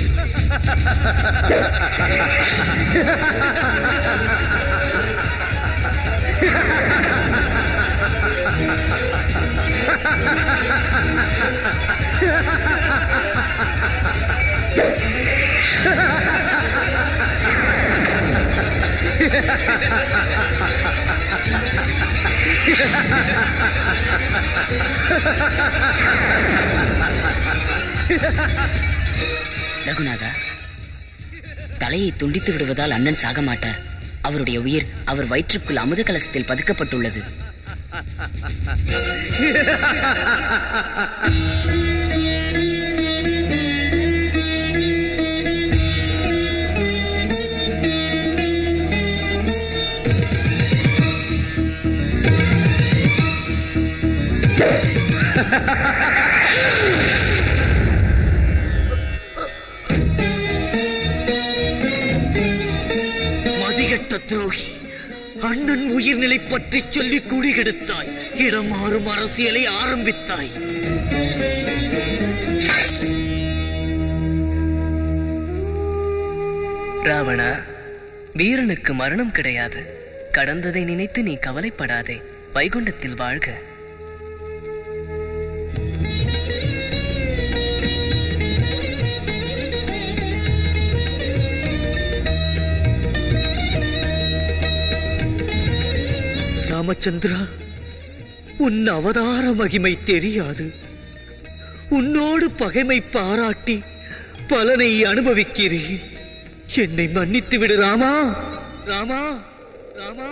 ரகுநாதா தலையை துண்டித்து விடுவதால் அண்ணன் சாக மாட்டார் அவருடைய உயிர் அவர் வயிற்றுக்குள் அமுத கலசத்தில் பதுக்கப்பட்டுள்ளது மதிகட்ட துரோகி அண்ணன் உயிர்நிலை பற்றி சொல்லி குழி கெடுத்தாய் இடமாறும் அரசியலை ஆரம்பித்தாய் ராவணா வீரனுக்கு மரணம் கிடையாது கடந்ததை நினைத்து நீ கவலைப்படாதே வைகுண்டத்தில் வாழ்க ராமச்சந்திரா உன் அவதார மகிமை தெரியாது உன்னோடு பகைமை பாராட்டி பலனை அனுபவிக்கிறேன் என்னை மன்னித்து விடு ராமா ராமா ராமா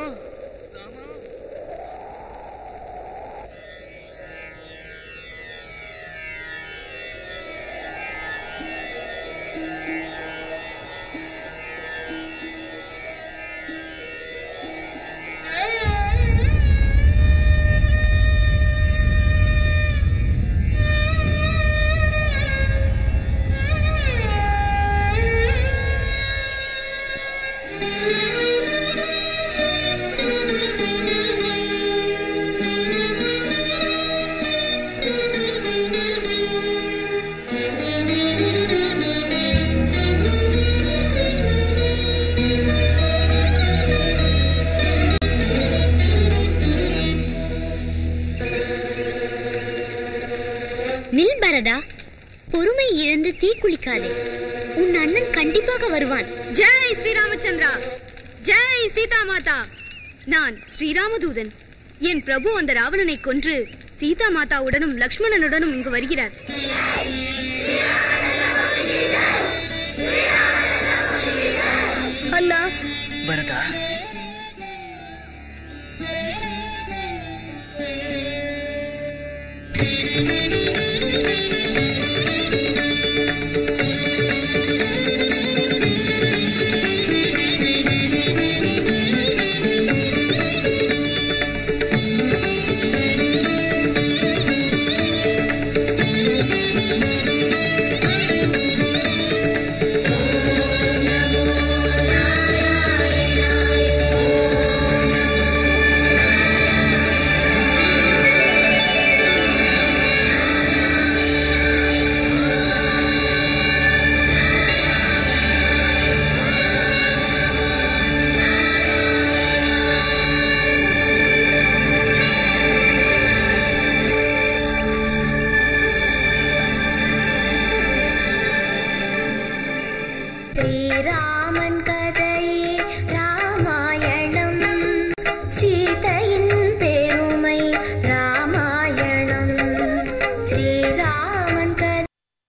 நில் பரதா பொறுமை இழந்து தீக்குளிக்காதே உன் அண்ணன் கண்டிப்பாக வருவான் ஜெய் ஸ்ரீராமச்சந்திரா ஜெய் சீதா மாதா நான் ஸ்ரீராமதூதன் என் பிரபு அந்த ராவணனை கொன்று சீதா மாதாவுடனும் லக்ஷ்மணனுடனும் இங்கு வருகிறார் அண்ணா பரதா ஸ்ரீராமன்